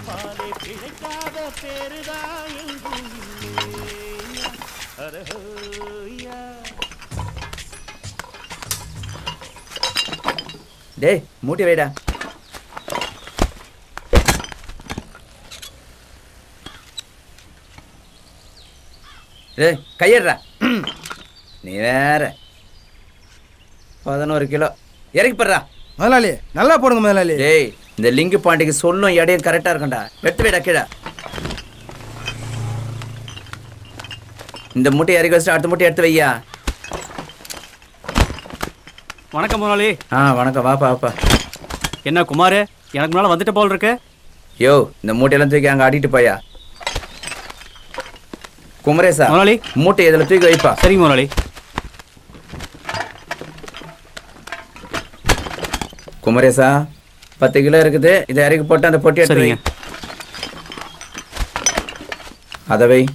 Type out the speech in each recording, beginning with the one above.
அம்பாலே பிழைக்காத பேருதான் எங்கும் இல்லையா. அரஹோயா. டேய் மூட்டி வைடா டேய் கையடுறா நீ வேற பதினோரு கிலோ இறக்கி போடுறா முதலாளி நல்லா போடுங்க முதலாளி டேய் இந்த லிங்கு பாண்டிக்கு சொல்லும் எடையும் கரெக்டா இருக்கும்டா எடுத்து வைடா கீழே இந்த மூட்டை இறக்கி வச்சுட்டு அடுத்த மூட்டை எடுத்து வையா வணக்கம் முதலாளி ஆ வணக்கம் வாப்பா வாப்பா என்ன குமார் எனக்கு முன்னால் வந்துட்டு போல் இருக்கு யோ இந்த மூட்டையெல்லாம் தூக்கி அங்கே ஆடிட்டு போயா குமரேசா முதலாளி மூட்டை இதில் தூக்கி வைப்பா சரிங்க முதலாளி குமரேசா பத்து கிலோ இருக்குது இதை இறக்கி போட்டு அந்த பொட்டி எடுத்து வை சரிங்க அதை வை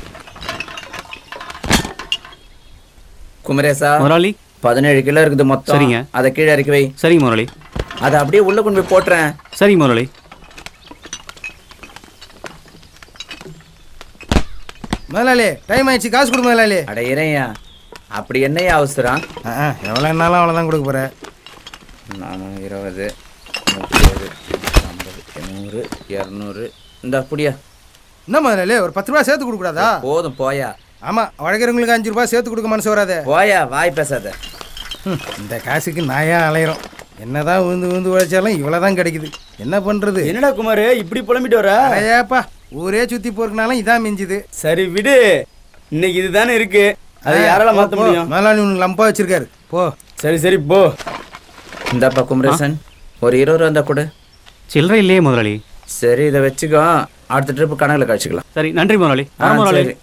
குமரேசா முதலாளி பதினேழு கிலோ இருக்குது மொத்தம் சரிங்க. அதை கீழே இறக்கி வை சரிங்க முதலாளி அதை அப்படியே உள்ள கொண்டு போய் போட்டுறேன் சரிங்க முதலாளி முதலாளி டைம் ஆயிடுச்சு காசு கொடு முதலாளி அட இறையா அப்படி என்னையா அவசரம் ஆ எவ்வளோ என்னாலும் அவ்வளோதான் கொடுக்க போகிறேன் நானூறு இருபது முப்பது ஐம்பது நூறு இரநூறு இந்த அப்படியா என்ன முதலாளி ஒரு பத்து ரூபா சேர்த்து கொடுக்கூடாதா போதும் போயா ஆமாம் உழைக்கிறவங்களுக்கு அஞ்சு ரூபா சேர்த்து கொடுக்க மனசு வராதே போயா வாய் பேசாத ஹம், இந்த காசுக்கு நாயா அலையிறோம் என்னதான் விழுந்து விழுந்து உழைச்சாலும் இவ்வளோ தான் கிடைக்குது என்ன பண்ணுறது என்னடா குமார் இப்படி புலம்பிட்டு வர ஐயாப்பா ஊரே சுற்றி போறதுனாலும் இதான் மிஞ்சுது சரி விடு இன்னைக்கு இதுதானே இருக்கு அதை யாரால மாத்த போ, முடியும் முதலாளி உனக்கு லம்பா வச்சிருக்காரு போ சரி சரி போ இந்தாப்பா குமரேசன் ஒரு இருபது ரூபா இருந்தா கொடு சில்லறை இல்லையே முதலாளி சரி இதை வச்சுக்கோ அடுத்த ட்ரிப் கணக்கில் கழிச்சுக்கலாம் சரி நன்றி முதலாளி ஆ, வர முதலாளி சரி.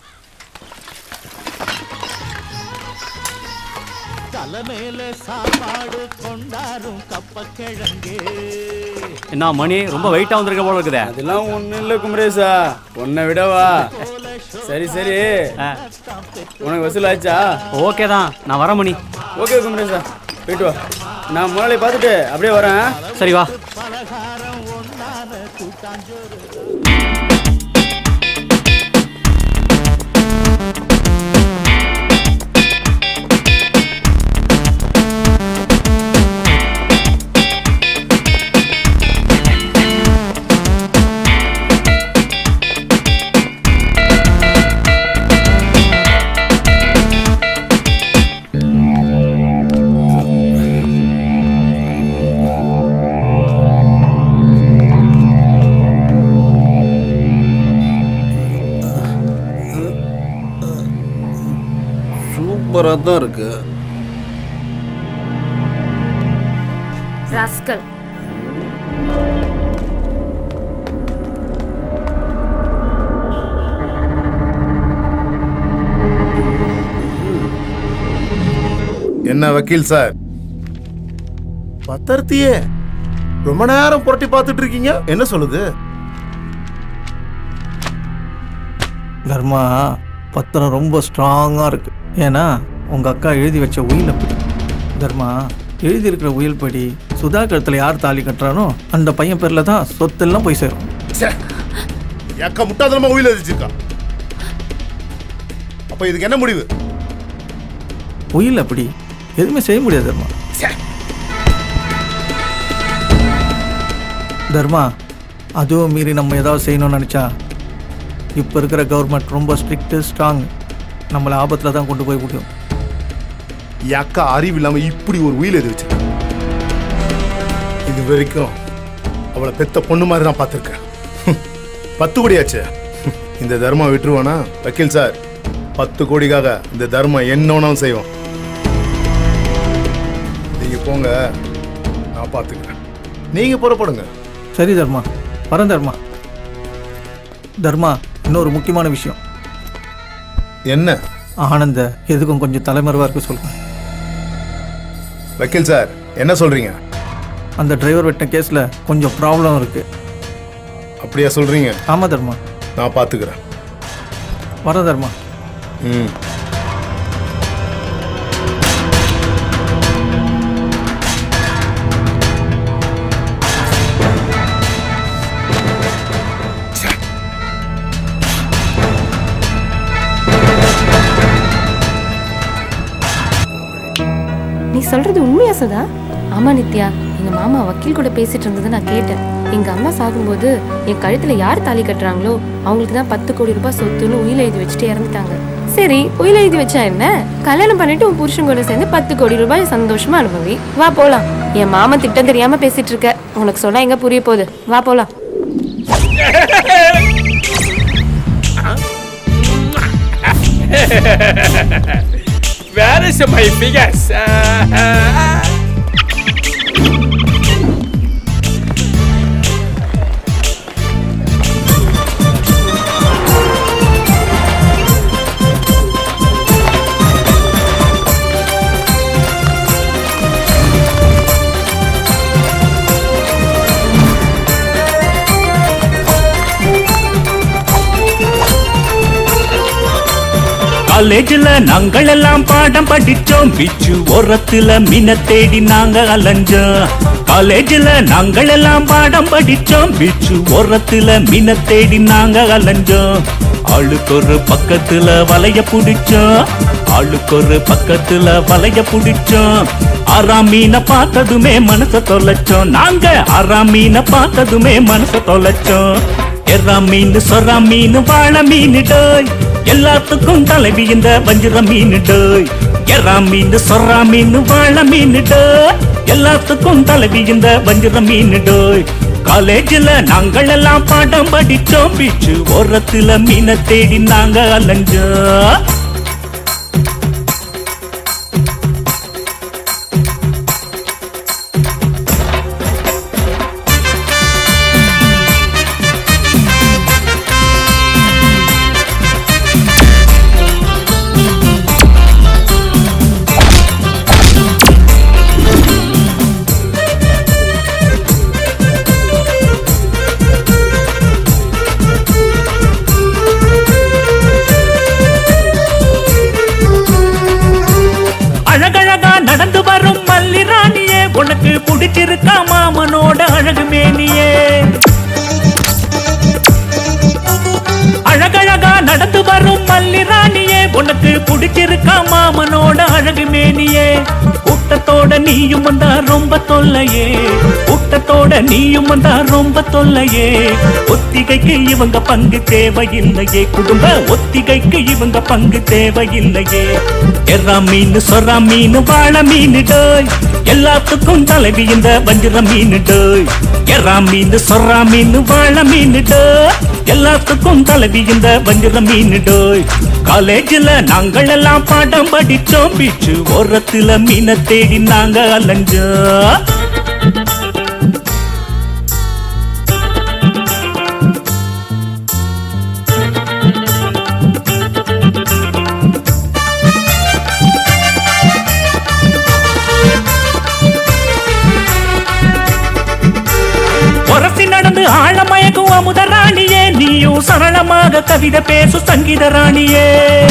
தலை மேல சாப்பாடு கொண்டாரும் கப்பக்கிழங்கு என்ன மணி ரொம்ப வெயிட்டா வந்திருக்க போல இருக்குதே அதெல்லாம் ஒண்ணும் இல்ல குமரேசா உன்னை விடவா சரி சரி ஆ, உனக்கு வசூல் ஆச்சா ஓகே தான் நான் வரேன் மணி ஓகே குமரேசா போயிட்டு வா நான் முதலாளி பார்த்துட்டு அப்படியே வரேன் சரி வா பலகாரம் ஒன்னான கூட்டாஞ்சோறு சூப்பராக தான் இருக்கு ராஸ்கல் என்ன வக்கீல் சார் பத்திரத்தையே ரொம்ப நேரம் புரட்டி பார்த்துட்டு இருக்கீங்க என்ன சொல்லுது தர்மா பத்திரம் ரொம்ப ஸ்ட்ராங்காக இருக்கு ஏன்னா உங்கள் அக்கா எழுதி வச்ச உயில் அப்படி தர்மா எழுதியிருக்கிற உயில் படி சுதா கழுத்தில் யார் தாலி கட்டுறானோ அந்த பையன் பேரில் தான் சொத்தெல்லாம் போய் சேரும் ச்சே, எக்கா முட்டாதனமா உயிர் எழுதிச்சிருக்கா அப்ப இதுக்கு என்ன முடிவு உயில் அப்படி எதுவுமே செய்ய முடியாது தர்மா தர்மா அதுவும் மீறி நம்ம ஏதாவது செய்யணும்னு நினச்சா இப்போ இருக்கிற கவர்மெண்ட் ரொம்ப ஸ்ட்ரிக்ட்டு ஸ்ட்ராங் நம்மளை ஆபத்தில் தான் கொண்டு போய் முடியும் என் அக்கா அறிவு இல்லாம இப்படி ஒரு உயிர் எழுதி வச்சிருக்கா இது வரைக்கும் அவளை பெத்த பொண்ணு மாதிரி தான் பார்த்துருக்கேன் பத்து கோடியாச்சு இந்த தர்மம் விட்டுருவானா வக்கீல் சார் பத்து கோடிக்காக இந்த தர்மம் என்னோனும் செய்வோம் நீங்க போங்க நான் பார்த்துக்கிறேன் நீங்க புறப்படுங்க சரி தர்மா வரேன் தர்மா தர்மா இன்னொரு முக்கியமான விஷயம் என்ன ஆனந்த எதுக்கும் கொஞ்சம் தலைமறைவாக இருக்க சொல்கிறேன் வக்கீல் சார் என்ன சொல்றீங்க அந்த டிரைவர் வெட்டின கேஸில் கொஞ்சம் ப்ராப்ளம் இருக்குது அப்படியா சொல்றீங்க ஆமாம் தர்மா நான் பார்த்துக்கிறேன் வரேன் தர்மா ம் சொல்றது உண்மையா சுதா ஆமா நித்யா எங்க மாமா வக்கீல் கூட பேசிட்டு இருந்ததை நான் கேட்டேன் எங்க அம்மா சாகும்போது என் கழுத்துல யார் தாலி கட்டுறாங்களோ அவங்களுக்கு தான் பத்து கோடி ரூபாய் சொத்துன்னு உயிர் எழுதி வச்சுட்டு இறந்துட்டாங்க சரி உயிர் எழுதி வச்சா என்ன கல்யாணம் பண்ணிட்டு உன் புருஷன் கூட சேர்ந்து பத்து கோடி ரூபாய் சந்தோஷமா அனுபவி வா போலாம் என் மாமா திட்டம் தெரியாம பேசிட்டு இருக்க உனக்கு சொன்னா எங்க புரிய போகுது வா போலாம் Where is my figures? காலேஜ்ல நாங்கள் எல்லாம் பாடம் படிச்சோம் பிச்சு ஓரத்துல மீன தேடி நாங்க அலைஞ்சோம் காலேஜ்ல நாங்கள் எல்லாம் பாடம் படிச்சோம் பிச்சு ஓரத்துல மீன தேடி நாங்க அலைஞ்சோம் ஆளுக்கு ஒரு பக்கத்துல வலைய புடிச்சோம் ஆளுக்கு ஒரு பக்கத்துல வலைய புடிச்சோம் ஆறாம் மீனை பார்த்ததுமே மனச தொலைச்சோம் நாங்க ஆறாம் மீனை பார்த்ததுமே மனச தொலைச்சோம் எறா மீன் சொரா மீன் வாழ மீன் டோய் எல்லாத்துக்கும் தலைவி இந்த வஞ்சிர மீன் டோய் எறா மீன் சொரா மீன் வாழ மீன் டோய் எல்லாத்துக்கும் தலைவி இந்த வஞ்சிர மீன் டோய் காலேஜ்ல நாங்கள் எல்லாம் பாடம் படிச்சோம் பீச்சு ஓரத்துல மீனை தேடி நாங்க அலைஞ்சோம் அழகழகா நடந்து வரும் மல்லி ராணியே உனக்கு பிடிச்சிருக்கா மாமனோட அழகு மேனியே அழகழகா நடந்து வரும் மல்லி ராணியே உனக்கு பிடிச்சிருக்கா மாமனோட அழகு மேனியே கூட்டத்தோட நீயும் வந்தா ரொம்ப தொல்லையே கூட்டத்தோட நீயும் வந்தா ரொம்ப தொல்லையே ஒத்திகைக்கு இவங்க பங்கு தேவையில்லையே குடும்ப ஒத்திகைக்கு இவங்க பங்கு தேவையில்லையே எறா மீன் சொரா மீன் வாழ மீன் டோய் எல்லாத்துக்கும் தலைவி இந்த வஞ்சிர மீன் டோய் எறா மீன் சொரா மீன் வாழ மீன் டோய் எல்லாத்துக்கும் தலைவி இந்த வஞ்சிர மீன் டோய் காலேஜ்ல நாங்கள் எல்லாம் பாடம் படிச்சோம் பீச்சு ஓரத்துல மீனை தேடி நாங்க அலைஞ்சோம் உரசி நடந்து ஆழமயக்கும் அமுத ராணியே நீயும் சரளமாக கவிதை பேசு சங்கீத ராணியே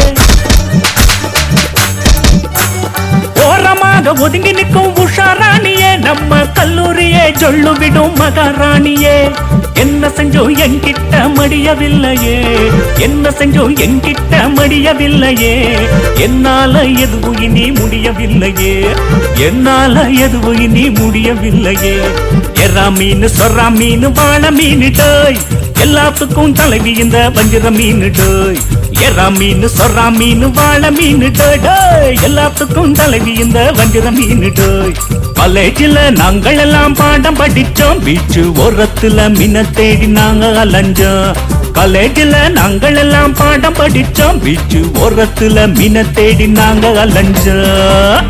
ஓரமாக ஒதுங்கி நிற்கும் உஷா ராணியே நம்ம கல்லூரியே சொல்லு விடும் மகாராணியே என்ன செஞ்சோம் என்கிட்ட மடியவில்லையே என்ன செஞ்சோம் என்கிட்ட மடியவில்லையே என்னால எதுவும் இனி முடியவில்லையே என்னால எதுவும் இனி முடியவில்லையே எறா மீன் சொரா மீன் வாழ மீன் டோய் எல்லாத்துக்கும் தலைவி இந்த வஞ்சிர மீன் டோய் எறா மீன் சொரா மீன் வாழ மீன் டோய் டோய் எல்லாத்துக்கும் தலைவி இந்த வஞ்சிர மீன் டோய் காலேஜில் நாங்கள் எல்லாம் பாடம் படிச்சோம் பீச்சு ஓரத்துல மீனை தேடி நாங்க அலைஞ்சோம் காலேஜில் நாங்கள் எல்லாம் பாடம் படிச்சோம் பீச்சு ஓரத்துல மீனை தேடி நாங்க அலைஞ்சோம்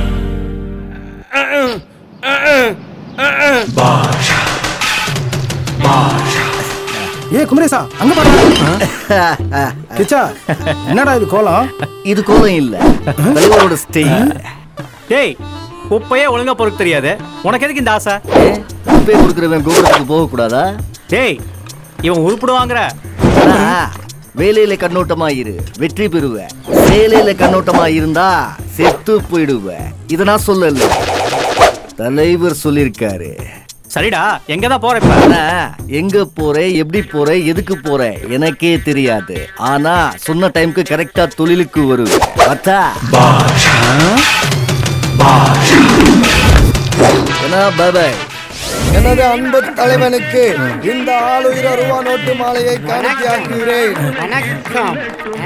ஏ குமரேசா அங்க பாரு கிச்சா என்னடா இது கோலம் இது கோலம் இல்ல தலைவரோட ஸ்டைல் டேய் குப்பையே ஒழுங்கா பொறுக்க தெரியாது உனக்கு எதுக்கு இந்த ஆசை குப்பை கொடுக்குறவன் கோபுரத்துக்கு போக கூடாதா டேய் இவன் உருப்பிடுவாங்கிற வேலையில கண்ணோட்டமா இரு வெற்றி பெறுவ வேலையில கண்ணோட்டமா இருந்தா செத்து போயிடுவ இத நான் சொல்லல தலைவர் சொல்லிருக்காரு சரிடா எங்க தான் போற இப்ப ஆனா எங்க போற எப்படி போற எதுக்கு போற எனக்கே தெரியாது ஆனா சொன்ன டைம்க்கு கரெக்டா தொழிலுக்கு வருவேன் பார்த்தா என்ன பாய் எனது அன்பு தலைவனுக்கு இந்த ஆளுயிர ரூபா நோட்டு மாலையை காணிக்கையாக்குகிறேன் வணக்கம்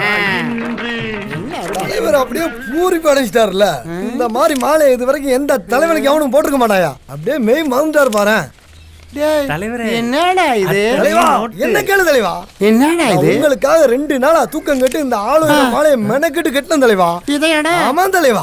தலைவர் அப்படியே பூரிப்பு அடைச்சிட்டாருல இந்த மாதிரி மாலை இது வரைக்கும் எந்த தலைவனுக்கு எவனும் போட்டிருக்க மாட்டாயா அப்படியே மெய் மறந்துட்டாரு பாரு தலைவரே என்னடா இது தலைவா என்ன கேளு தலைவா என்னடா இது நான் உங்களுக்காக ரெண்டு நாளா தூக்கம் கட்டு இந்த ஆளுநர் மாலையை மெனக்கிட்டு கட்டின தலைவா இதையடா ஆமா தலைவா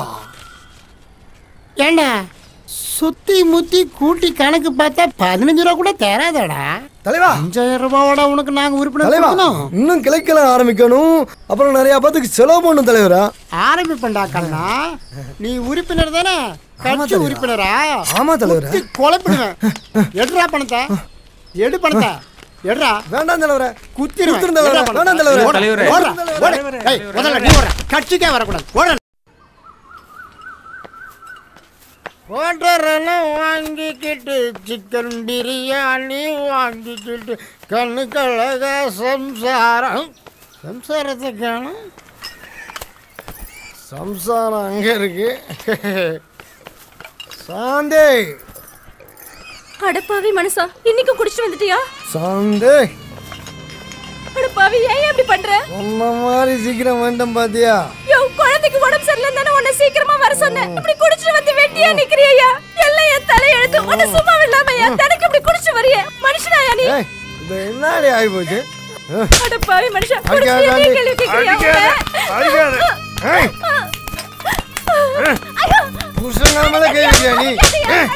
ஏண்டா சுத்தி முத்தி கூட்டி கணக்கு பார்த்தா பதினஞ்சு ரூபா கூட தராதடா தலைவா அஞ்சாயிரம் ரூபாவோட உனக்கு நாங்க உறுப்பினர் தலைவா கொடுக்கணும் இன்னும் கிளைக்கலாம் ஆரம்பிக்கணும் அப்புறம் நிறைய பேத்துக்கு செலவு பண்ணும் தலைவரா ஆரம்பிப்பண்டா கண்ணா நீ உறுப்பினர் தானே கட்சி தலைவரா. உறுப்பினரா ஆமா தலைவரா. குத்தி குழப்பிடுவேன் எடுறா பணத்தை எடு பணத்தை எடுறா வேண்டாம் தலைவரே குத்திடுவேன் குத்துறேன் தலைவரே. எடுறா பணத்தை. வேண்டாம் தலைவரே. ஓடுறா, தலைவரே. ஓடுறா, தலைவரே. ஓடு. ஏய், முதல்ல நீ ஓடுறா. கட்சிக்கே வரக்கூடாது ஓடுறா. ஹோட்டரெல்லாம் வாங்கிக்கிட்டு சிக்கன் பிரியாணி வாங்கிக்கிட்டு கண்ணு கழக சம்சாரம் சம்சாரத்தை காணும் சம்சாரம் அங்க இருக்கு சாந்தே அடப்பாவி மனசா இன்னைக்கு குடிச்சிட்டு வந்துட்டியா சாந்தே அடப்பாவி ஏன் இப்படி பண்ற உன்ன மாதிரி சீக்கிரம் வேண்டாம் பாத்தியா யோ குழந்தைக்கு உடம்பு சரியில்லைன்னு தானே உன்னை சீக்கிரமா வர சொன்னேன் இப்படி குடிச்சிட்டு வந்து வெட்டியா நிக்கிறியா எல்லாம் என் தலை எழுத்து உன்னை சும்மா இல்லாமயா தனக்கு இப்படி குடிச்சு வரிய மனுஷனாயா நீ ஏய் இது என்னடி ஆகி போச்சு அடப்பாவி மனுஷா அடிக்காத, குடிச்சு அடி- கேள்வி கேட்கிறியா அடிக்காத, ஏய். புருஷங்க மேல கை வைக்கியா நீ ஏய்.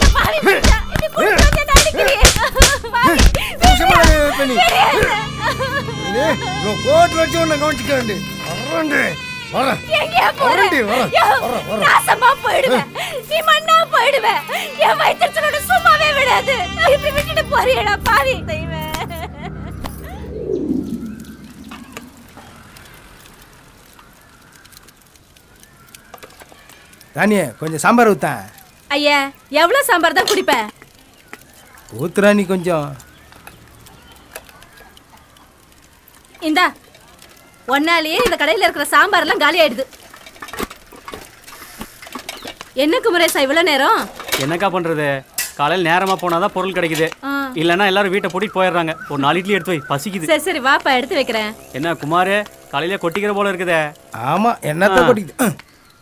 புருஷன் மேல கை வைப்ப நீ ஏய், நான் கோட் வச்சு உன்னை கவனிச்சுக்க வேண்டி வரேன்டி வரேன் எங்கேயா போற? வரேன்டி வரேன் யோ, வரேன் வரேன் நாசமா போயிடுவேன் நீ மண்ணா போயிடுவ என் வயிற்றுச்சலோட சும்மாவே விடாது இப்படி விட்டுட்டு போறியடா பாவி தெய்வமே தானியே கொஞ்சம் சாம்பார் ஊத்தேன் ஐயா எவ்வளவு சாம்பார் தான் குடிப்ப ஊத்துறா நீ கொஞ்சம் இந்தா ஒன்னாலேயே இந்த கடையில இருக்கிற சாம்பார் எல்லாம் காலி ஆயிடுது என்ன குமரேசா இவ்வளவு நேரம் என்னக்கா பண்றது காலையில் நேரமா போனாதான் பொருள் கிடைக்குது ஆ. இல்லைன்னா எல்லாரும் வீட்டை பூட்டிட்டு போயிடுறாங்க ஒரு நாலு இட்லி எடுத்து வை பசிக்குது சரி சரி வாப்பா எடுத்து வைக்கிறேன் என்ன குமாரு காலையில கொட்டிக்கிற போல இருக்குதே ஆமா என்னத்த ஆ. கொட்டிக்குது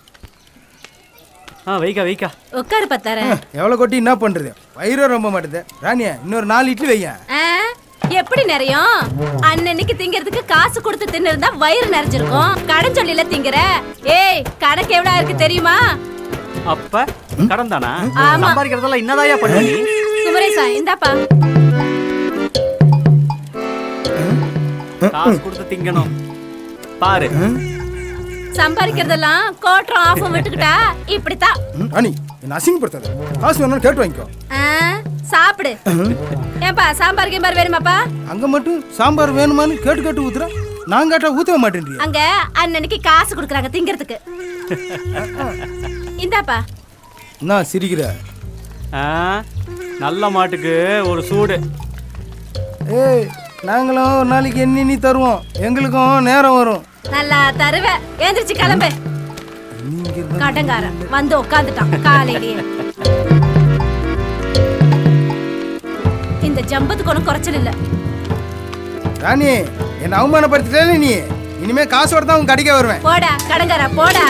ஆ வைக்கா வைக்கா உட்காரு பத்தாரேன் எவ்வளோ கொட்டி என்ன பண்றது வயிறும் ரொம்ப மாட்டுது ராணியா இன்னொரு நாலு இட்லி வைங்க ஆ, எப்படி நிறையும் அன்னன்னைக்கு திங்கிறதுக்கு காசு கொடுத்து தின்னிருந்தா வயிறு நிறைஞ்சிருக்கும் கடன் சொல்லில திங்கிற ஏய் கணக்கு எவ்வளவு இருக்கு தெரியுமா அப்ப கடன் தானா ஆமா. சம்பாதிக்கிறதெல்லாம் என்னதாயா பண்ண நீ குமரேசா இந்தாப்பா காசு கொடுத்து திங்கணும் பாரு சம்பாதிக்கிறதெல்லாம் கோட்டம் ஆஃபும் விட்டுக்கிட்டா இப்படித்தான் ராணி என்ன அசிங்கப்படுத்தாத காசு வேணாலும் கேட்டு வாங்கிக்கோ ஆ, சாப்பிடு ஏன்பா சாம்பார் கிம்பார் வேணுமாப்பா அங்க மட்டும் சாம்பார் வேணுமான்னு கேட்டு கேட்டு ஊத்துற நான் கேட்டா ஊத்தவே மாட்டேன்றியா அங்க அன்னன்னைக்கு காசு கொடுக்குறாங்க திங்கிறதுக்கு இந்தாப்பா என்ன சிரிக்கிற ஆ, நல்ல மாட்டுக்கு ஒரு சூடு ஏய் நாங்களும் ஒரு நாளைக்கு எண்ணி நீ தருவோம் எங்களுக்கும் நேரம் வரும் நல்லா தருவேன் ஏந்திரிச்சு கிளம்பு கடங்காரன் வந்து உட்காந்துட்டான் காலையிலேயே இந்த ஜம்பத்துக்கு ஒன்றும் குறைச்சல் இல்ல ராணி என்ன அவமானப்படுத்திட்டே நீ இனிமே காசோட தான் உன் கடைக்கே வருவேன் போடா கடங்காரா போடா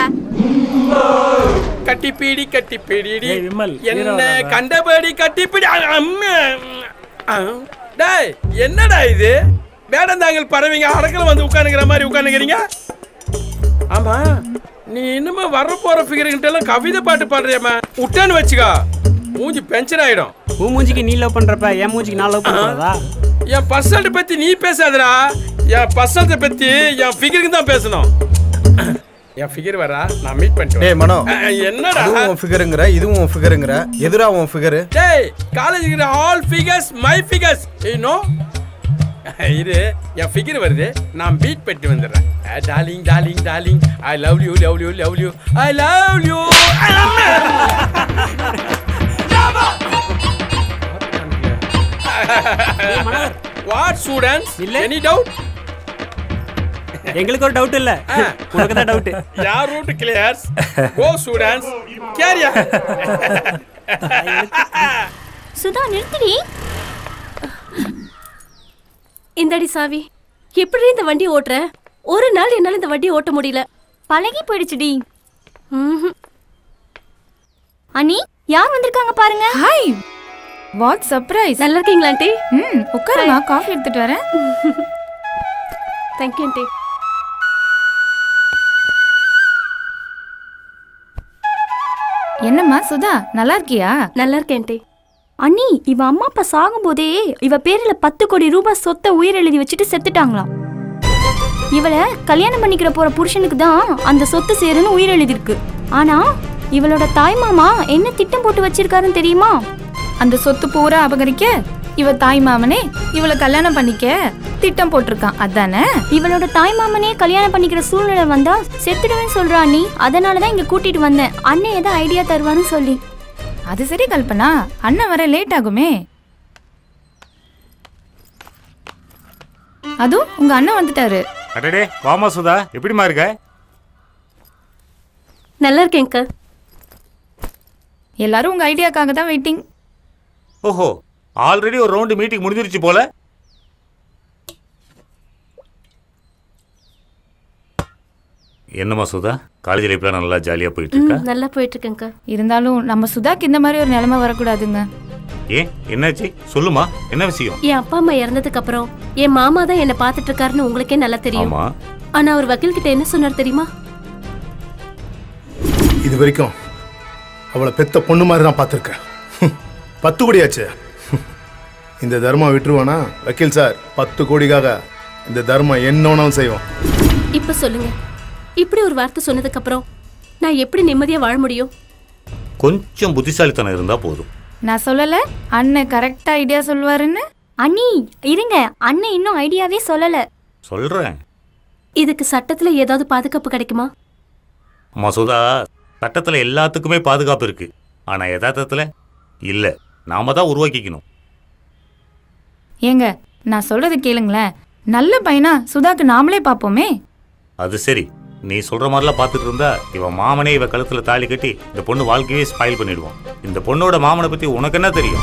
கட்டி பீடி கட்டி பீடி என்ன கண்டபடி கட்டி பீடி அம்மா ஆ. டேய் என்னடா இது வேடந்தாங்கல் பறவைங்க அடக்கல வந்து உட்காந்துக்கிற மாதிரி உட்காந்துக்கிறீங்க ஆமா நீ இன்னுமே வர போற ஃபிகர்கிட்ட எல்லாம் கவிதை பாட்டு பாடுறியம்மா விட்டான்னு வச்சுக்கோ மூஞ்சி பென்ஷன் ஆயிடும் உன் மூஞ்சிக்கு நீ லவ் பண்றப்ப என் மூஞ்சிக்கு நான் லவ் பண்றதா என் பர்சன்ட் பத்தி நீ பேசாதடா என் பர்சன்ட் பத்தி என் ஃபிகருக்கு தான் பேசணும் என் ஃபிகர் வரா நான் மீட் பண்ணிட்டு டேய் மனோ வரேன். என்னடா அதுவும் உன் ஃபிகருங்கிற இதுவும் உன் ஃபிகருங்கிற எதிரா உன் ஃபிகரு டேய் காலேஜ் இருக்கிற all figures my figures no இரு என் ஃபிகர் வருது நான் பீட் பெட்டு வந்துடுறேன் darling darling darling I love you love you love you I love you what students any doubt எங்களுக்கு ஒரு டவுட் இல்ல உனக்கு தான் டவுட் யார் ரூட் கிளியர்ஸ் கோ ஸ்டூடண்ட்ஸ் கேரியா சுதா நிறுத்திடி இந்தடி சாவி எப்படி இந்த வண்டி ஓட்டுற ஒரு நாள் என்னால இந்த வண்டி ஓட்ட முடியல பழகி போயிடுச்சுடி அனி யார் வந்திருக்காங்க பாருங்க ஹாய் வாட் சர்ப்ரைஸ் நல்லா இருக்கீங்களா ஆண்டி ம் உட்காருமா காஃபி எடுத்துட்டு வரேன் தேங்க்யூ ஆண்டி என்னம்மா சுதா நல்லா இருக்கியா நல்லா இருக்கேன் ஆண்டி அண்ணி இவ அம்மா அப்பா சாகும்போதே இவ பேர்ல பத்து கோடி ரூபாய் சொத்தை உயிர் எழுதி வச்சுட்டு செத்துட்டாங்களாம் இவளை கல்யாணம் பண்ணிக்கிற போற புருஷனுக்கு தான் அந்த சொத்து சேருன்னு உயிர் எழுதிருக்கு ஆனா இவளோட தாய் மாமா என்ன திட்டம் போட்டு வச்சிருக்காருன்னு தெரியுமா அந்த சொத்து பூரா அபகரிக்க இவ தாய் மாமனே இவளை கல்யாணம் பண்ணிக்க திட்டம் போட்டிருக்கான் அதானே இவளோட தாய் மாமனே கல்யாணம் பண்ணிக்கிற சூழ்நிலை வந்தா செத்துடுவேன்னு சொல்றா அண்ணி அதனால தான் இங்க கூட்டிட்டு வந்தேன் அண்ணன் ஏதோ ஐடியா தருவான்னு சொல்லி அது சரி கல்பனா அண்ணன் வர லேட் ஆகுமே அதுவும் உங்க அண்ணன் வந்துட்டாரு அடடே வாமா சுதா எப்படிமா இருக்க நல்லா இருக்கேன் அக்கா எல்லாரும் உங்க ஐடியாக்காக தான் வெயிட்டிங் ஓஹோ ஆல்ரெடி ஒரு ரவுண்டு மீட்டிங் முடிஞ்சிருச்சு போல என்னம்மா சுதா காலேஜ் லைஃப்லாம் நல்லா ஜாலியாக போயிட்டு இருக்கா நல்லா போயிட்டு இருக்கேன்க்கா இருந்தாலும் நம்ம சுதாக்கு இந்த மாதிரி ஒரு நிலைமை வரக்கூடாதுங்க ஏன் என்னாச்சு சொல்லுமா என்ன விஷயம் என் அப்பா அம்மா இறந்ததுக்கு அப்புறம் என் மாமா தான் என்ன பாத்துட்டு இருக்காருன்னு உங்களுக்கே நல்லா தெரியும் ஆமா ஆனா அவர் வக்கீல் கிட்ட என்ன சொன்னார் தெரியுமா இது வரைக்கும் அவளை பெத்த பொண்ணு மாதிரி தான் பார்த்துருக்கேன் பத்து கோடியாச்சு இந்த தர்மம் விட்டுருவானா வக்கீல் சார் பத்து கோடிக்காக இந்த தர்மம் என்னோனும் செய்வோம் இப்ப சொல்லுங்க இப்படி ஒரு வார்த்தை சொன்னதுக்கு அப்புறம் நான் எப்படி நிம்மதியா வாழ முடியும் கொஞ்சம் புத்திசாலித்தனம் இருந்தா போதும் நான் சொல்லல அண்ணன் கரெக்டா ஐடியா சொல்லுவாருன்னு அண்ணி இருங்க அண்ணன் இன்னும் ஐடியாவே சொல்லல சொல்றேன் இதுக்கு சட்டத்துல ஏதாவது பாதுகாப்பு கிடைக்குமா அம்மா சுதா சட்டத்தில் எல்லாத்துக்குமே பாதுகாப்பு இருக்கு ஆனா யதார்த்தத்தில் இல்லை நாம தான் உருவாக்கிக்கணும் ஏங்க நான் சொல்றது கேளுங்களேன் நல்ல பையனா சுதாக்கு நாமளே பார்ப்போமே அது சரி நீ சொல்ற மாதிரிலாம் பார்த்துட்டு இருந்தா இவன் மாமனே இவ கழுத்துல தாலி கட்டி இந்த பொண்ணு வாழ்க்கையே ஸ்பாயில் பண்ணிடுவான் இந்த பொண்ணோட மாமனை பத்தி உனக்கு என்ன தெரியும்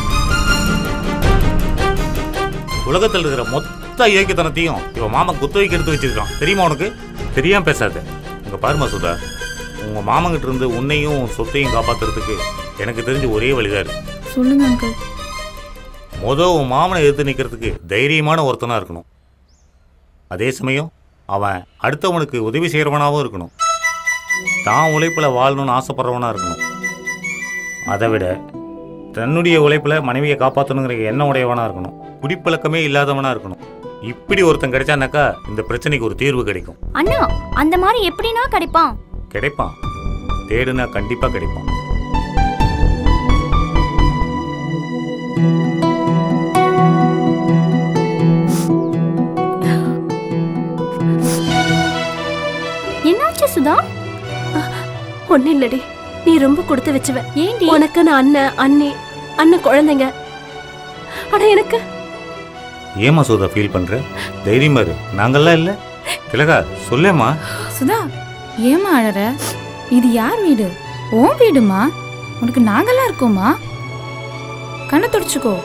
உலகத்தில் இருக்கிற மொத்த இயக்கத்தனத்தையும் இவன் மாமன் குத்தகைக்கு எடுத்து வச்சிருக்கான் தெரியுமா உனக்கு தெரியாம பேசாத இங்க பாருமா சுதா உங்க மாமங்கிட்ட இருந்து உன்னையும் உன் சொத்தையும் காப்பாத்துறதுக்கு எனக்கு தெரிஞ்ச ஒரே வழிதான் இருக்கு சொல்லுங்க அங்கிள் முத உன் மாமனை எதிர்த்து நிற்கிறதுக்கு தைரியமான ஒருத்தனா இருக்கணும் அதே சமயம் அவன் அடுத்தவனுக்கு உதவி செய்கிறவனாகவும் இருக்கணும் தான் உழைப்பில் வாழணும்னு ஆசைப்படுறவனா இருக்கணும் அதை விட தன்னுடைய உழைப்பில் மனைவியை காப்பாற்றணுங்கிற எண்ணம் உடையவனா இருக்கணும் குடிப்பழக்கமே இல்லாதவனா இருக்கணும் இப்படி ஒருத்தன் கிடைச்சானாக்கா இந்த பிரச்சனைக்கு ஒரு தீர்வு கிடைக்கும் அண்ணா அந்த மாதிரி எப்படின்னா கிடைப்பான் கிடைப்பான் தேடுனா கண்டிப்பாக கிடைப்பான் என்னாச்சு சுதா ஒன்னும் இல்லடி நீ ரொம்ப கொடுத்து வச்சுவ ஏண்டி உனக்கு நான் அண்ணன் அண்ணி அண்ணன் குழந்தைங்க ஆனா எனக்கு ஏமா சுதா ஃபீல் பண்ற தைரியமா இரு நாங்கெல்லாம் இல்லை திலகா சொல்லேம்மா சுதா ஏமா அழற இது யார் வீடு உன் வீடுமா உனக்கு நாங்கெல்லாம் இருக்கோமா கண்ணை தொடச்சுக்கோ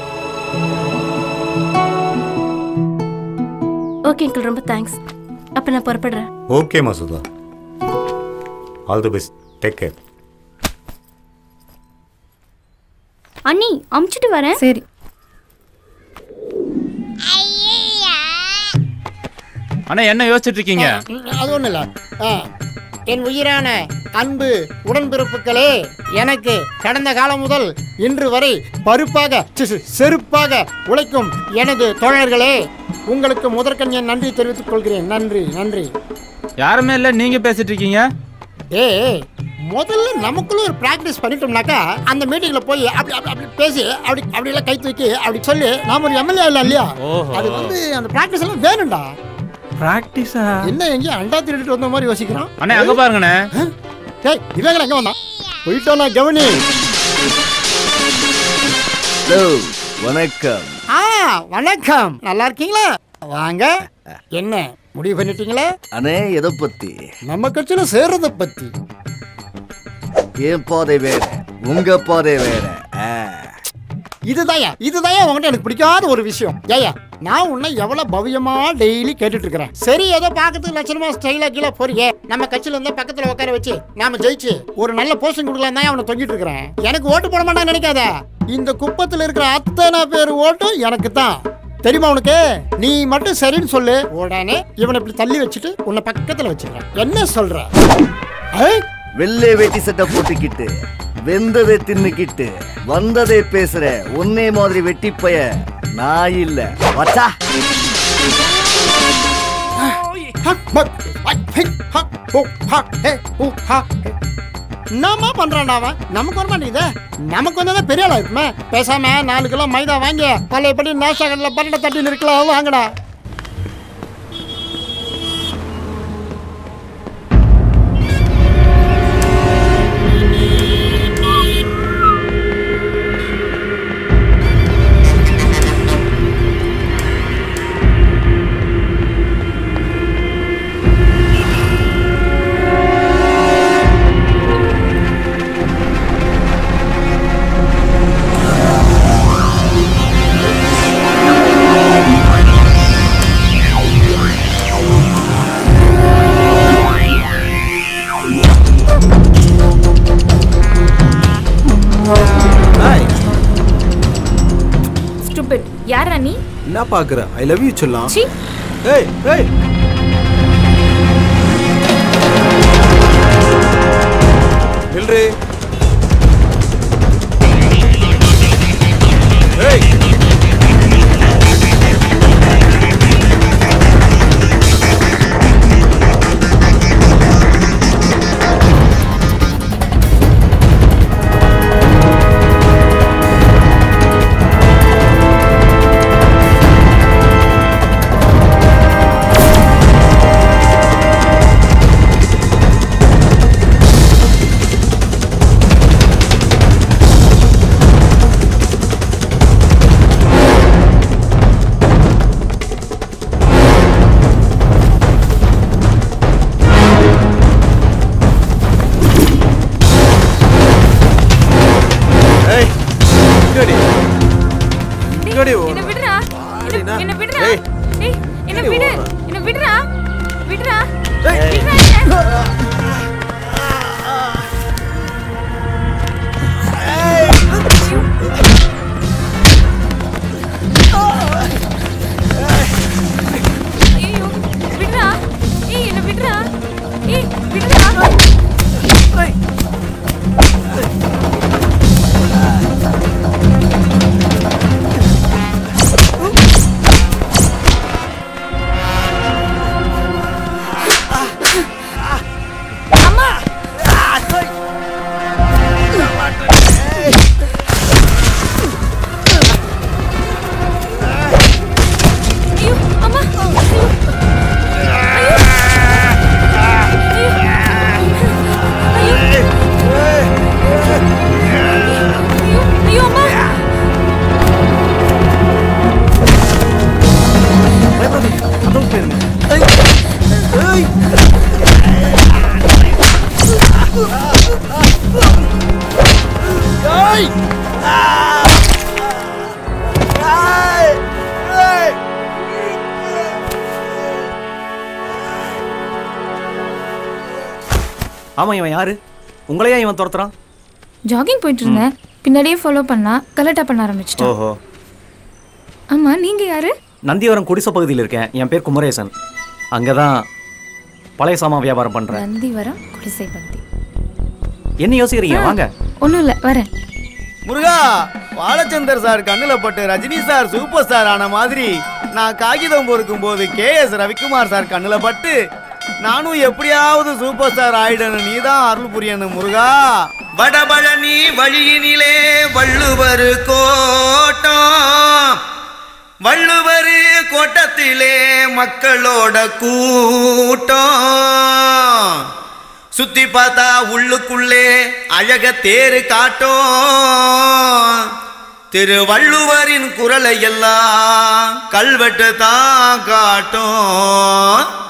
ஓகே அங்கிள் ரொம்ப தேங்க்ஸ் அப்ப நான் புறப்படுறேன் ஓகேம்மா Sudha all the best take care அண்ணி அமுச்சிட்டு வரேன் சரி அண்ணா என்ன யோசிச்சுட்டு இருக்கீங்க அது ஒன்றும் இல்லை என் உயிரான அன்பு உடன்பிறப்புகளே எனக்கு கடந்த காலம் முதல் இன்று வரை பருப்பாக சி, சி, செருப்பாக உழைக்கும் எனது தோழர்களே உங்களுக்கு முதற்கண் என் நன்றி தெரிவித்துக் கொள்கிறேன் நன்றி நன்றி யாருமே இல்ல நீங்க பேசிட்டு இருக்கீங்க ஏய் முதல்ல நமக்குள்ள ஒரு ப்ராக்டிஸ் பண்ணிட்டோம்னாக்கா அந்த மீட்டிங்ல போய் அப்படி அப்படி அப்படி பேசி அப்படி அப்படி எல்லாம் கை தூக்கி அப்படி சொல்லி நாம ஒரு எம்எல்ஏ இல்லை இல்லையா ஓஹோ. அது வந்து அந்த ப்ராக்டிஸ் எல்லாம் வேணும்டா ப்ராக்டிஸா என்ன எங்கேயும் அண்டா திருடிட்டு வந்த மாதிரி யோசிக்கிறான் அண்ணே அங்க பாருங்கண்ணே டேய் இவங்க எங்க வந்தான் போயிட்டோம் நான் கவனி ஹலோ வணக்கம் ஆ வணக்கம் நல்லா இருக்கீங்களா வாங்க என்ன முடிவு பண்ணிட்டீங்களா அண்ணே எதை பத்தி நம்ம கட்சியில சேர்றத பத்தி என் பாதை வேற உங்க பாதை வேற ஆ. இதுதாயா இதுதாயா உங்ககிட்ட எனக்கு பிடிக்காத ஒரு விஷயம் ஏயா நான் உன்னை எவ்வளவு பவ்யமா டெய்லி கேட்டுட்டு இருக்கிறேன் சரி ஏதோ பார்க்கறதுக்கு லட்சணமா ஸ்டைலா கீழே போறீங்க நம்ம கட்சியில இருந்தா பக்கத்துல உட்கார வச்சு நாம ஜெயிச்சு ஒரு நல்ல போஸ்டிங் கொடுக்கலாம் தான் அவனை தொங்கிட்டு இருக்கிறேன் எனக்கு ஓட்டு போட மாட்டான்னு நினைக்காத இந்த குப்பத்துல இருக்கிற அத்தனை பேர் ஓட்டும் எனக்கு தான் தெரியுமா உனக்கு நீ மட்டும் சரின்னு சொல்லு உடனே இவனை இப்படி தள்ளி வச்சுட்டு உன்னை பக்கத்துல வச்சுக்கிறேன் என்ன சொல்ற ஏய், வெள்ளை வேட்டி சட்டை போட்டுக்கிட்டு வெந்ததை தின்னுக்கிட்டு வந்ததை பேசுற உன்னே மாதிரி வெட்டிப்பய நான் இல்ல வச்சா என்னம்மா பண்றான்டா அவன் நமக்கு வர மாட்டேங்குதே நமக்கு வந்ததா பெரிய ஆளா இருக்குமே பேசாம நாலு கிலோ மைதா வாங்கி பழையபடி நேஷா கடையில் பரட்டை தட்டி இருக்கலாம் வாங்கடா ஸ்டூபிட் யாரா நீ என்ன பாக்குற ஐ லவ் யூ சொல்லலாம் சீ ஏய் ஏய் நில்றே ஏய் ஏய் இங்கடி இங்கடி என்ன விடுறா என்ன என்ன விடுறா ஏய். ஏய் என்ன ஏய், விடு ஓடுறா. என்ன விடுறா விடுறா ஏய். விடுறா என்ன. ஐயோ விடுறா ஏய் என்ன விடுறா ஏய் விடுறா ஐயோ அம்மா ஐயோ ஐயோ அம்மா ஆமா இவன் யாரு உங்களையா இவன் துரத்துறான் ஜாகிங் போயிட்டு இருந்தேன் பின்னாடியே ஃபாலோ பண்ணா கலட்டா பண்ண ஆரம்பிச்சிட்டான் ஓஹோ ஆமா நீங்க யாரு நந்திவரம் குடிசை பகுதியில் இருக்கேன் என் பேர் குமரேசன் அங்கே தான் பழைய சாமான் வியாபாரம் பண்ணுறேன் நந்திவரம் குடிசை பந்தி என்ன யோசிக்கிறீங்க வாங்க ஒன்றும் இல்லை வரேன் முருகா பாலச்சந்தர் சார் கண்ணுல பட்டு ரஜினி சார் சூப்பர் ஸ்டார் ஆன மாதிரி நான் காகிதம் பொறுக்கும் போது கே எஸ் ரவிக்குமார் சார் கண்ணுல பட்டு நானும் எப்படியாவது சூப்பர் ஸ்டார் ஆயிடணும் நீ தான் அருள் புரியணும் முருகா வடபழனி வழியினிலே வள்ளுவர் கோட்டம் வள்ளுவர் கோட்டத்திலே மக்களோட கூட்டம் சுத்தி பார்த்தா உள்ளுக்குள்ளே அழக தேரு காட்டும் திருவள்ளுவரின் குரலை எல்லாம் கல்வெட்டு தான் காட்டும்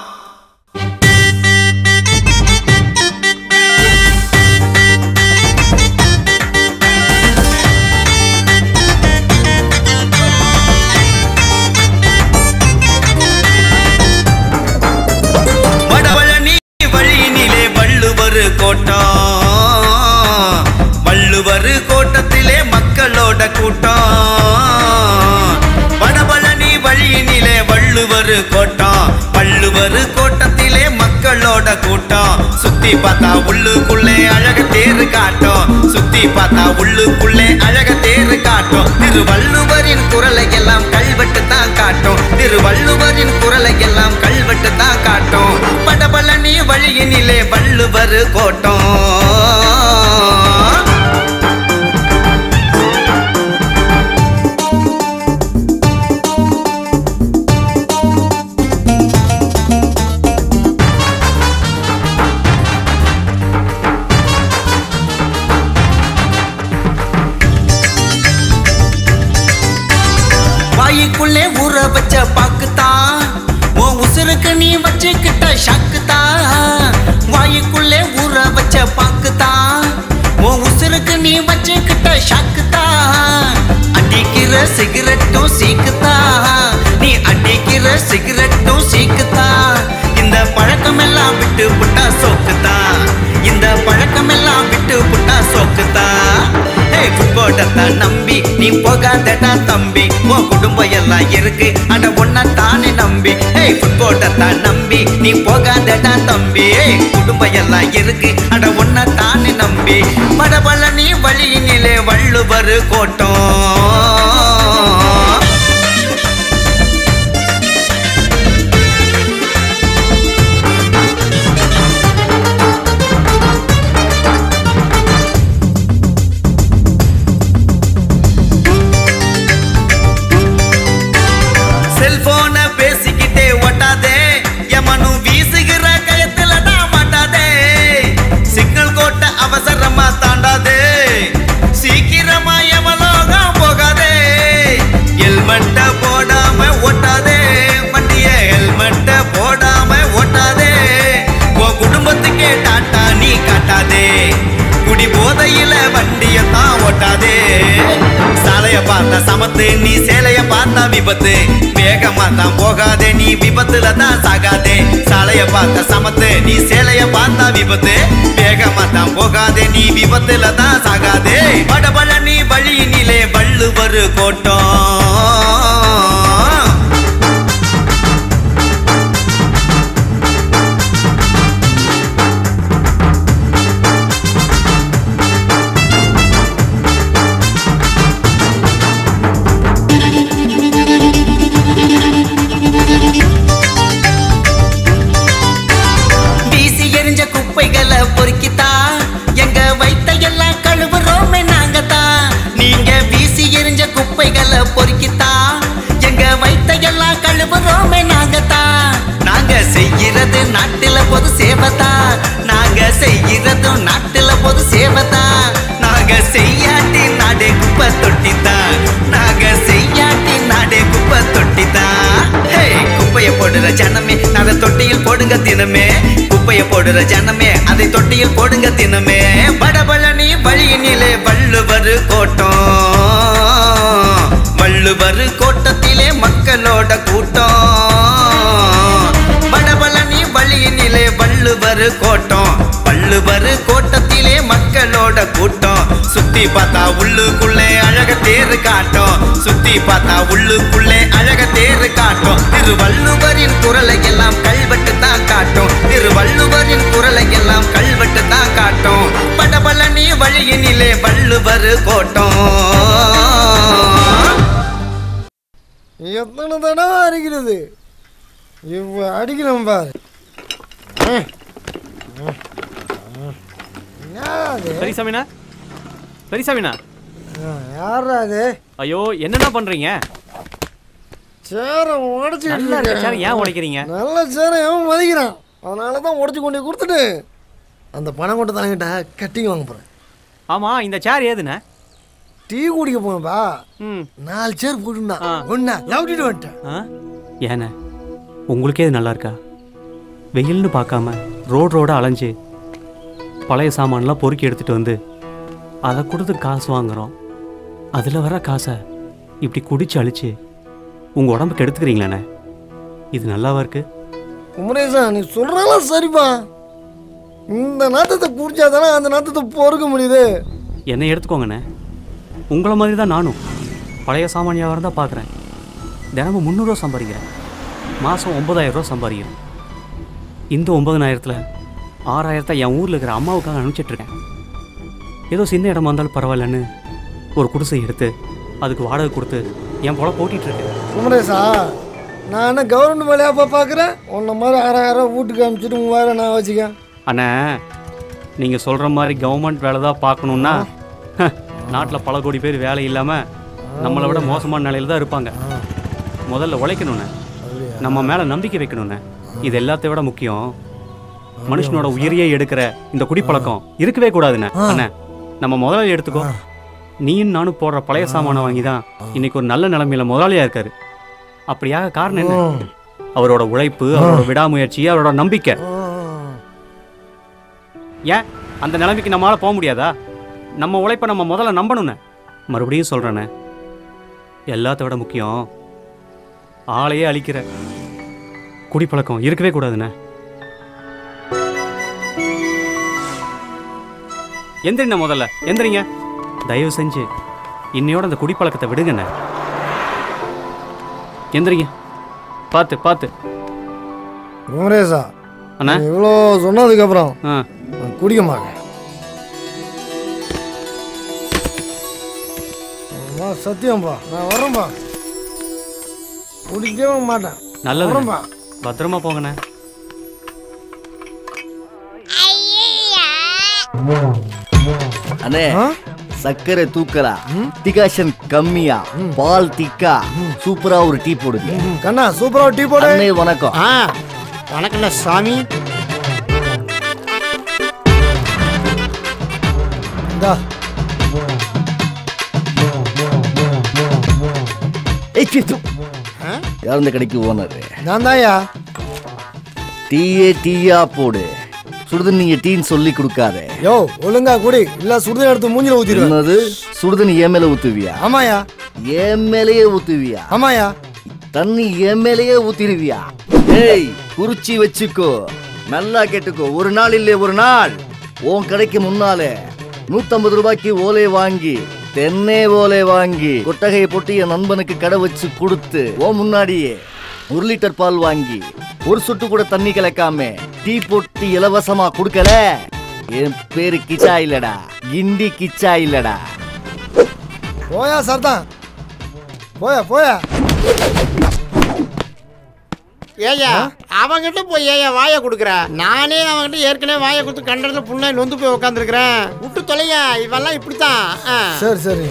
வள்ளுவர் கோட்டம் வள்ளுவர் கோட்டத்திலே மக்களோட கூட்டம் சுத்தி பார்த்தா உள்ளுக்குள்ளே அழக தேரு காட்டும் சுத்தி பார்த்தா உள்ளுக்குள்ளே அழக தேரு காட்டும் திருவள்ளுவரின் குரலை எல்லாம் கல்வெட்டு தான் காட்டும் திருவள்ளுவரின் குரலை எல்லாம் கல்வெட்டு தான் காட்டும் படபழனி வழியினிலே வள்ளுவர் கோட்டம் வாய்க்குள்ளே ஊற வச்ச பாக்குத்தான் உன் உசுருக்கு நீ வச்சுக்கிட்ட ஷாக்குத்தான் வாய்க்குள்ளே ஊற வச்ச பாக்குத்தான் உன் உசுருக்கு நீ வச்சுக்கிட்ட ஷாக்குத்தான் அடிக்கிற சிகரெட்டும் சீக்குத்தான் நீ அடிக்கிற சிகரெட்டும் சீக்குத்தான் இந்த பழக்கம் எல்லாம் விட்டு புட்டா சோக்குத்தான் இந்த பழக்கம் எல்லாம் விட்டு புட்டா சோக்குத்தான் ஹே புட்போட்டத்தை நம்பி நீ போகாதடா தம்பி உன் குடும்பம் எல்லாம் இருக்கு அட ஒன்ன தானே நம்பி ஹே புட்போட்டத்தை நம்பி நீ போகாதடா தம்பி ஏய், குடும்பம் எல்லாம் இருக்கு அட ஒன்ன தானே நம்பி படபழனி வழியினிலே வள்ளுவர் கோட்டம் செல்போன பேசிக்கிட்டே ஒட்டாதே எமனு வீசுகிற கயத்துல தான் மாட்டாதே சிக்னல் கோட்ட அவசரமா தாண்டாதே சீக்கிரமா எமலோகம் போகாதே ஹெல்மெட்ட போடாம ஓட்டாதே வண்டிய ஹெல்மெட்ட போடாம ஓட்டாதே உன் குடும்பத்துக்கே டாட்டா நீ காட்டாதே குடி போதையில வண்டிய தான் ஓட்டாதே சாலைய பார்த்தா சமத்து நீ சேலைய பார்த்தா விபத்து வேகமா தான் போகாதே நீ விபத்துல தான் சாகாதே சாலைய பார்த்தா சமத்து நீ சேலைய பார்த்தா விபத்து வேகமா தான் போகாதே நீ விபத்துல தான் சாகாதே வடபழனி வழியினிலே வள்ளுவர் கோட்டம் வீசி எறிஞ்ச குப்பைகளை பொறுக்கித்தா எங்க வைத்த எல்லாம் கழுவுறோமே நாங்க தான் நீங்க வீசி எறிஞ்ச குப்பைகளை பொறுக்கித்தா எங்க வைத்த எல்லாம் கழுவுறோமே நாங்க தான் நாங்க செய்கிறது நாட்டுல பொது சேவைதா நாங்க செய்கிறதும் நாட்டுல பொது சேவைதா நாங்க செய்யாட்டி நாடே குப்பை தொட்டித்தான் நாங்க செய்யாட்டி நாடே குப்பை தொட்டித்தான் ஹே குப்பைய போடுற ஜனமே அதை தொட்டியில் போடுங்க தினமே குப்பைய போடுற ஜனமே அதை தொட்டியில் போடுங்க தினமே வடபழனி வழியினிலே வள்ளுவர் கோட்டம் வள்ளுவர் கோட்டத்திலே மக்களோட கூட்டம் வடபழனி வழியினிலே வள்ளுவர் கோட்டம் வள்ளுவர் கோட்டத்திலே மக்களோட கூட்டம் சுத்தி பார்த்தா உள்ளுக்குள்ளே அழக தேரு காட்டும் சுத்தி பார்த்தா உள்ளுக்குள்ளே அழக தேரு காட்டும் திருவள்ளுவரின் குரலை எல்லாம் கல்வெட்டு தான் காட்டும் திருவள்ளுவரின் குரலை எல்லாம் கல்வெட்டு தான் காட்டும் படபழனி வழியினிலே வள்ளுவர் கோட்டம் எத்தனை தடவை அடிக்கிறது இவ்வ அடிக்கிறோம் பாரு யாரு பெரியசாமிண்ணா பெரியசாமிண்ணா யாரா அது ஐயோ என்னண்ணா பண்றீங்க சேரை உடச்சிக்கிட்டு நல்லா இருக்க இருக்கேன். சேரை ஏன் உடைக்கிறீங்க? நல்ல சேரை எவன் மதிக்கிறான் அதனால தான் உடச்சி கொண்டு கொடுத்துட்டு அந்த பணம் கொண்ட தலைங்கிட்ட கட்டிங் வாங்க போகிறேன் ஆமா இந்த சேர் ஏதுண்ணே டீ குடிக்க போனப்பா நாலு சேர் போட்டுருந்தான் ஒன்னா லவுட்டிட்டு வந்துட்டேன் ஆ ஏண்ணே உங்களுக்கே இது நல்லா இருக்கா வெயில்னு பார்க்காம ரோடு ரோட அலைஞ்சு பழைய சாமான்லாம் பொறுக்கி எடுத்துட்டு வந்து அதை கொடுத்து காசு வாங்குறோம் அதில் வர காசை இப்படி குடிச்சு அழிச்சு உங்கள் உடம்புக்கு எடுத்துக்கிறீங்களாண்ணே இது நல்லாவா இருக்கு குமரேசா நீ சொல்றதெல்லாம் சரிப்பா இந்த நாத்தத்தை குடிச்சாதானே அந்த நாத்தத்தை பொறுக்க முடியுது என்னை எடுத்துக்கோங்கண்ணே உங்களை மாதிரி தான் நானும் பழைய சாமானியாக தான் பார்க்குறேன் தினமும் முந்நூறுரூவா சம்பாதிக்கிறேன் மாதம் ஒன்பதாயிரம் ரூபா சம்பாதிக்கிறேன் இந்த ஒன்பதனாயிரத்தில் ஆறாயிரத்தை என் ஊரில் இருக்கிற அம்மாவுக்காக அனுப்பிச்சிட்ருக்கேன் ஏதோ சின்ன இடமா இருந்தாலும் பரவாயில்லன்னு ஒரு குடிசை எடுத்து அதுக்கு வாடகை கொடுத்து என் போல போட்டிகிட்ருக்கேன் குமரேசா நான் என்ன கவர்மெண்ட் வேலையா போய் பார்க்குறேன் உன்ன மாதிரி ஆறாயிரம் வீட்டுக்கு அனுப்பிச்சிட்டு மூவாயிரம் நான் வச்சுக்கேன் அண்ணா நீங்கள் சொல்கிற மாதிரி கவர்மெண்ட் வேலை தான் பார்க்கணுன்னா நாட்டில் பல கோடி பேர் வேலை இல்லாமல் நம்மளை விட மோசமான நிலையில் தான் இருப்பாங்க முதல்ல உழைக்கணுண்ணே நம்ம மேலே நம்பிக்கை வைக்கணுண்ணே இது எல்லாத்தை விட முக்கியம் மனுஷனோட உயிரையே எடுக்கிற இந்த குடிப்பழக்கம் இருக்கவே கூடாதுண்ணே அண்ணே நம்ம முதலாளி எடுத்துக்கோ நீயும் நானும் போடுற பழைய சாமானை வாங்கி தான் இன்னைக்கு ஒரு நல்ல நிலைமையில முதலாளியா இருக்காரு அப்படியாக காரணம் என்ன அவரோட உழைப்பு அவரோட விடாமுயற்சி அவரோட நம்பிக்கை ஏன் அந்த நிலைமைக்கு நம்மளால போக முடியாதா நம்ம உழைப்பை நம்ம முதல்ல நம்பணுண்ணே மறுபடியும் சொல்கிறேண்ணே எல்லாத்த விட முக்கியம் ஆளையே அழிக்கிற குடிப்பழக்கம் இருக்கவே கூடாதுண்ணே எந்திரிண்ண முதல்ல எந்திரிங்க தயவு செஞ்சு இன்னையோட அந்த குடிப்பழக்கத்தை விடுங்கண்ணே எந்திரிங்க பார்த்து பார்த்து குமரேசா அண்ணா நீ இவ்வளோ சொன்னதுக்கப்புறம் ஆ நான் குடிக்க மாட்டேன் அம்மா, சத்தியம்பா நான் வரேன்பா குடிக்கவே மாட்டேன் நல்லது வரேன்பா பத்திரமா போங்கண்ணே அண்ணே சர்க்கரை தூக்கலா டிகாஷன் கம்மியா பால் திக்கா சூப்பரா ஒரு டீ போடுங்க கண்ணா சூப்பரா டீ போடு அண்ணே வணக்கம் ஆ வணக்கம்ண்ணா சாமி இந்தா ஏய், சி, து. யார் இந்த கடைக்கு ஓனர் நான் தான்யா டீயே டீயா போடு சுடுதண்ணிய டீன்னு சொல்லி கொடுக்காத யோ ஒழுங்கா குடி இல்ல சுடுதண்ணி எடுத்து மூஞ்சில ஊத்திடுவேன் என்னது சுடுதண்ணி என் மேல ஊத்துவியா ஆமாயா என் மேலேயே ஊத்துவியா ஆமாயா தண்ணி என் மேலேயே ஊத்திடுவியா ஏய் குறிச்சி வச்சுக்கோ நல்லா கேட்டுக்கோ ஒரு நாள் இல்லை ஒரு நாள் உன் கடைக்கு முன்னாலே நூத்தம்பது ரூபாய்க்கு ஓலை வாங்கி தென்னை ஓலை வாங்கி கொட்டகையை போட்டு என் நண்பனுக்கு கடை வச்சு கொடுத்து ஓ முன்னாடியே ஒரு லிட்டர் பால் வாங்கி ஒரு சொட்டு கூட தண்ணி கலக்காம டீ போட்டு இலவசமா கொடுக்கல என் பேரு கிச்சா இல்லடா கிண்டி கிச்சா இல்லடா போயா சர்தான் போயா போயா ஏயா அவங்கிட்ட போய் ஏயா வாயை கொடுக்குற நானே அவன்கிட்ட ஏற்கனவே வாயை கொடுத்து கண்டதுல புண்ணை நொந்து போய் உட்காந்துருக்கிறேன் விட்டு தொலையா இவெல்லாம் இப்படித்தான் ஆ. சரி சரி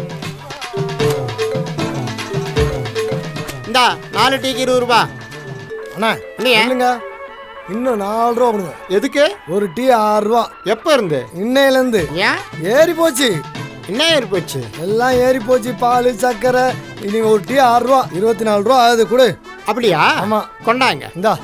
இந்தா நாலு டீக்கு இருபது ரூபா அண்ணா இல்லையா இல்லைங்க இன்னும் நாலு ரூபா கொடுங்க எதுக்கு ஒரு டீ ஆறு ரூபா எப்ப இருந்து இன்னையில இருந்து ஏன் ஏறி போச்சு என்ன ஏறி போச்சு எல்லாம் ஏறி போச்சு பால் சக்கரை இனி ஒரு டீ ஆறு ரூபா இருபத்தி நாலு ரூபா ஆகுது கொடு அப்படியா ஆமா கொண்டாங்க இந்தா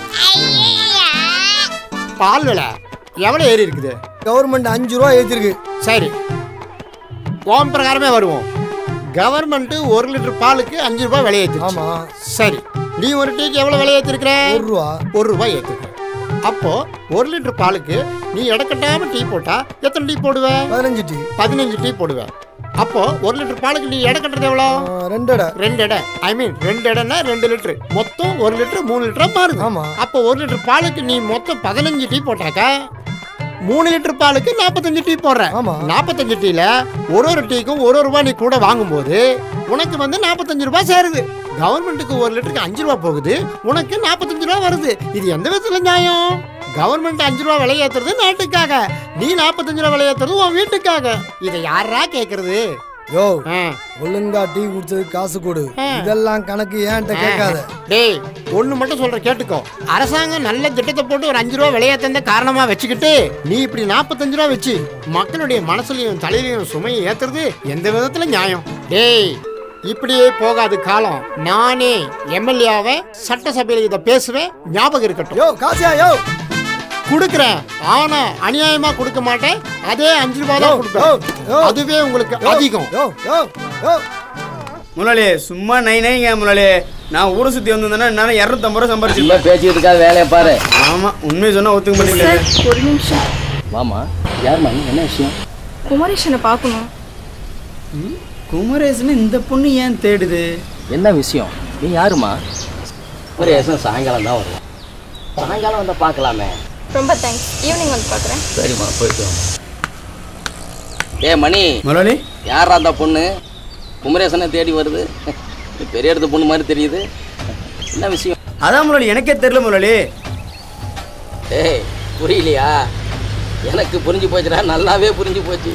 பால் விலை எவ்வளோ ஏறி இருக்குது கவர்மெண்ட் அஞ்சு ரூபா ஏத்திருக்கு சரி ஓம் பிரகாரமே வருவோம் கவர்மெண்ட் ஒரு லிட்டர் பாலுக்கு அஞ்சு ரூபாய் விலை ஏற்றிருச்சு ஆமா சரி நீ ஒரு டீக்கு எவ்வளோ விலை ஏற்றிருக்கிற ஒரு ரூபா ஒரு ரூபாய் ஏற்றிருக்க அப்போ ஒரு லிட்டர் பாலுக்கு நீ இடக்கட்டாம டீ போட்டா எத்தனை டீ போடுவ பதினஞ்சு டீ பதினஞ்சு டீ போடுவ அப்போ ஒரு லிட்டர் பாலுக்கு நீ எடை கட்டுறது எவ்வளோ ரெண்டு எடை ரெண்டு எடை ஐ மீன் ரெண்டு எடைன்னா ரெண்டு லிட்டர் மொத்தம் ஒரு லிட்டர் மூணு லிட்டரா மாறுது ஆமா. அப்போ ஒரு லிட்டர் பாலுக்கு நீ மொத்தம் பதினஞ்சு டீ போட்டாக்கா மூணு லிட்டர் பாலுக்கு நாற்பத்தஞ்சு டீ போடுற ஆமா. நாற்பத்தஞ்சு டீல ஒரு ஒரு டீக்கும் ஒரு ஒரு ரூபாய் நீ கூட வாங்கும்போது உனக்கு வந்து நாற்பத்தஞ்சு ரூபாய் சேருது கவர்மெண்ட்டுக்கு ஒரு லிட்டருக்கு அஞ்சு ரூபாய் போகுது உனக்கு நாற்பத்தஞ்சு ரூபாய் வருது இது எந்த விதத்துல நியாயம் கவர்மெண்ட் அஞ்சு ரூபா விலை ஏத்துறது நாட்டுக்காக நீ நாற்பத்தஞ்சு ரூபா விலை ஏத்துறது உன் வீட்டுக்காக இதை யாரா கேக்குறது யோ ஒழுங்கா டீ குடிச்சது காசு கொடு இதெல்லாம் கணக்கு ஏன்ட்ட கேட்காத டேய் ஒண்ணு மட்டும் சொல்ற கேட்டுக்கோ அரசாங்கம் நல்ல திட்டத்தை போட்டு ஒரு அஞ்சு ரூபா விலையேத்தந்த காரணமா வச்சுக்கிட்டு நீ இப்படி நாற்பத்தஞ்சு ரூபா வச்சு மக்களுடைய மனசுலயும் தலையிலையும் சுமையை ஏத்துறது எந்த விதத்துல நியாயம் டேய் இப்படியே போகாது காலம் நானே எம்எல்ஏவை சட்டசபையில இதை பேசுவேன் ஞாபகம் இருக்கட்டும் யோ காசியா யோ கொடுக்குறேன் ஆனா அநியாயமா கொடுக்க மாட்டேன் அதே அஞ்சு ரூபாய் தான் கொடுப்பேன் அதுவே உங்களுக்கு அதிகம் யோ யோ யோ முன்னாடி சும்மா நை நைங்க முன்னாடி நான் ஊரை சுத்தி வந்திருந்தேன்னா என்னால இரநூத்தம்பது ரூபா சம்பாரிச்சு பேச்சுக்கிட்டு வேலையை பாரு ஆமா உண்மையை சொன்னா ஒத்துக்க மாட்டேங்குது ஒரு நிமிஷம் வாமா யாருமா என்ன விஷயம் குமரேஷனை பார்க்கணும் குமரேசன் இந்த பொண்ணு ஏன் தேடுது என்ன விஷயம் நீ யாருமா குமரேசன் சாயங்காலம் தான் வருவான் சாயங்காலம் வந்தால் பார்க்கலாமே ரொம்ப தேங்க்ஸ் ஈவினிங் வந்து பார்க்குறேன் சரிம்மா போயிட்டு வாங்க ஏ மணி முதலாளி யாரா அந்த பொண்ணு குமரேசனை தேடி வருது பெரிய இடத்து பொண்ணு மாதிரி தெரியுது என்ன விஷயம் அதான் முதலாளி எனக்கே தெரியல முதலாளி ஏய் புரியலையா எனக்கு புரிஞ்சு போச்சுடா நல்லாவே புரிஞ்சு போச்சு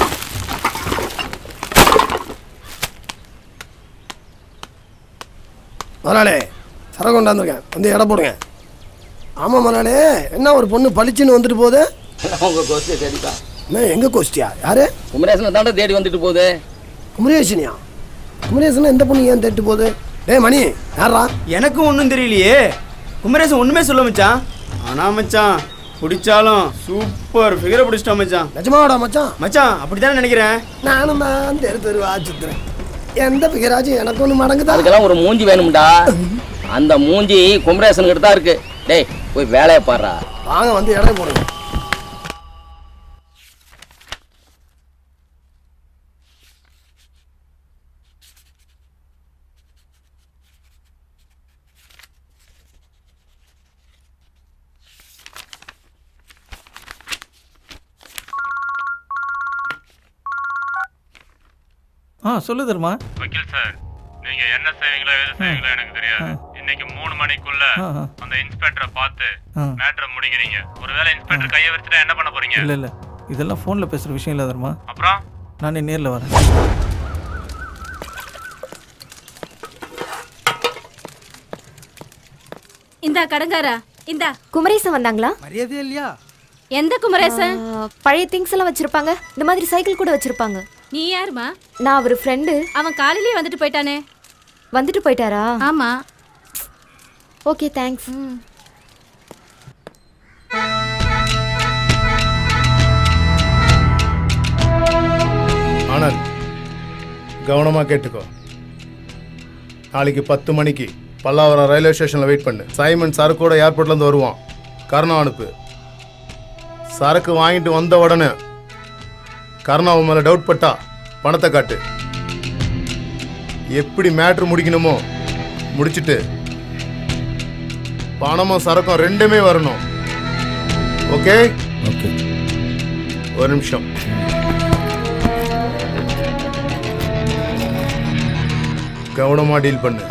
முதலாளி சரக்கு கொண்டாந்துருக்கேன் வந்து எடை போடுங்க ஆமாம் முதலாளி என்ன ஒரு பொண்ணு பளிச்சுன்னு வந்துட்டு போகுது உங்க கோஸ்டியை தேடிதான் என்ன எங்க கோஷ்டியா யாரு குமரேசனை தாண்டா தேடி வந்துட்டு போகுது குமரேசனியா குமரேசன் எந்த பொண்ணு ஏன் தேட்டு போகுது டேய் மணி யாரா எனக்கும் ஒன்றும் தெரியலையே குமரேசன் ஒண்ணுமே சொல்ல மச்சான் ஆனா மச்சான் பிடிச்சாலும் சூப்பர் ஃபிகரை பிடிச்சிட்டா மச்சான் நிஜமாவாடா மச்சான் மச்சான் அப்படித்தானே நினைக்கிறேன் நானும் தான் தெரு தெருவா சுத்துறேன் எந்த பிகராஜும் எனக்கு ஒன்று மடங்குதா அதுக்கெல்லாம் ஒரு மூஞ்சி வேணும்டா அந்த மூஞ்சி குமரேசன் கிட்ட தான் இருக்கு டேய் போய் வேலையை பாடுறா வாங்க வந்து எடை போடுங்க ஆ சொல்லு தர்மா வக்கீல் சார் நீங்க என்ன செய்வீங்களோ எது செய்வீங்களோ எனக்கு தெரியாது இன்னைக்கு மூணு மணிக்குள்ள ஆ, ஆ. அந்த இன்ஸ்பெக்டரை பார்த்து ஆ. மேட்ரை முடிக்கிறீங்க ஒருவேளை இன்ஸ்பெக்டர் கையை வச்சுட்டா என்ன பண்ண போறீங்க இல்லை இல்லை இதெல்லாம் ஃபோனில் பேசுகிற விஷயம் இல்லை தர்மா அப்புறம் நானே நேரில் வரேன் இந்தா கடங்காரா இந்தா குமரேசன் வந்தாங்களா மரியாதையே இல்லையா எந்த குமரேசன் ஆ, பழைய திங்ஸ் எல்லாம் வச்சிருப்பாங்க இந்த மாதிரி சைக்கிள் கூட வச்சிருப்பாங்க நீ யாருமா நான் அவர் ஃப்ரெண்டு அவன் காலையிலேயே வந்துட்டு போயிட்டானே வந்துட்டு போயிட்டாரா ஆமா ஓகே தேங்க்ஸ் ஆனந்த் கவனமாக கேட்டுக்கோ நாளைக்கு பத்து மணிக்கு பல்லாவரம் ரயில்வே ஸ்டேஷனில் வெயிட் பண்ணு சைமன் சரக்கோட ஏர்போர்ட்லேருந்து வருவான் கருணா அனுப்பு சரக்கு வாங்கிட்டு வந்த உடனே கருணா உன் மேலே டவுட் பட்டா பணத்தை காட்டு எப்படி மேட்ரு முடிக்கணுமோ முடிச்சிட்டு பணமும் சரக்கும் ரெண்டுமே வரணும் ஓகே ஓகே ஒரு நிமிஷம் கவனமா டீல் பண்ணு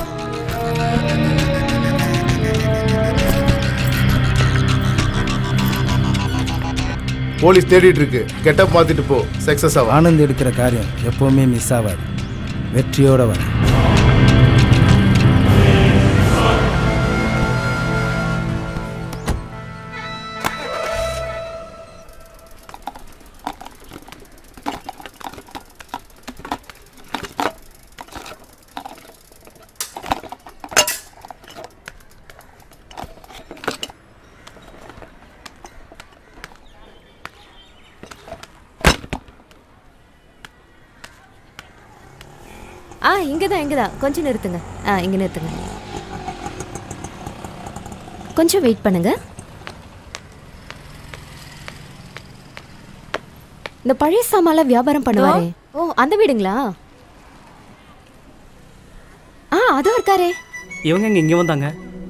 போலீஸ் தேடிட்டு இருக்கு கெட்டப் பார்த்துட்டு போ சக்சஸ் ஆகும் ஆனந்த் எடுக்கிற காரியம் எப்பவுமே மிஸ் ஆகாது வெற்றியோட வரும் ஆ இங்கே தான் இங்கே தான் கொஞ்சம் நிறுத்துங்க ஆ இங்கே நிறுத்துங்க கொஞ்சம் வெயிட் பண்ணுங்க இந்த பழைய சாமான்ல வியாபாரம் பண்ணுவாரே ஓ அந்த வீடுங்களா ஆ அதுவும் இருக்காரே இவங்க இங்க இங்கே வந்தாங்க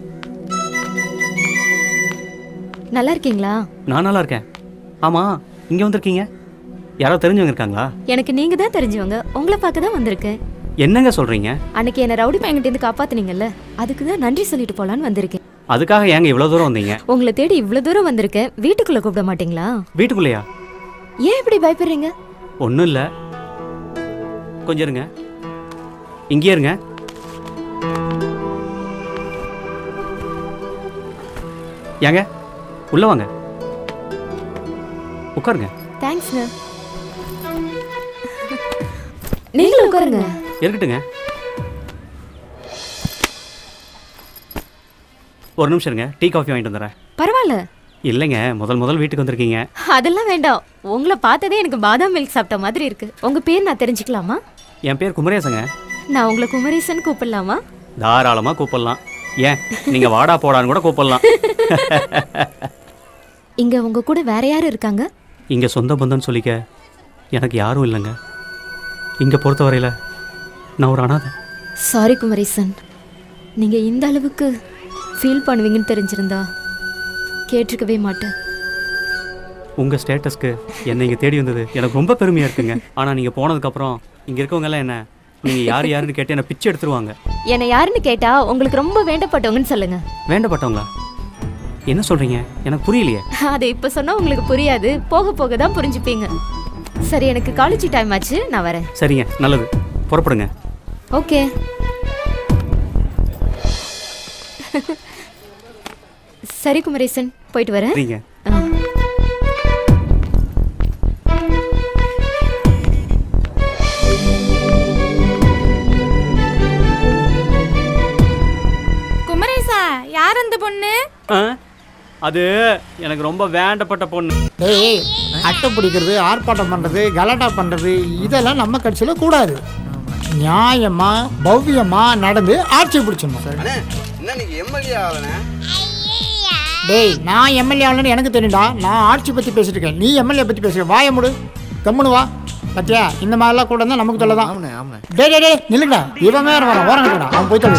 நல்லா இருக்கீங்களா நான் நல்லா இருக்கேன் ஆமாம் இங்கே வந்திருக்கீங்க யாராவது தெரிஞ்சவங்க இருக்காங்களா எனக்கு நீங்க தான் தெரிஞ்சவங்க உங்களை பார்க்க தான் வந்திருக்கேன் என்னங்க சொல்கிறீங்க அன்னைக்கு என்ன ரவுடி பையன்கிட்ட காப்பாத்துனீங்கல்ல அதுக்கு தான் நன்றி சொல்லிட்டு போலான்னு வந்திருக்கேன் அதுக்காக ஏங்க இவ்வளோ தூரம் வந்தீங்க உங்களை தேடி இவ்வளவு தூரம் வந்திருக்கேன் வீட்டுக்குள்ள கூப்பிட மாட்டீங்களா வீட்டுக்குள்ளேயா ஏன் இப்படி பயப்படுறீங்க ஒன்றும் இல்லை கொஞ்சம் இருங்க இங்கேயே இருங்க ஏங்க உள்ள வாங்க உட்காருங்க தேங்க்ஸ்ங்க நீங்களும் உட்காருங்க இருக்கட்டுங்க ஒரு நிமிஷம் இருங்க டீ காஃபி வாங்கிட்டு வந்துடுறேன் பரவாயில்ல இல்லைங்க முதல் முதல் வீட்டுக்கு வந்திருக்கீங்க அதெல்லாம் வேண்டாம் உங்களை பார்த்ததே எனக்கு பாதாம் மில்க் சாப்பிட்ட மாதிரி இருக்கு உங்க பேர் நான் தெரிஞ்சுக்கலாமா என் பேர் குமரேசங்க நான் உங்களை குமரேசன் கூப்பிடலாமா தாராளமாக கூப்பிடலாம் ஏன் நீங்கள் வாடா போடான்னு கூட கூப்பிடலாம் இங்க உங்க கூட வேற யாரும் இருக்காங்க இங்கே சொந்த பந்தம்னு சொல்லிக்க எனக்கு யாரும் இல்லைங்க இங்கே பொறுத்தவரையில் நான் ஒரு அனாதை சாரி குமரேசன் நீங்க இந்த அளவுக்கு ஃபீல் பண்ணுவீங்கன்னு தெரிஞ்சிருந்தா கேட்டிருக்கவே மாட்டேன் உங்கள் ஸ்டேட்டஸ்க்கு என்னை இங்கே தேடி வந்தது எனக்கு ரொம்ப பெருமையாக இருக்குங்க ஆனால் நீங்கள் போனதுக்கப்புறம் இங்கே இருக்கவங்க எல்லாம் என்ன நீங்கள் யார் யாருன்னு கேட்டு என்னை பிச்சை எடுத்துருவாங்க என்னை யாருன்னு கேட்டா உங்களுக்கு ரொம்ப வேண்டப்பட்டவங்கன்னு சொல்லுங்க வேண்டப்பட்டவங்களா என்ன சொல்கிறீங்க எனக்கு புரியலையே அதை இப்ப சொன்னா உங்களுக்கு புரியாது போக போக தான் புரிஞ்சுப்பீங்க சரி எனக்கு காலேஜ் டைம் ஆச்சு நான் வரேன் சரிங்க நல்லது புறப்படுங்க ஓகே சரி குமரேசன் போயிட்டு வரேன் சரிங்க ஆ. குமரேசா யார் அந்த பொண்ணு ஆ அது எனக்கு ரொம்ப வேண்டப்பட்ட பொண்ணு டேய் அட்டை பிடிக்கிறது ஆர்ப்பாட்டம் பண்றது கலாட்டா பண்றது இதெல்லாம் நம்ம கட்சியில கூடாது நியாயமா பவ்யமா நடந்து ஆட்சி பிடிச்சிடணும் என்ன நீங்க எம்எல்ஏ ஆகலண்ணே டேய் நான் எம்எல்ஏ ஆகலன்னு எனக்கு தெரியும்டா நான் ஆட்சி பத்தி பேசிட்டு இருக்கேன் நீ எம்எல்ஏ பத்தி பேசுற வாய முடு கம்முனு வா பத்தியா இந்த மாதிரிலாம் கூட இருந்தா நமக்கு தொல்லதான் டேய் டேய் டேய் நில்லுங்கடா இவன் வேற வரான் ஓரம் கட்டுடா அவன் போய்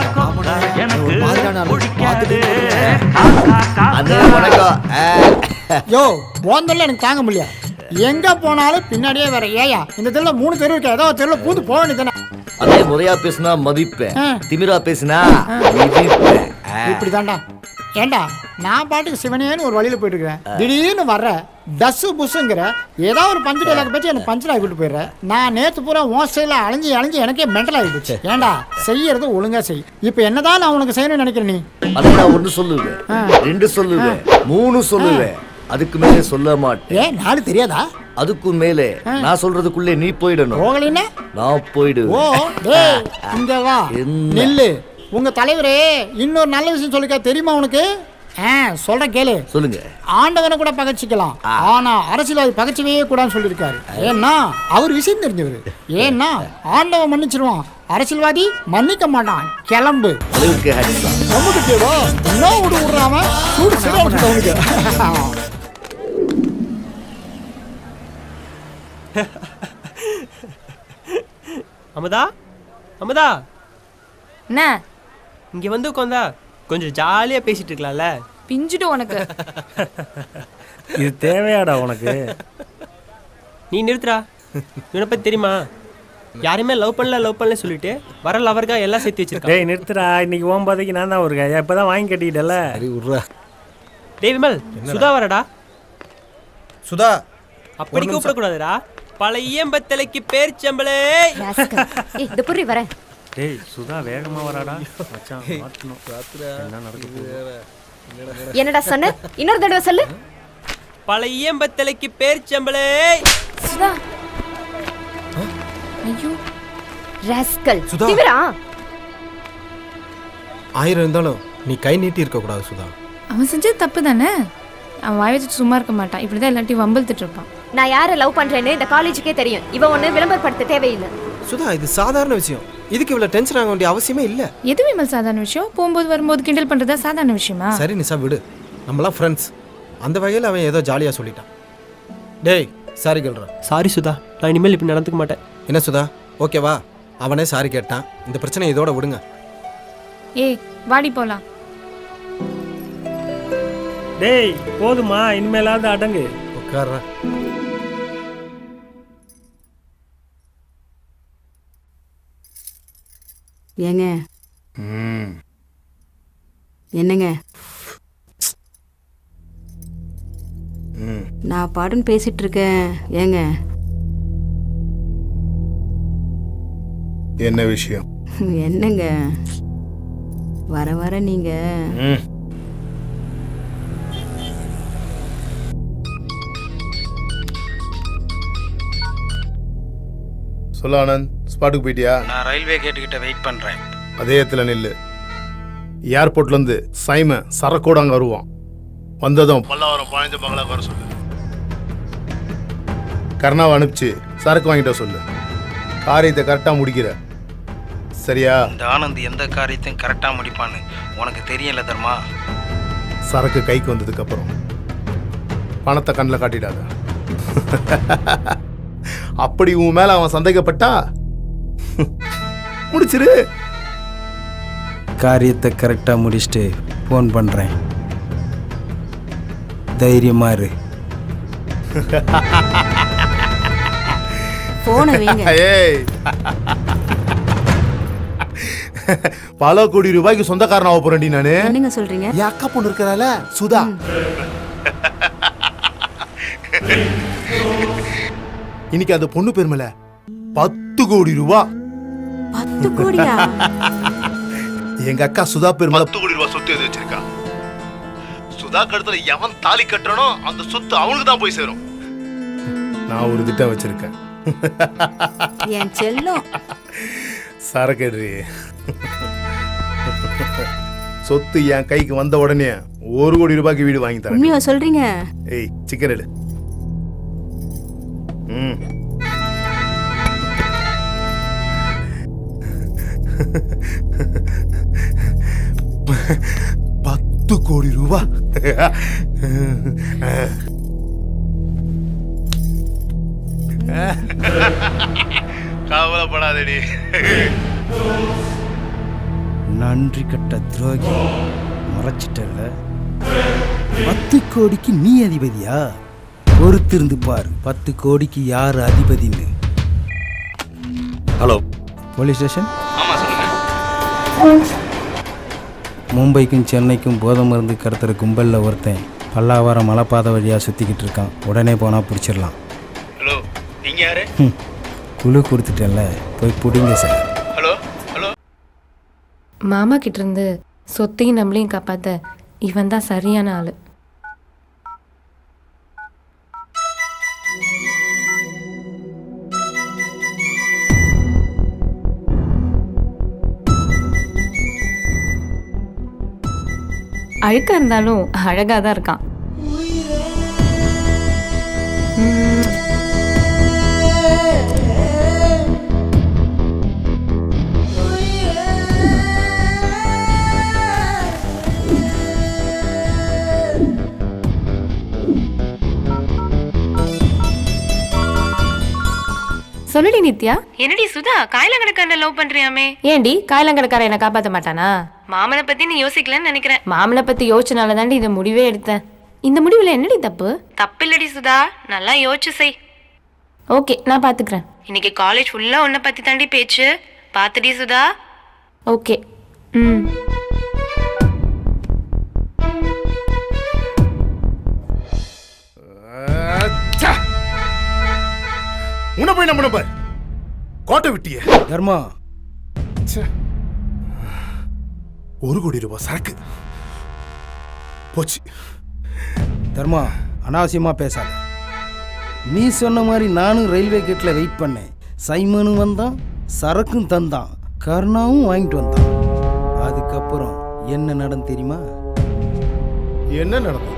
யோ போந்தல்ல எனக்கு தாங்க முடியல எங்க போனாலும் பின்னாடியே வேற ஏயா இந்த தெருல மூணு தெரு இருக்கு ஏதோ ஒரு தெருல பூந்து போக வேண்டியதானே அதே முறையா பேசினா மதிப்பேன் ஆ. திமிரா பேசினா மிதிப்பேன் ஆ. இப்படிதான்டா ஏண்டா நான் பாட்டுக்கு சிவனேன்னு ஒரு வழியில போயிட்டு இருக்கிறேன் திடீர்னு வர்ற டஸ்ஸு புஸ்ஸுங்கிற ஏதோ ஒரு பஞ்சு டைலாக் பற்றி எனக்கு பஞ்சர் ஆகி விட்டு போயிடுறேன் நான் நேத்து பூரா உன் ஸ்டைல அலைஞ்சு அலைஞ்சு எனக்கே மென்டல் ஆகி போச்சு ஏண்டா செய்யறது ஒழுங்கா செய் இப்போ என்னதான் நான் உனக்கு செய்யணும்னு நினைக்கிறேன் நீ அது நான் ஒண்ணு சொல்லுவேன் ரெண்டு சொல்லுவேன் மூணு சொல்லுவேன் அதுக்கு மேலே சொல்ல மாட்டேன் ஏன் நாலு தெரியாதா அதுக்கும் மேலே நான் சொல்றதுக்குள்ளே நீ போயிடணும் போகலைன்னா நான் ஓ போயிடுவேன் டேய் இங்க வா என்ன? நில்லு உங்க தலைவரே இன்னொரு நல்ல விஷயம் சொல்லிக்க தெரியுமா உனக்கு ஆ சொல்றேன் கேளு சொல்லுங்க ஆண்டவனை கூட பகச்சிக்கலாம் ஆனா அரசியல்வாதி பகச்சவே கூடாதுன்னு சொல்லியிருக்காரு ஏன்னா அவர் விஷயம் தெரிஞ்சவர் ஏன்னா ஆண்டவன் மன்னிச்சிருவான் அரசியல்வாதி மன்னிக்க மாட்டான் கிளம்பு அளவுக்கு ஹேட்ஸா ரொம்ப கேவோ இன்னும் விடு விடுறாம சூடு சரியா அவனுக்கு அமுதா அமுதா என்ன இங்க வந்து உட்காந்தா கொஞ்சம் ஜாலியா பேசிட்டு இருக்கலாம்ல பிஞ்சுட்டு உனக்கு இது தேவையாடா உனக்கு நீ நிறுத்துறா இவனை பத்தி தெரியுமா யாருமே லவ் பண்ணல லவ் பண்ணல சொல்லிட்டு வர லவர்கா எல்லாம் சேர்த்து வச்சிருக்கான் டேய் நிறுத்துடா இன்னைக்கு ஓம் பாதைக்கு நான் தான் இருக்கேன் இப்பதான் வாங்கி கட்டிக்கிட்டல சரி விட்றா டேய் விமல் சுதா வரடா சுதா அப்படி கூப்பிடக்கூடாதுடா பழைய பத்தலைக்கு பேர் சம்பளே ஏய் இந்த புரி வரேன் டேய் சுதா வேகமா வராடா மச்சான் மாட்டணும் என்ன நடக்க போகுது என்னடா சொன்ன இன்னொரு தடவை சொல்லு பழைய பத்தலைக்கு பேர் சம்பளே சுதா ஐயோ ராஸ்கல் சுதா. திமிரா ஆயிரம் இருந்தாலும் நீ கை நீட்டி இருக்க கூடாது சுதா அவன் செஞ்சது தப்பு தானே அவன் வாய் வச்சுட்டு சும்மா இருக்க மாட்டான் இப்படிதான் எல்லாத்தையும் வம்பிழுத்துட்டு இருப்பான் நான் யாரை லவ் பண்றேன்னு இந்த காலேஜுக்கே தெரியும் இவன் ஒண்ணு விளம்பரப்படுத்த தேவையில்லை சுதா இது சாதாரண விஷயம் இதுக்கு இவ்வளவு டென்ஷன் ஆக வேண்டிய அவசியமே இல்ல எது விமல் சாதாரண விஷயம் போகும்போது வரும்போது கிண்டல் பண்றதா சாதாரண விஷயமா சரி நிசா விடு நம்மளாம் ஃப்ரெண்ட்ஸ் அந்த வகையில் அவன் ஏதோ ஜாலியாக சொல்லிட்டான் டேய் சாரி கேள்றா சாரி சுதா நான் இனிமேல் இப்படி நடந்துக்க மாட்டேன் என்ன சுதா ஓகேவா அவனே சாரி கேட்டான் இந்த பிரச்சனை இதோட விடுங்க ஏய் வாடி போலாம் டேய் போதுமா இனிமேலாவது அடங்கு உட்கார்றா ஏங்க என்னங்க நான் பாட்டுன்னு பேசிட்டு இருக்கேன் ஏங்க என்ன விஷயம் என்னங்க வர வர நீங்க சொல்ல ஆனந்த் ஸ்பாட்டுக்கு போயிட்டியா நான் ரயில்வே கேட்டுக்கிட்ட வெயிட் பண்றேன் அதே இடத்துல நில்லு ஏர்போர்ட்லேருந்து சைமன் சரக்கோட அங்கே வருவான் வந்ததும் பல்லாவரம் பாய்ஞ்ச பங்களா வர சொல்லு கர்ணாவை அனுப்பிச்சு சரக்கு வாங்கிட்ட சொல்லு காரியத்தை கரெக்டாக முடிக்கிற சரியா இந்த ஆனந்த் எந்த காரியத்தையும் கரெக்டாக முடிப்பான்னு உனக்கு தெரியல தர்மா சரக்கு கைக்கு வந்ததுக்கு அப்புறம் பணத்தை கண்ணில் காட்டிடாத அப்படி உன் மேல அவன் சந்தேகப்பட்டா முடிச்சிரு காரியத்தை கரெக்டாக முடிச்சுட்டு ஃபோன் பண்ணுறேன் தைரியமா இரு போனை வைங்க ஏய் பல கோடி ரூபாய்க்கு சொந்தக்காரன் ஆக போறேன்டி நானு என்னங்க சொல்றீங்க என் அக்கா பொண்ணு இருக்கிறால சுதா இன்னைக்கு அந்த பொண்ணு பெருமல பத்து கோடி ரூபா பத்து கோடியா எங்க அக்கா சுதா பெருமல பத்து கோடி ரூபாய் சொத்து எழுதி வச்சிருக்கா சுதா கழுத்துல எவன் தாலி கட்டுறனோ அந்த சொத்து அவனுக்கு தான் போய் சேரும் நான் ஒரு திட்டம் வச்சிருக்கேன் என் செல்லம் சரக்கேடுறி சொத்து என் கைக்கு வந்த உடனே ஒரு கோடி ரூபாய்க்கு வீடு வாங்கி தரேன் உண்மையா சொல்றீங்க ஏய் சிக்கன் எடு ம் பத்து கோடி ரூபா கவலைப்படாதடி நன்றி கட்ட துரோகி மறைச்சிட்டல பத்து கோடிக்கு நீ அதிபதியா பொறுத்திருந்து பார் பத்து கோடிக்கு யார் அதிபதின்னு ஹலோ போலீஸ் ஸ்டேஷன் ஆமா சொல்லுங்க மும்பைக்கும் சென்னைக்கும் போதை மருந்து கடத்துற கும்பலில் ஒருத்தன் பல்லாவரம் மலைப்பாதை வழியாக சுற்றிக்கிட்டு இருக்கான் உடனே போனால் பிடிச்சிடலாம் ஹலோ நீங்க யாரு ம், குழு கொடுத்துட்டேன்ல போய் பிடிங்க சார் ஹலோ ஹலோ மாமா கிட்ட இருந்து சொத்தையும் நம்மளையும் காப்பாத்த இவன் தான் சரியான ஆளு அழுக்கா இருந்தாலும் அழகா தான் இருக்கான் உம், சொல்லுடி நித்யா என்னடி சுதா காயலங்கடக்காரனை லவ் பண்றியாமே ஏண்டி காயலங்கடக்காரன் என்ன காப்பாத்த மாட்டானா மாமனை பத்தி நீ யோசிக்கலன்னு நினைக்கிறேன் மாமனை பத்தி யோசிச்சனால தாண்டி இந்த முடிவே எடுத்தேன் இந்த முடிவுல என்னடி தப்பு தப்பு இல்லடி சுதா நல்லா யோசிச்சு செய் ஓகே நான் பாத்துக்கிறேன் இன்னைக்கு காலேஜ் ஃபுல்லா உன்னை பத்தி தாண்டி பேச்சு பாத்துடி சுதா ஓகே ம் உன்னை போய் நம்ம பார் கோட்டை விட்டிய தர்மா ஒரு கோடி ரூபாய் சரக்கு போச்சு தர்மா அனாவசியமாக பேசாத நீ சொன்ன மாதிரி நானும் ரயில்வே கேட்டில் வெயிட் பண்ணேன் சைமனும் வந்தான் சரக்கும் தந்தான் கருணாவும் வாங்கிட்டு வந்தான் அதுக்கப்புறம் என்ன நடந்து தெரியுமா என்ன நடந்தது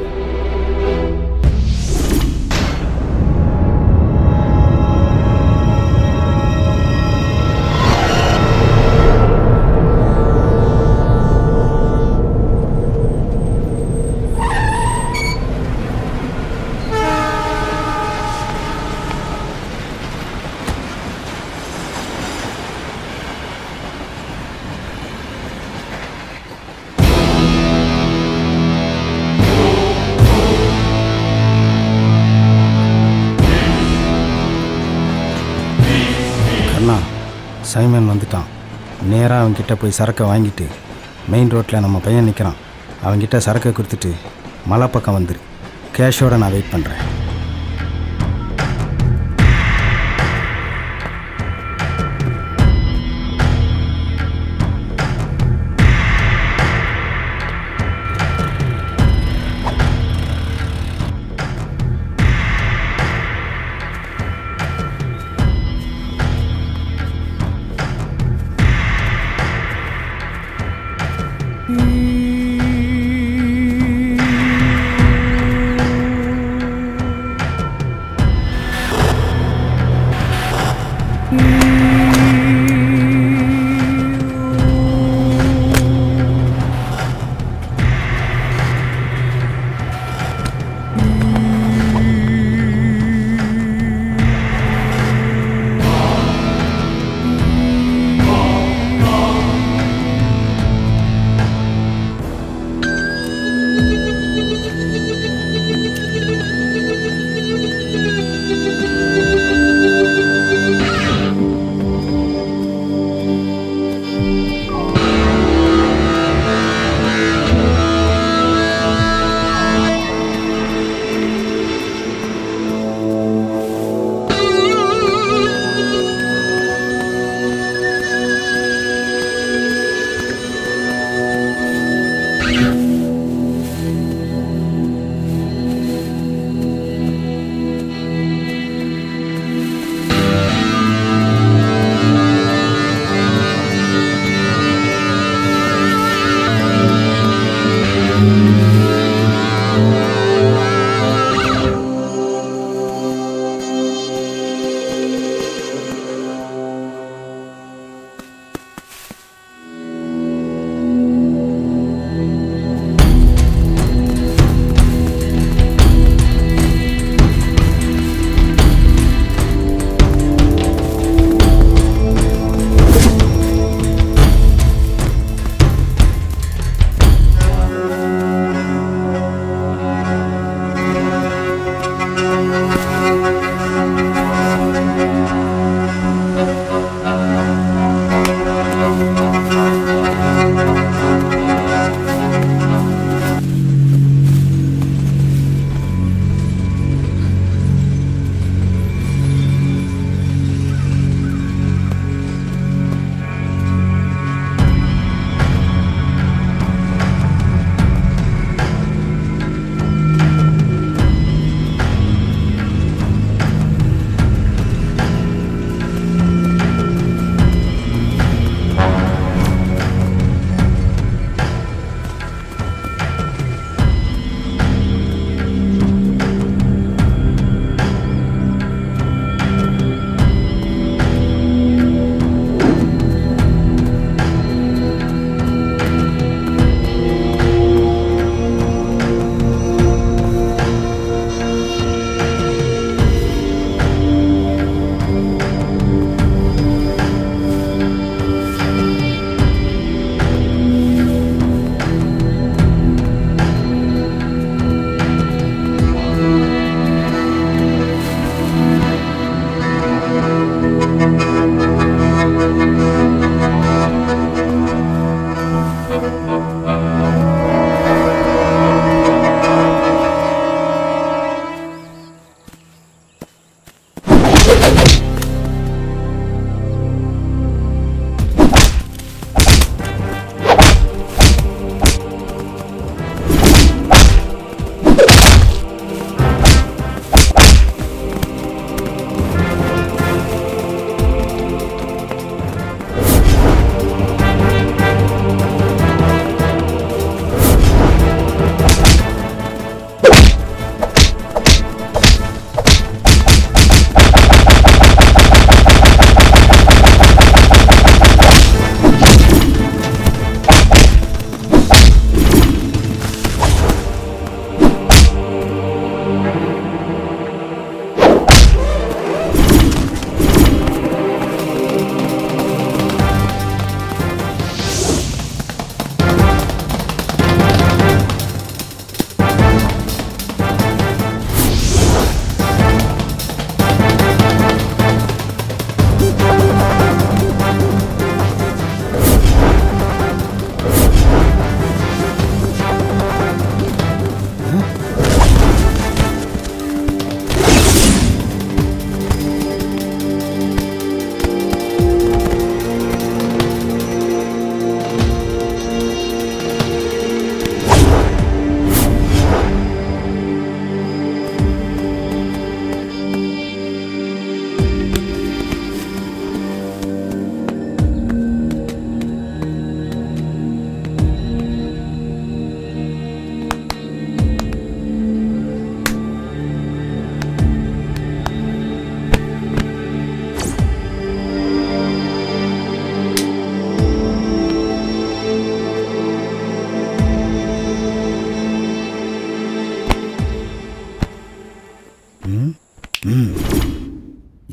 கண்ணா சைமன் வந்துட்டான் நேராக அவன்கிட்ட போய் சரக்கை வாங்கிட்டு மெயின் ரோட்டில் நம்ம பையன் நிற்கிறான் அவன்கிட்ட சரக்கை கொடுத்துட்டு மலை பக்கம் வந்துரு கேஷோட நான் வெயிட் பண்ணுறேன்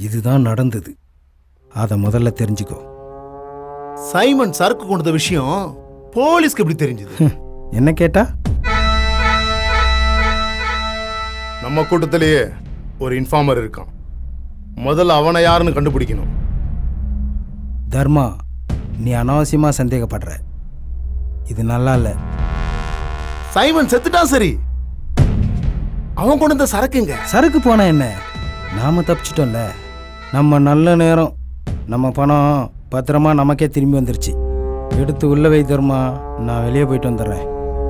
இதுதான் நடந்தது அதை முதல்ல தெரிஞ்சுக்கோ சைமன் சரக்கு கொண்டு வந்த விஷயம் போலீஸ்க்கு எப்படி தெரிஞ்சது என்ன கேட்டா நம்ம கூட்டத்திலேயே ஒரு இன்ஃபார்மர் இருக்கான் முதல்ல அவனை யாருன்னு கண்டுபிடிக்கணும் தர்மா நீ அனாவசியமாக சந்தேகப்படுற இது நல்லா இல்லை சைமன் செத்துட்டான் சரி அவன் கொண்டு வந்த சரக்குங்க சரக்கு போனா என்ன நாம தப்பிச்சிட்டோம்ல நம்ம நல்ல நேரம் நம்ம பணம் பத்திரமா நமக்கே திரும்பி வந்துருச்சு எடுத்து உள்ள வை தர்மா நான் வெளியே போயிட்டு வந்துடுறேன்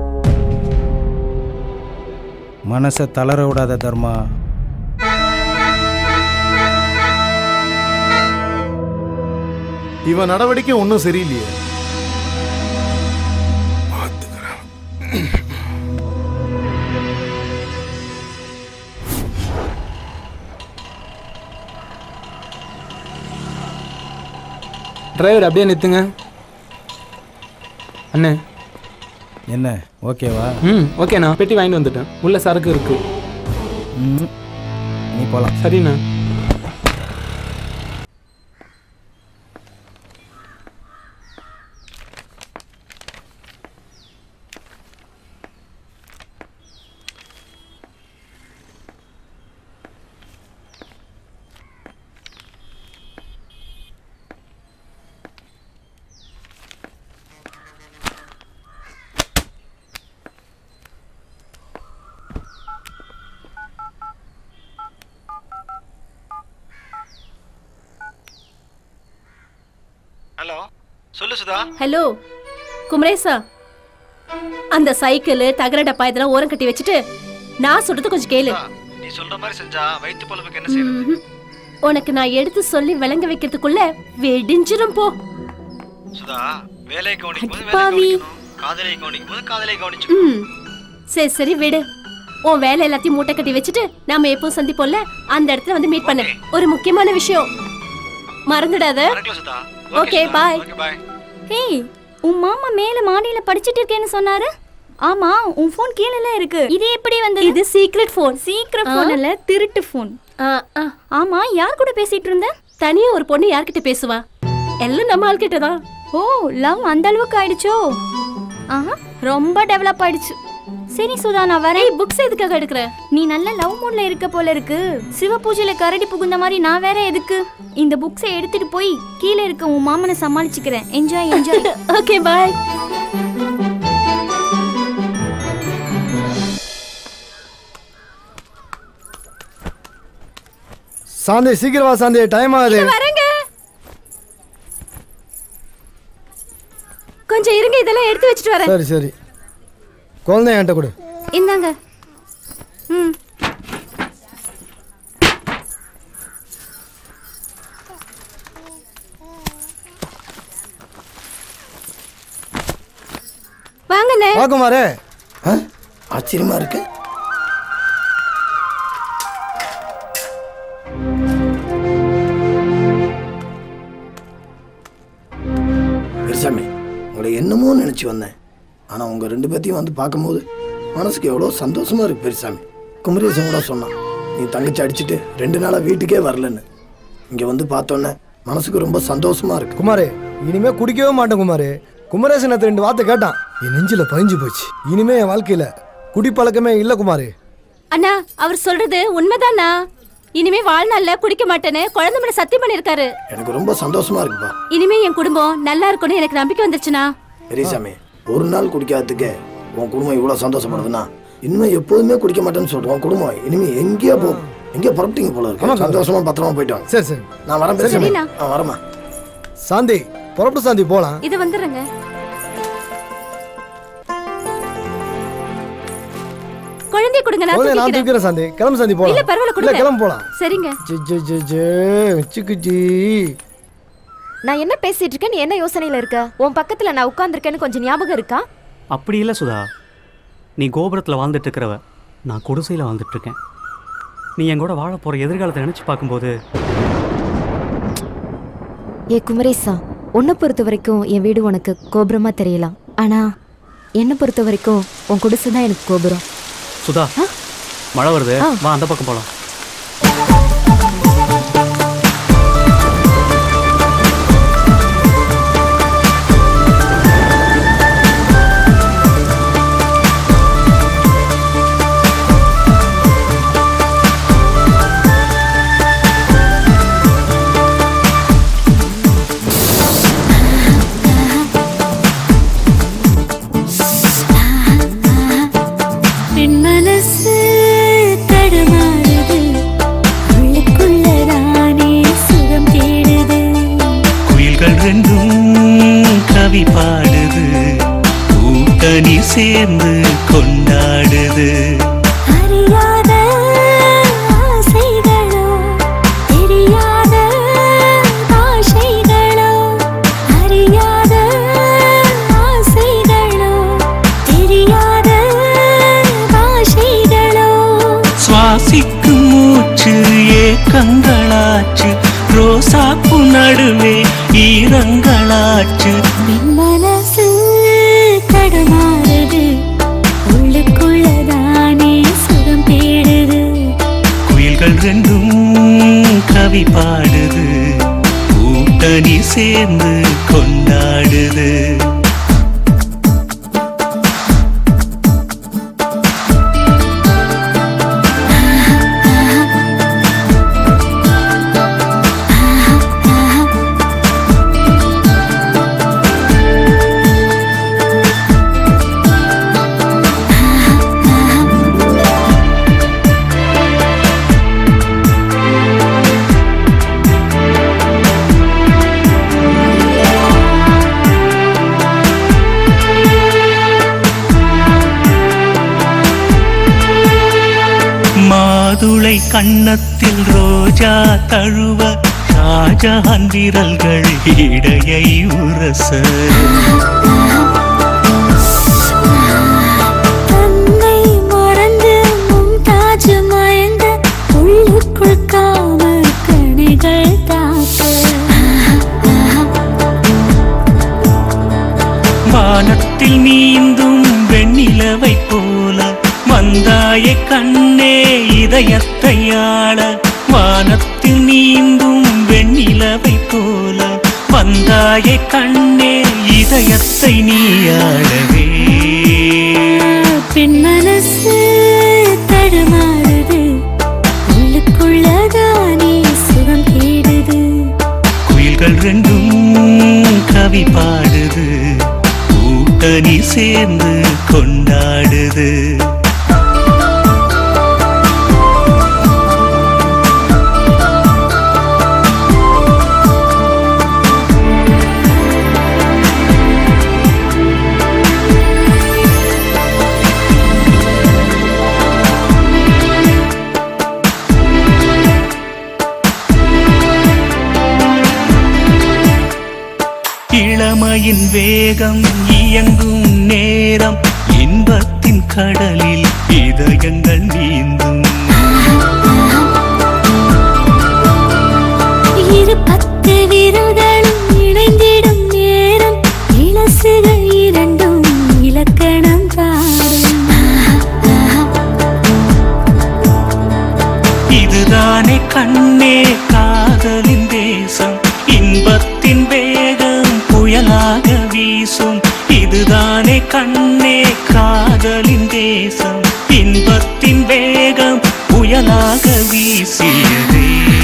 மனசை தளர விடாத தர்மா இவன் நடவடிக்கை ஒன்றும் சரியில்லையே டிரைவர் அப்படியே நிறுத்துங்க அண்ணே என்ன ஓகேவா ம் ஓகேண்ணா பெட்டி வாங்கிட்டு வந்துட்டேன் உள்ள சரக்கு இருக்கு ம் நீ போகலாம் சரிண்ணா ஹலோ சொல்லு சுதா ஹலோ குமரேசா அந்த சைக்கிள் தகர டப்பா இதெல்லாம் ஓரம் கட்டி வச்சுட்டு நான் சொல்றது கொஞ்சம் கேளு நீ சொல்ற மாதிரி செஞ்சா வயிற்று பொழப்புக்கு என்ன செய்யறது ம்ஹும். உனக்கு நான் எடுத்து சொல்லி விளங்க வைக்கிறதுக்குள்ள வெடிஞ்சிரும் போ சுதா வேலையை கவனிக்கும் போது வேலையை பாவி. கவனிக்கணும் காதலை கவனிக்கும் போது காதலை கவனிச்சு ம் சரி சரி விடு உன் வேலை எல்லாத்தையும் மூட்டை கட்டி வச்சுட்டு நாம எப்போ சந்திப்போம்ல அந்த இடத்துல வந்து மீட் பண்ணு ஒரு முக்கியமான விஷயம் மறந்துடாத ஓகே பாய் ஹேய் உன் மாமா மேல மாடியில படிச்சிட்டு இருக்கேன்னு சொன்னாரு ஆமா உன் ஃபோன் கீழே இருக்கு இது எப்படி வந்தது இது சீக்ரெட் ஃபோன் சீக்ரெட் ஆ. ஃபோன் இல்ல திருட்டு ஃபோன் ஆமா யார் கூட பேசிட்டு இருந்த தனியா ஒரு பொண்ணு யார்கிட்ட பேசுவா எல்லாம் நம்ம ஆள்கிட்ட தான் ஓ லவ் அந்த அளவுக்கு ஆயிடுச்சோ ஆஹா ரொம்ப டெவலப் ஆயிடுச்சு சரி சுதா நான் வரேன் புக்ஸ் எதுக்காக எடுக்கிற நீ நல்ல லவ் மூட்ல இருக்க போல இருக்கு சிவ பூஜையில கரடி புகுந்த மாதிரி நான் வேற எதுக்கு இந்த புக்ஸை எடுத்துட்டு போய் கீழே இருக்க உன் மாமனை சமாளிச்சுக்கிறேன் enjoy enjoy okay bye Shanti சீக்கிரம் வா சாந்தி டைம் ஆகுது வரேங்க கொஞ்சம் இருங்க இதெல்லாம் எடுத்து வச்சுட்டு வரேன் சரி சரி குழந்தை என்கிட்ட கொடு இந்தாங்க ம் வாங்கண்ணே வாக்குமாரே ஆச்சரியமா இருக்கு பெருசாமி உங்களை என்னமோ நினச்சி வந்தேன் ஆனால் உங்கள் ரெண்டு பேர்த்தையும் வந்து பார்க்கும்போது மனசுக்கு எவ்வளோ சந்தோஷமா இருக்கு பெருசாமி குமரேசன் கூட சொன்னான் நீ தங்கச்சி அடிச்சிட்டு ரெண்டு நாளாக வீட்டுக்கே வரலன்னு இங்கே வந்து பார்த்தோன்னே மனசுக்கு ரொம்ப சந்தோஷமா இருக்கு குமாரே இனிமே குடிக்கவே மாட்டேன் குமாரே குமரேசன் நேத்து ரெண்டு வார்த்தை கேட்டான் என் நெஞ்சில பதிஞ்சு போச்சு இனிமே என் வாழ்க்கையில குடிப்பழக்கமே இல்ல குமாரே அண்ணா அவர் சொல்றது உண்மைதானா இனிமே வாழ்நாள்ல குடிக்க மாட்டேன்னு குழந்தை மேல சத்தியம் பண்ணிருக்காரு எனக்கு ரொம்ப சந்தோஷமா இருக்குப்பா இனிமே என் குடும்பம் நல்லா இருக்கும்னு எனக்கு நம்பிக்கை வந்துருச்சுண்ணா பெரியசாமி ஒரு நாள் குடிக்காததுக்கு உன் குடும்பம் இவ்வளோ சந்தோஷப்படுதுன்னா இனிமே எப்போதுமே குடிக்க மாட்டேன்னு சொல்றேன் உன் குடும்பம் இனிமே எங்கேயோ போ எங்கேயோ புறப்பட்டீங்க போல ஆமா, இருக்கு சந்தோஷமா பத்திரமா போயிட்டு வாங்க சரி சரி நான் வரேன் சரி, பெரியசாமி சரிண்ணா. நான் வரேம்மா சாந்தி புறப்பட்டு சாந்தி போலாம் இது வந்துடுறேங்க குழந்தைய கொடுங்க நான் குழந்தைய நான் தூக்கிக்கிறேன். தூக்கிறேன் சாந்தி கிளம்பு சாந்தி போலாம் இல்ல பரவாயில்ல இல்ல கொடுங்க கிளம்பு போலாம் சரிங்க ஜே ஜே ஜே ஜே வச்சுக்குச்சி நான் என்ன பேசிட்டு இருக்கேன் நீ என்ன யோசனையில இருக்க உன் பக்கத்துல நான் உட்கார்ந்திருக்கேன்னு கொஞ்சம் ஞாபகம் இருக்கா அப்படி இல்லை சுதா நீ கோபுரத்தில் வாழ்ந்துட்டு இருக்கிறவ நான் குடிசையில் வாழ்ந்துட்டு இருக்கேன் நீ என் கூட வாழ போகிற எதிர்காலத்தை நினச்சி பார்க்கும்போது ஏ குமரேசா உன்னை பொறுத்த வரைக்கும் என் வீடு உனக்கு கோபுரமா தெரியலாம் ஆனா என்னை பொறுத்த வரைக்கும் உன் குடிசை தான் எனக்கு கோபுரம் சுதா மழை வருது வா அந்த பக்கம் போகலாம் சேர்ந்து கொண்டாடுது அறியாத ஆசைகளோ தெரியாத ஆசைகளோ அறியாத ஆசைகளோ தெரியாத ஆசைகளோ சுவாசிக்கும் மூச்சு ஏக்கங்களாச்சு ரோசாப்பு நடுவே ஈரங்களாச்சு மனசு தடுமாறுது உள்ளுக்குள்ளதானே சுகம் தேடுது குயில்கள் ரெண்டும் கவி பாடுது கூட்டணி சேர்ந்து கொண்டாடுது மாதுளை கன்னத்தில் ரோஜா தழுவ ஷாஜஹான் விரல்கள் இடையை உரச தன்னை மறந்து மும்தாஜ் மயங்க உள்ளுக்குள் காம கணிகள் தாக்க வானத்தில் நீந்தும் வெண்ணிலவை போல மந்தாய கண்ணே இதயத்தை ஆள வானத்தில் நீந்தும் வெண்ணிலவை போல வந்தாய கண்ணே இதயத்தை நீ ஆளவே பெண் மனசு தடுமாறுது உள்ளுக்குள்ளதானே சுகம் தேடுது குயில்கள் ரெண்டும் கவி பாடுது கூட்டணி சேர்ந்து கொண்டாடுது இளமையின் வேகம் இயங்கும் நேரம் இன்பத்தின் கடலில் இதயங்கள் நீந்தும் இரு பத்து விரல்களும் இணைந்திடும் நேரம் இலசுகள் இரண்டும் இலக்கணம் பாடும் இதுதானே கண்ணே காதலின் தேசம் இன்பத்தின் வேகம் புயலாக வீசும் இதுதானே கண்ணே காதலின் தேசம் இன்பத்தின் வேகம் புயலாக வீசியதே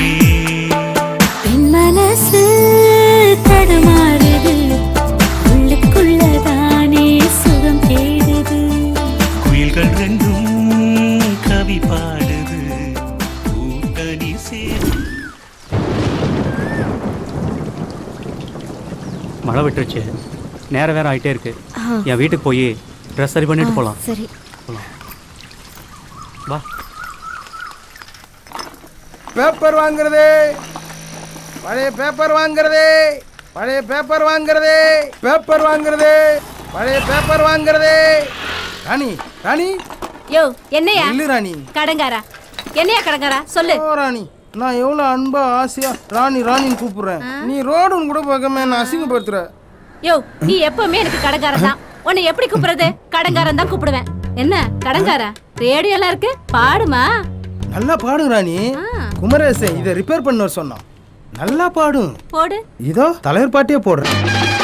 பெண் மனசு தடுமாறுது உள்ளுக்குள்ளதானே சுகம் தேடுது குயில்கள் ரெண்டும் கவி பாடுது கூட்டணி சேர்ந்து மழை விட்டுருச்சு நேரம் வேற ஆயிட்டே இருக்கு ஆ. என் வீட்டுக்கு போய் ட்ரெஸ் சரி பண்ணிட்டு ஆ, போலாம் சரி போலாம் வா பேப்பர் வாங்குறது பழைய பேப்பர் வாங்குறது பழைய பேப்பர் வாங்குறது பேப்பர் வாங்குறது பழைய பேப்பர் வாங்குறது ராணி ராணி யோ என்னையா இல்லு ராணி கடங்காரா என்னையா கடங்காரா சொல்லு ஓ ராணி நான் எவ்வளோ அன்பா ஆசையா ராணி ராணின்னு கூப்பிடுறேன் நீ ரோடுன்னு கூட பார்க்காம என்ன அசிங்கப்படுத்துற யோ நீ எப்பவுமே எனக்கு கடங்காரன் தான் உன்னை எப்படி கூப்பிடுறது கடங்காரன் தான் கூப்பிடுவேன் என்ன கடங்காரா ரேடியோல இருக்கு பாடுமா நல்லா பாடும் ராணி குமரேசன் இதை ரிப்பேர் பண்ண சொன்னான் நல்லா பாடும் போடு இதோ தலைவர் பாட்டியே போடுறேன்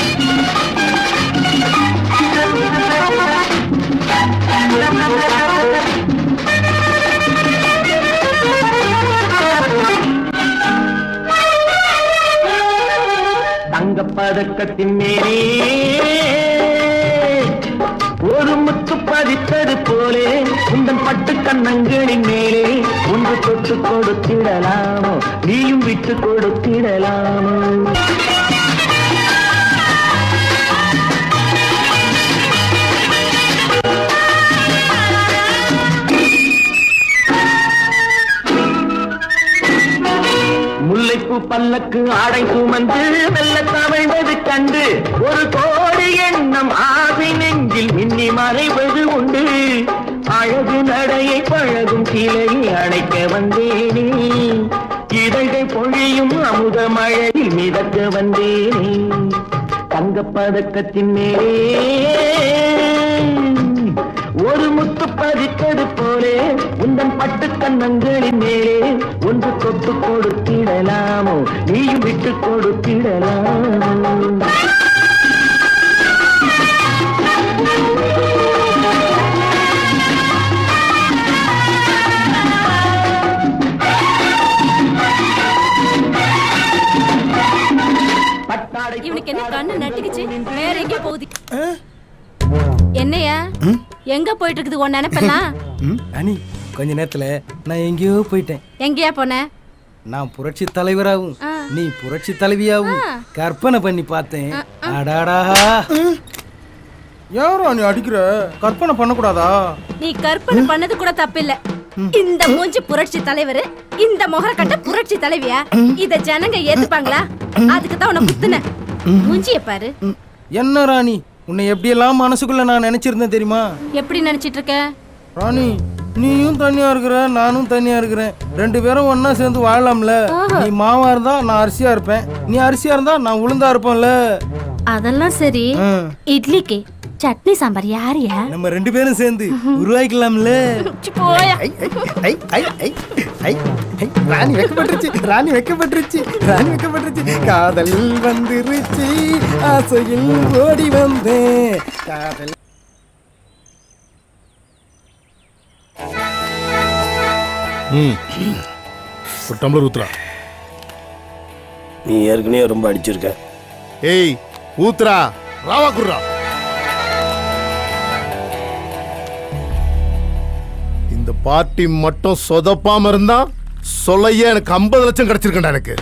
தங்கப்பதக்கத்தின் மேலே ஒரு முத்து பதித்தது போலே உந்தன் பட்டு கண்ணங்களின் மேலே ஒன்று தொட்டு கொடுத்திடலாமோ நீயும் விட்டு கொடுத்திடலாமோ பல்லக்கு ஆடை சுமந்து மெல்ல தவழ்வது கண்டு ஒரு கோடி எண்ணம் ஆசை நெஞ்சில் மின்னி மறைவது உண்டு அழகு நடையை பழகும் கிளையை அணைக்க வந்தேனே இதழ்கள் பொழியும் அமுத மழையில் மிதக்க வந்தேனே தங்கப்பதக்கத்தின் மேலே ஒரு முத்து பதித்தது போலே உந்தன் பட்டு கண்ணங்களின் மேலே ஒன்று தொட்டு கொடுத்திடலாமோ நீயும் விட்டு கொடுத்திடலாமோ இவனுக்கு என்ன கண்ணு நட்டுக்குச்சு வேற எங்கேயோ போகுது என்னையா எங்க போயிட்டு இருக்குது உன் நினைப்பெல்லாம் ம் அனி கொஞ்ச நேரத்துல நான் எங்கேயோ போயிட்டேன் எங்கேயா போன நான் புரட்சி தலைவராகவும் ஆ. நீ புரட்சி தலைவியாகவும் ஆ. கற்பனை பண்ணி பார்த்தேன் அடாடா யாரோ நீ அடிக்கிற கற்பனை பண்ணக்கூடாதா நீ கற்பனை பண்ணது கூட தப்பில்ல இந்த மூஞ்சி புரட்சி தலைவர் இந்த முகரக்கட்ட புரட்சி தலைவியா இத ஜனங்க ஏத்துப்பாங்களா அதுக்கு தான் உன்னை குத்துன மூஞ்சிய பாரு என்ன ராணி உன்னை எப்படியெல்லாம் மனசுக்குள்ள நான் நினைச்சிருந்தேன் தெரியுமா எப்படி நினைச்சிட்டு இருக்க ராணி நீயும் தனியா இருக்கிற நானும் தனியா இருக்கிறேன் ரெண்டு பேரும் ஒண்ணா சேர்ந்து வாழலாம்ல நீ மாவா இருந்தா நான் அரிசியா இருப்பேன் நீ அரிசியா இருந்தா நான் உளுந்தா இருப்பேன்ல அதெல்லாம் சரி இட்லிக்கு சட்னி சாம்பார் யாரியா நம்ம ரெண்டு பேரும் சேர்ந்து உருவாக்கலாம்ல போயா ஐ ஐ ஐ ஐ ஐ ராணி வைக்கப்பட்டுருச்சு ராணி வைக்கப்பட்டுருச்சு ராணி வைக்கப்பட்டுருச்சு காதல் வந்துருச்சு ஆசையில் ஓடி வந்தேன் காதல் ம் ஒரு டம்ளர் ஊத்துறா நீ ஏற்கனவே ரொம்ப அடிச்சிருக்க ஏய் ஊத்துறா ராவா குர்ரா இந்த பார்ட்டி மட்டும் சொதப்பாம இருந்தா சொல்லையே எனக்கு ஐம்பது லட்சம் கிடைச்சிருக்கேன்டா எனக்கு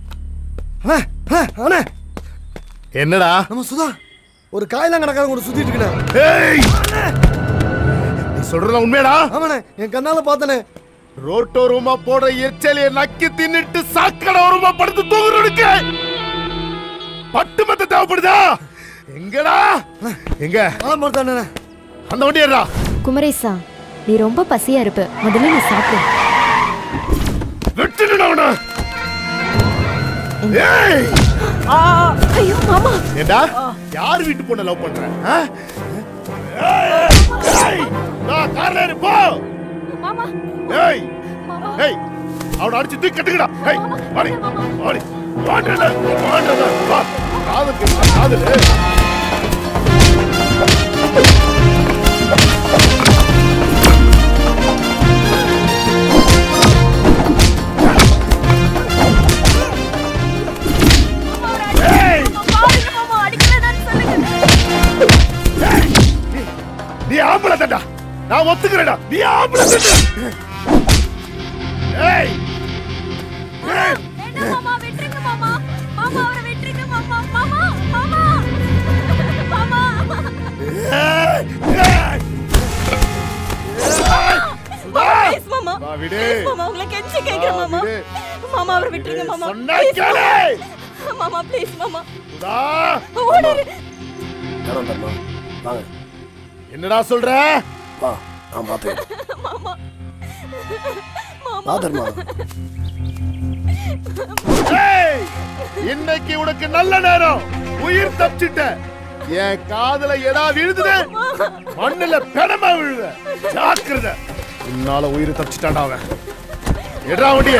அண்ணே என்னடா நம்ம சுதா ஒரு காயெல்லாம் கணக்காக கூட சுத்திட்டு இருக்கேன் ஏய் நீ சொல்றதா உண்மையாடா ஆமாண்ணே என் கண்ணால பார்த்தனே ரோட்டோரமா போட எச்சலிய நக்கி தின்னுட்டு சாக்கடை ஓரமா படுத்து தூங்குறதுக்கு பட்டு மத்த தேவைப்படுதா எங்கடா எங்க அந்த வண்டி ஏறா குமரேசா நீ ரொம்ப பசியா இருப்ப முதல்ல நீ சாப்பிடு வெட்டுடா அவன ஏய் ஐயோ மாமா ஏண்டா யார் வீட்டு பொண்ண லவ் பண்ற ஆ? ஏய், ஏய், நான் கார்ல ஏறி போ மாமா ஏய் ஏய் அவனை அடிச்சு தூக்கி கட்டுங்கடா ஏய் வாடி வாடி வாடல வாடல வா காதல் கேக்குதா, காதல் ஏய் ஏய், நீ- நீ ஆம்பளை தண்டா நான் ஒத்துக்கிறேன்டா நீ ஆம்பளை தண்டா ஏய் ஏய் மாமா விட்டுருங்க மாமா மாமா அவரை விட்டுருங்க மாமா மாமா மாமா மாமா ஏய் ஏய் ப்ளீஸ் மாமா வா, விடு. ப்ளீஸ் மாமா உங்களை கெஞ்சி கேக்குறேன் வா, மாமா விடு. மாமா அவரை விட்டுருங்க மாமா சொன்னா Please, கேளு. மாமா. மாமா ப்ளீஸ் மாமா சுதா ஓடிரு இடம் தர்மா வாங்க என்னடா சொல்ற வா நான் பார்த்துக்கிறேன் மாமா வா தர்மா ஏய் இன்னைக்கு உனக்கு நல்ல நேரம் உயிர் தப்பிச்சிட்ட என் காதுல எடா விழுதுது மண்ணுல பெடமா விழுத ஜாக்கிரதை உன்னால உயிர் தப்பிச்சிட்டான்டா அவன் எடா வண்டிய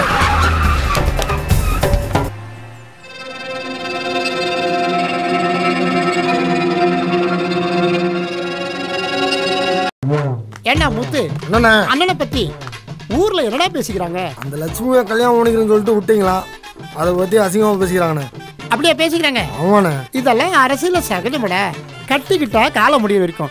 என்ன முத்து என்னண்ணே அண்ணனை பத்தி ஊர்ல என்னடா பேசிக்கிறாங்க அந்த லட்சுமியை கல்யாணம் பண்ணிக்கிறேன்னு சொல்லிட்டு விட்டீங்களா அதை பத்தி அசிங்கமா பேசிக்கிறாங்கண்ணே அப்படியே பேசிக்கிறாங்க ஆமாண்ணே இதெல்லாம் அரசியல சகஜமட கட்டிக்கிட்டா கால முடிய வரைக்கும்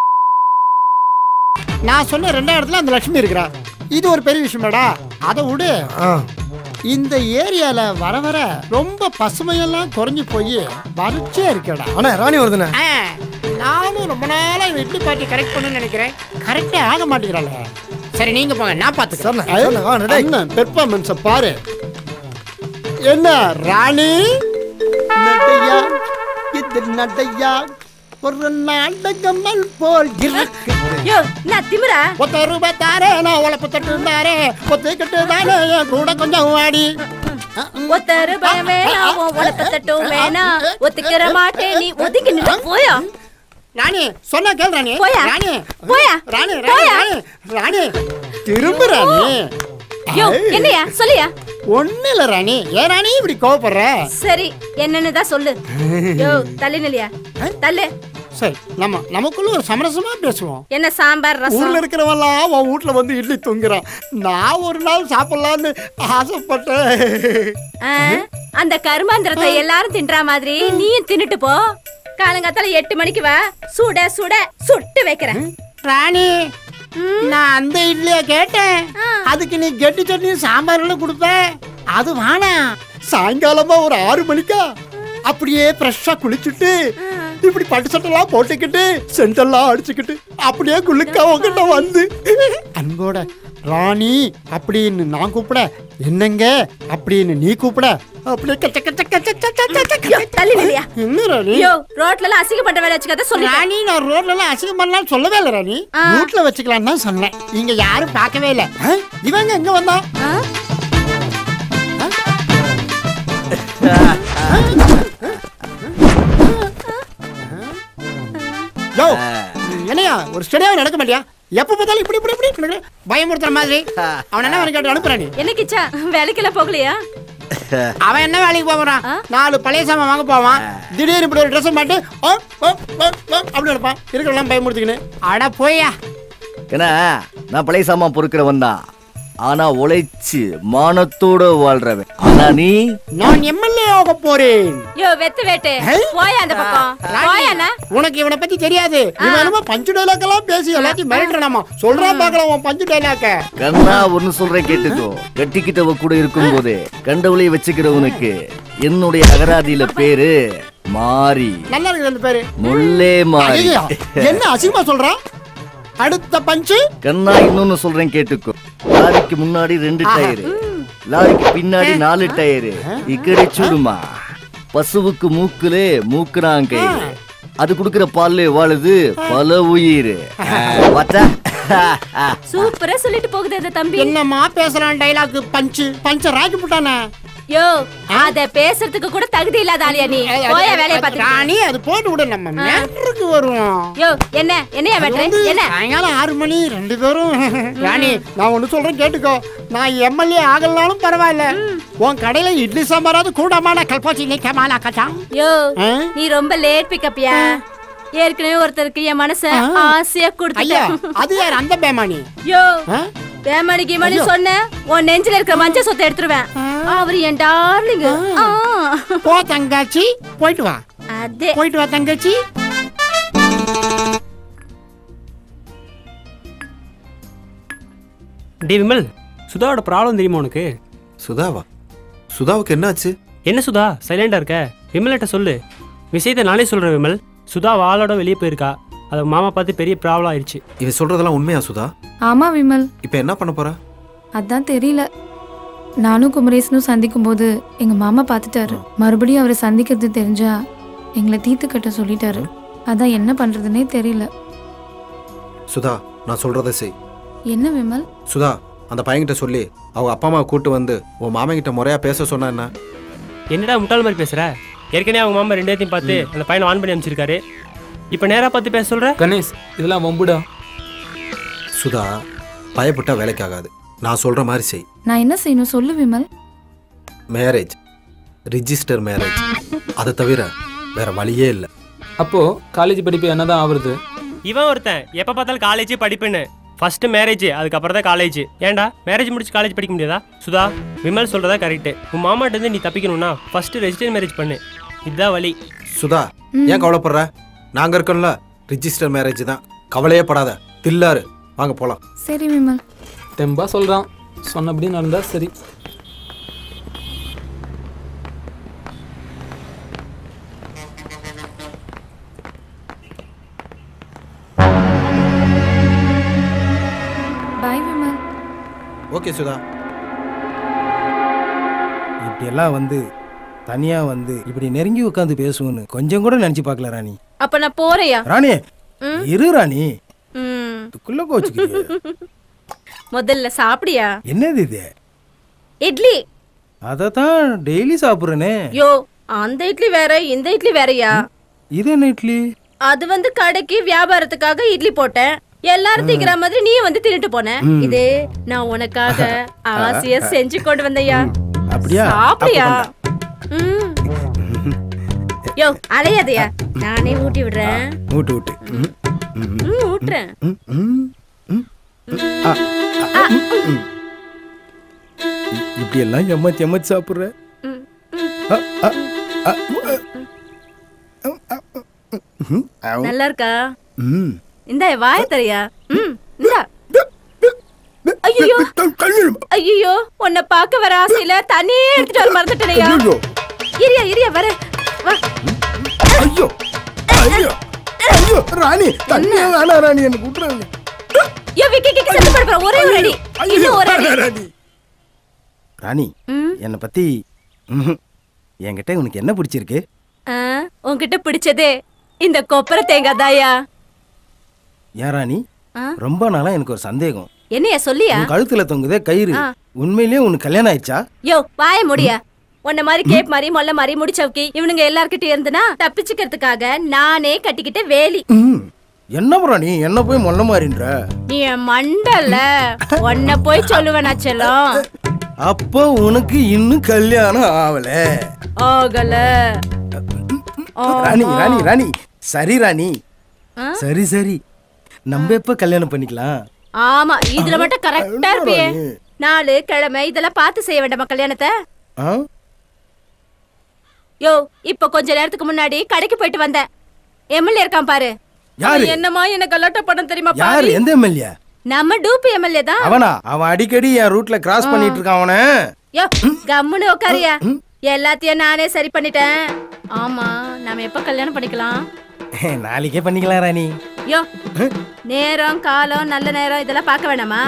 நான் சொன்ன ரெண்டாம் இடத்துல அந்த லட்சுமி இருக்கிறா இது ஒரு பெரிய விஷயமாடா அதை விடு இந்த ஏரியால வர வர ரொம்ப பசுமையெல்லாம் குறைஞ்சு போய் வறட்சியா இருக்கடா அண்ணே ராணி வருதுண்ணே ஆ, நானும் ரொம்ப நாளா இந்த இட்லி பாட்டி கரெக்ட் பண்ணு நினைக்கிறேன் கரெக்டே ஆக மாட்டேங்கிறாளே சரி நீங்க போங்க நான் சரிண்ணே, சரிண்ணே, வா, பாத்துக்கிறேன் டேய். அண்ணன் பெர்ஃபார்மன்ஸ பாரு என்ன ராணி நடையா இது நடையா ஒரு நாடகமல் போல் இருக்கு யோ நான் திமிரா ஒத்த ரூபாய் தாரே நான் உழப்பு தட்டு தாரே ஒத்துக்கிட்டு தானே என் கூட கொஞ்சம் வாடி ஒத்த ரூபாய் வேணாம் உன் உழைப்பு தட்டும் வேணாம் ஒத்துக்கிற மாட்டேன் நீ ஒதுங்கி நின்று போயா ராணி சொன்னா கேள் ராணி போயா. ராணி போயா. ராணி ராணி போயா. ராணி ராணி திரும்ப ராணி யோ என்னையா சொல்லியா ஒண்ணு இல்ல ராணி ஏன் ராணி இப்படி கோவப்படுற சரி என்னன்னு தான் சொல்லு யோ தள்ளி நிலையா தள்ளு சரி நம்ம நமக்குள்ள ஒரு சமரசமா பேசுவோம் என்ன சாம்பார் ரசம் ஊர்ல இருக்கிறவெல்லாம் உன் வீட்டுல வந்து இட்லி தொங்குறான் நான் ஒரு நாள் சாப்பிடலான்னு ஆசைப்பட்டேன் ஆ, அந்த கருமாந்திரத்தை எல்லாரும் தின்றா மாதிரி நீயும் தின்னுட்டு போ காலங்காத்தால எட்டு மணிக்கு வா சுட சுட சுட்டு வைக்கிறேன் ராணி நான் அந்த இட்லிய கேட்டேன் அதுக்கு நீ கெட்டி சட்னி சாம்பார்ல கொடுப்ப அது வேணாம் சாயங்காலமா ஒரு ஆறு மணிக்கா அப்படியே ஃப்ரெஷ்ஷா குளிச்சுட்டு இப்படி பட்டு சட்டெல்லாம் போட்டுக்கிட்டு சென்டெல்லாம் அடிச்சுக்கிட்டு அப்படியே குளிக்கா உங்ககிட்ட வந்து அன்போட ராணி அப்படின்னு நான் கூப்பிட என்னங்க அப்படின்னு நீ கூப்பிட அப்படியே கச்ச கச்ச கச்ச கச்ச கச்ச கச்ச. தள்ளி நிலையா என்ன ராணி யோ ரோட்ல எல்லாம் அசிங்க பண்ற வேலை வச்சுக்காத சொல்லி ராணி நான் ரோட்ல எல்லாம் அசிங்கம் பண்ணலாம் சொல்லவே இல்லை ராணி வீட்ல வச்சுக்கலாம் தான் சொன்னேன் இங்க யாரும் பார்க்கவே இல்லை ஆ? இவங்க எங்க வந்தா யோ என்னையா ஒரு ஸ்டடியாவே நடக்க மாட்டியா எப்ப பார்த்தாலும் இப்படி இப்படி இப்படி நடக்குற? பயமுறுத்துற மாதிரி அவன் என்ன வேணும் கேட்டு அனுப்புறானி என்ன கிச்சா வேலைக்கெல்லாம் போகலையா அவன் என்ன வேலைக்கு போவான் நாலு பழைய சாமான் வாங்க போவான் திடீர்னு இப்படி ஒரு ட்ரெஸ் மாட்டு ஓ, ஓ, ஓ, ஓ, அப்படி எடுப்பான் இருக்கிறவெல்லாம் பயமுறுத்திக்கின்னு அட போயா ஏன்னா நான் பழைய சாமான் பொறுக்கிறவன் தான் ஆனா உழைச்சு மானத்தோட வாழ்றவன் ஆனா நீ நான் எம்எல்ஏ ஆக போறேன் யோ வெத்து வேட்டு போயா அந்த பக்கம் போயாண்ணா உனக்கு இவனை பத்தி தெரியாது இவன் என்னமோ பஞ்சு டைலாக் எல்லாம் பேசி எல்லாத்தையும் மிரட்டுறாமா சொல்றான் பார்க்கலாம் உன் பஞ்சு டைலாக்க கண்ணா ஒன்னு சொல்றேன் கேட்டுக்கோ கட்டிக்கிட்டவ கூட இருக்கும்போது கண்டவளைய வச்சுக்கிறவனுக்கு என்னுடைய அகராதியில பேரு மாறி நல்லா இருக்குது அந்த பேரு முல்லே மாறி ஐயா, என்ன அசிங்கமா சொல்றான் அடுத்த பஞ்சு கண்ணா இன்னொன்னு சொல்றேன் கேட்டுக்கோ லாரிக்கு முன்னாடி ரெண்டு டயரு லாரிக்கு பின்னாடி நாலு டயரு இக்கடி சூடுமா பசுவுக்கு மூக்குலே மூக்குறாங்கயிறு அது குடுக்கிற பால்ல வாழுது பல உயிர் பார்த்தா சூப்பரா சொல்லிட்டு போகுது அந்த தம்பி என்னம்மா பேசுறான் டைலாக் பஞ்சு பஞ்ச ராக்கி போட்டானே யோ அத பேசுறதுக்கு கூட தகுதி இல்லாத ஆளியா நீ போயா வேலைய பாத்து ராணி அது போட்டு விட நம்ம மேட்டருக்கு வருவோம் யோ என்ன என்னையா அது வெட்டுற வந்து என்ன சாயங்காலம் ஆறு மணி ரெண்டு பேரும் ராணி நான் ஒண்ணு சொல்றேன் கேட்டுக்கோ நான் எம்எல்ஏ ஆகலனாலும் பரவாயில்ல உன் கடையில இட்லி சாம்பாராவது கூடமான கல்பாச்சி நிக்கமாலா கச்சா யோ நீ ரொம்ப லேட் பிக்கப்யா ஏற்கனவே ஒருத்தருக்கு என் மனச ஆசையா ஐயா கொடுத்துட்டேன் அது யார் அந்த பேமானி யோ ஆ? பேமணி கிமணி ஐயோ. சொன்ன உன் நெஞ்சில இருக்கிற மஞ்ச சொத்தை எடுத்துருவேன் அவர் என் டார்லிங் போ தங்காச்சி போயிட்டு வா அதே போயிட்டு வா தங்கச்சி டே விமல் சுதாவோட ப்ராப்ளம் தெரியுமா உனக்கு சுதாவா சுதாவுக்கு என்னாச்சு என்ன சுதா சைலண்டா இருக்க விமல்கிட்ட சொல்லு விஷயத்தை நானே சொல்றேன் விமல் சுதா வாளோட வெளியே போயிருக்கா அதை மாமா பார்த்து பெரிய ப்ராப்ளம் ஆயிடுச்சு இவன் சொல்றதெல்லாம் உண்மையா சுதா ஆமா விமல் இப்போ என்ன பண்ண போற அதான் தெரியல நானும் குமரேசனும் சந்திக்கும் போது எங்க மாமா பார்த்துட்டாரு மறுபடியும் அவரை சந்திக்கிறது தெரிஞ்சா எங்களை தீர்த்து கட்ட சொல்லிட்டாரு அதான் என்ன பண்றதுனே தெரியல சுதா நான் சொல்றதை செய் என்ன விமல் சுதா அந்த பையன்கிட்ட சொல்லி அவங்க அப்பா அம்மாவை கூட்டு வந்து உன் மாமன் முறையா பேச சொன்னா என்ன என்னடா முட்டாள் மாதிரி பேசுற ஏற்கனவே அவங்க மாமா ரெண்டு பார்த்து அந்த பையனை ஆன் பண்ணி அமைச்சிருக்காரு இப்போ நேரா பார்த்து பேச சொல்ற கணேஷ் இதெல்லாம் வம்புடா சுதா பயப்பட்டா வேலைக்கு ஆகாது நான் சொல்ற மாதிரி செய் நான் என்ன செய்யணும் சொல்லு விமல் மேரேஜ் ரிஜிஸ்டர் மேரேஜ் அதை தவிர வேற வழியே இல்லை அப்போ காலேஜ் படிப்பு என்னதான் ஆகுறது இவன் ஒருத்தன் எப்போ பார்த்தாலும் காலேஜ் படிப்புன்னு ஃபர்ஸ்ட் மேரேஜ் அதுக்கப்புறம் தான் காலேஜ் ஏன்டா மேரேஜ் முடிச்சு காலேஜ் படிக்க முடியாதா சுதா விமல் சொல்றதா கரெக்ட் உன் மாமாட்ட இருந்து நீ தப்பிக்கணும்னா ஃபர்ஸ்ட் ரெஜிஸ்டர் மேரேஜ் பண்ணு இதுதான் வழி சுதா ஏன் கவலைப்படுற நாங்க இருக்கோம்ல ரிஜிஸ்டர் மேரேஜ் தான் கவலையே படாத தில்லாரு வாங்க போலாம் சரி விமல் தெம்பா சொல்றான் சொன்னபடி நடந்தா சரி பாய் விமல் ஓகே சுதா நீ இப்படியெல்லாம் வந்து தனியா வந்து இப்படி நெருங்கி உட்காந்து பேசுவோன்னு கொஞ்சம் கூட நினைச்சு பார்க்கல ராணி அப்ப நான் போறேயா ராணி ம். இரு ராணி ம். இதுக்குள்ள கோச்சுக்கிறியே முதல்ல சாப்பிடியா என்னது இது இட்லி அதை தான் டெய்லி சாப்பிட்றேனே யோ அந்த இட்லி வேற இந்த இட்லி வேறயா இது என்ன இட்லி அது வந்து கடைக்கு வியாபாரத்துக்காக இட்லி போட்டேன் எல்லாரும் திங்கிற மாதிரி நீ வந்து தின்னுட்டு போன ம். இது நான் உனக்காக ஆசையா செஞ்சு கொண்டு வந்தையா அப்படியா சாப்பிடியா அப்ப ம் யோ அலையாதையா நானே ஊட்டி விடுறேன் ஊட்டு ஊட்டு ம், ம், ம் ஊட்டுறேன் ம், ம், ம், ம். ஆ, ஆ, ம், ம். இப்படி எல்லாம் எம்மத்தி எம்மத்தி சாப்பிட்ற ஆ, ஆ, ஆ, ம், ஆ, நல்லா இருக்கா ம். இந்த வாய தரையா ம் இந்தா ஐயோ ஐயோ உன்னை பார்க்க வர ஆசையில தண்ணியே எடுத்துட்டு வர மறந்துட்டேனையா ஐயோ. இரியா இரியா வர வா ஐயோ ஐயோ ஐயோ ராணி தண்ணியா வேணாம் ராணி எனக்கு விட்டுறாங்க யோ விக்கி கிக்கி செத்து படுற ஒரே ஒரு அடி இன்னும் ஒரு அடி ராணி ராணி என்னை பத்தி ம்ஹும். என்கிட்ட உனக்கு என்ன பிடிச்சிருக்கு ஆ, உன்கிட்ட பிடிச்சதே இந்த கொப்பரை தேங்காய் தாயா ஏன் ராணி ஆ? ரொம்ப நாளா எனக்கு ஒரு சந்தேகம் என்னையா சொல்லியா உன் கழுத்துல தொங்குதே கயிறு ஆ. உண்மையிலேயே உனக்கு கல்யாணம் ஆயிடுச்சா யோ வாய முடியா உன்ன மாதிரி கேப் மாதிரி மொல்ல மாதிரி முடிச்சவுக்கி இவனுங்க எல்லார்கிட்டயும் இருந்துனா தப்பிச்சுக்கிறதுக்காக நானே கட்டிக்கிட்ட வேலி ம். என்ன ராணி என்ன போய் மொல்ல மாறின்ற நீ என் மண்டல்ல உன்னை போய் சொல்லுவேனா செல்லம் அப்போ உனக்கு இன்னும் கல்யாணம் ஆவல ஆகல ராணி ராணி ராணி சரி ராணி ஆ? சரி சரி நம்ம எப்ப கல்யாணம் பண்ணிக்கலாம் ஆமா இதுல மட்டும் கரெக்டா இருப்பியே நாலு கிழமை இதெல்லாம் பார்த்து செய்ய வேண்டாமா கல்யாணத்தை ஆ? யோ இப்ப கொஞ்ச நேரத்துக்கு முன்னாடி கடைக்கு போயிட்டு வந்தேன் எம்எல்ஏ இருக்கான் பாரு யாரு? அவன் என்னமா என்ன கல்லாட்ட படம் தெரியுமா யாரு பாரு எந்த எம்எல்ஏ நம்ம டூப்பு எம்எல்ஏ தான் அவனா அவன் அடிக்கடி என் ரூட்ல கிராஸ் பண்ணிட்டு இருக்கான் அவன யோ கம்முன்னு உட்காரியா எல்லாத்தையும் நானே சரி பண்ணிட்டேன் ஆமா நாம எப்ப கல்யாணம் பண்ணிக்கலாம் நாளைக்கே பண்ணிக்கலாம் ராணி யோ நேரம் காலம் நல்ல நேரம் இதெல்லாம் பார்க்க வேணாமா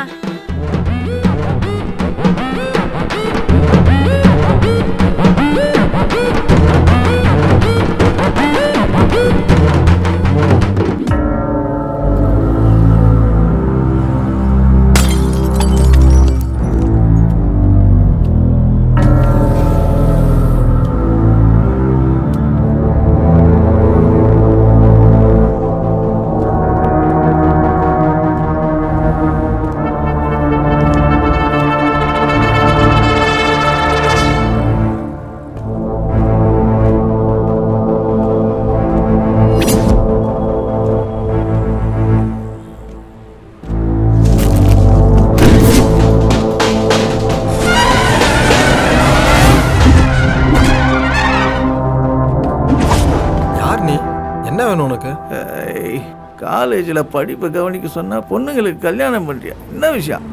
யார் நீ என்ன வேணும் உனக்கு காலேஜில் படிப்பை கவனிக்க சொன்னா பொண்ணுங்களுக்கு கல்யாணம் பண்றியா என்ன விஷயம்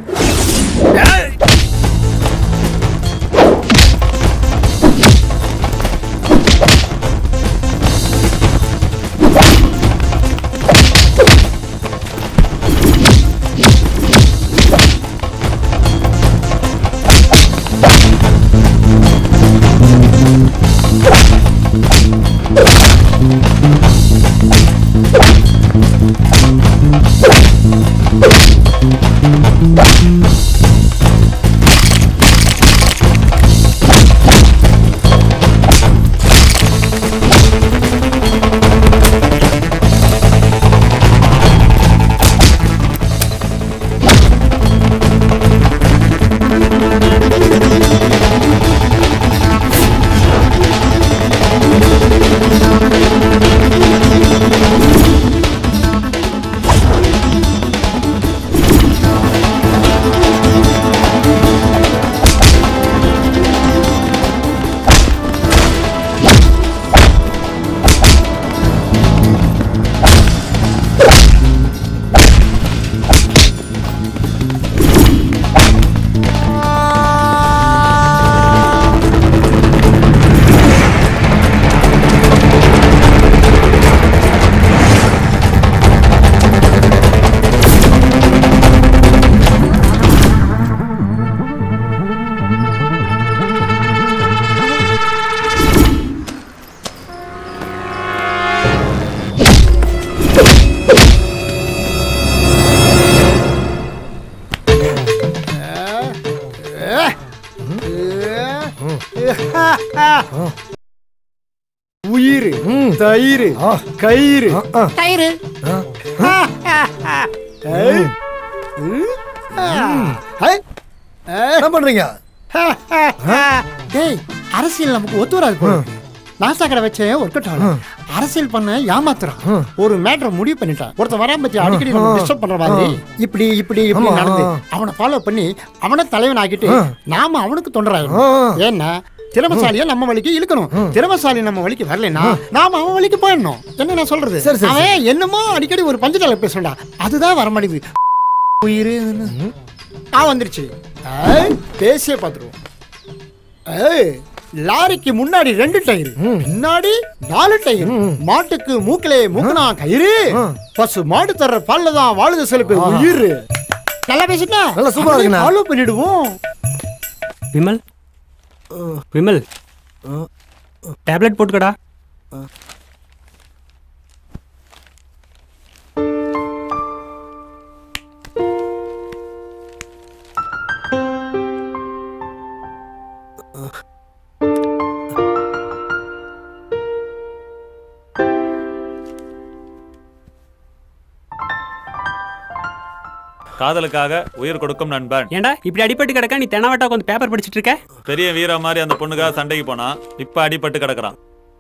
உயிர் தயிர் கயிறு தயிர் என்ன பண்றீங்க டேய் அரசியல் நமக்கு ஒத்து வராது போல இருக்கு. நாஸ்டா கடை வச்சு ஒர்க் அவுட் ஆகல அரசியல் பண்ண ஏமாத்துறான் ஒரு மேட்டரை முடிவு பண்ணிட்டான் ஒருத்தன் வராம பத்தி அடிக்கடி நம்ம டிஸ்டர்ப் பண்ற மாதிரி இப்படி இப்படி இப்படி ஆமா. நடந்து அவனை ஃபாலோ பண்ணி அவனை தலைவன் ஆக்கிட்டு நாம அவனுக்கு தொண்டராயிரும் ஏன்னா திறமசாலியா நம்ம வழிக்கு இழுக்கணும் திறமசாலி நம்ம வழிக்கு வரலைன்னா நாம அவன் வழிக்கு போயிடணும் என்ன நான் சொல்றது சரி, சரி, அவன் என்னமோ அடிக்கடி ஒரு பஞ்சதால பேசுறா அதுதான் வர மாட்டேங்குது உயிர் ஆ வந்துருச்சு ஏய், பேசியே பார்த்துருவோம் ஏய் லாரிக்கு முன்னாடி ரெண்டு டயர் பின்னாடி நாலு டயர் மாட்டுக்கு மூக்கிலே மூக்குனா கயிறு பசு மாடு தர்ற பால்ல தான் வாழுது சில பேர் உயிர் நல்லா பேசிட்டா நல்லா சூப்பரா இருக்குண்ணா. ஃபாலோ பண்ணிடுவோம் விமல் விமல் டேப்லெட் போட்டுக்கடா காதலுக்காக உயிர் கொடுக்கும் நண்பன் ஏன்டா இப்படி அடிபட்டு கிடக்க நீ தெனாவட்டா உட்காந்து பேப்பர் படிச்சிட்டு இருக்க பெரிய வீர மாதிரி அந்த பொண்ணுக்காக சண்டைக்கு போனா இப்ப அடிபட்டு கிடக்குறான்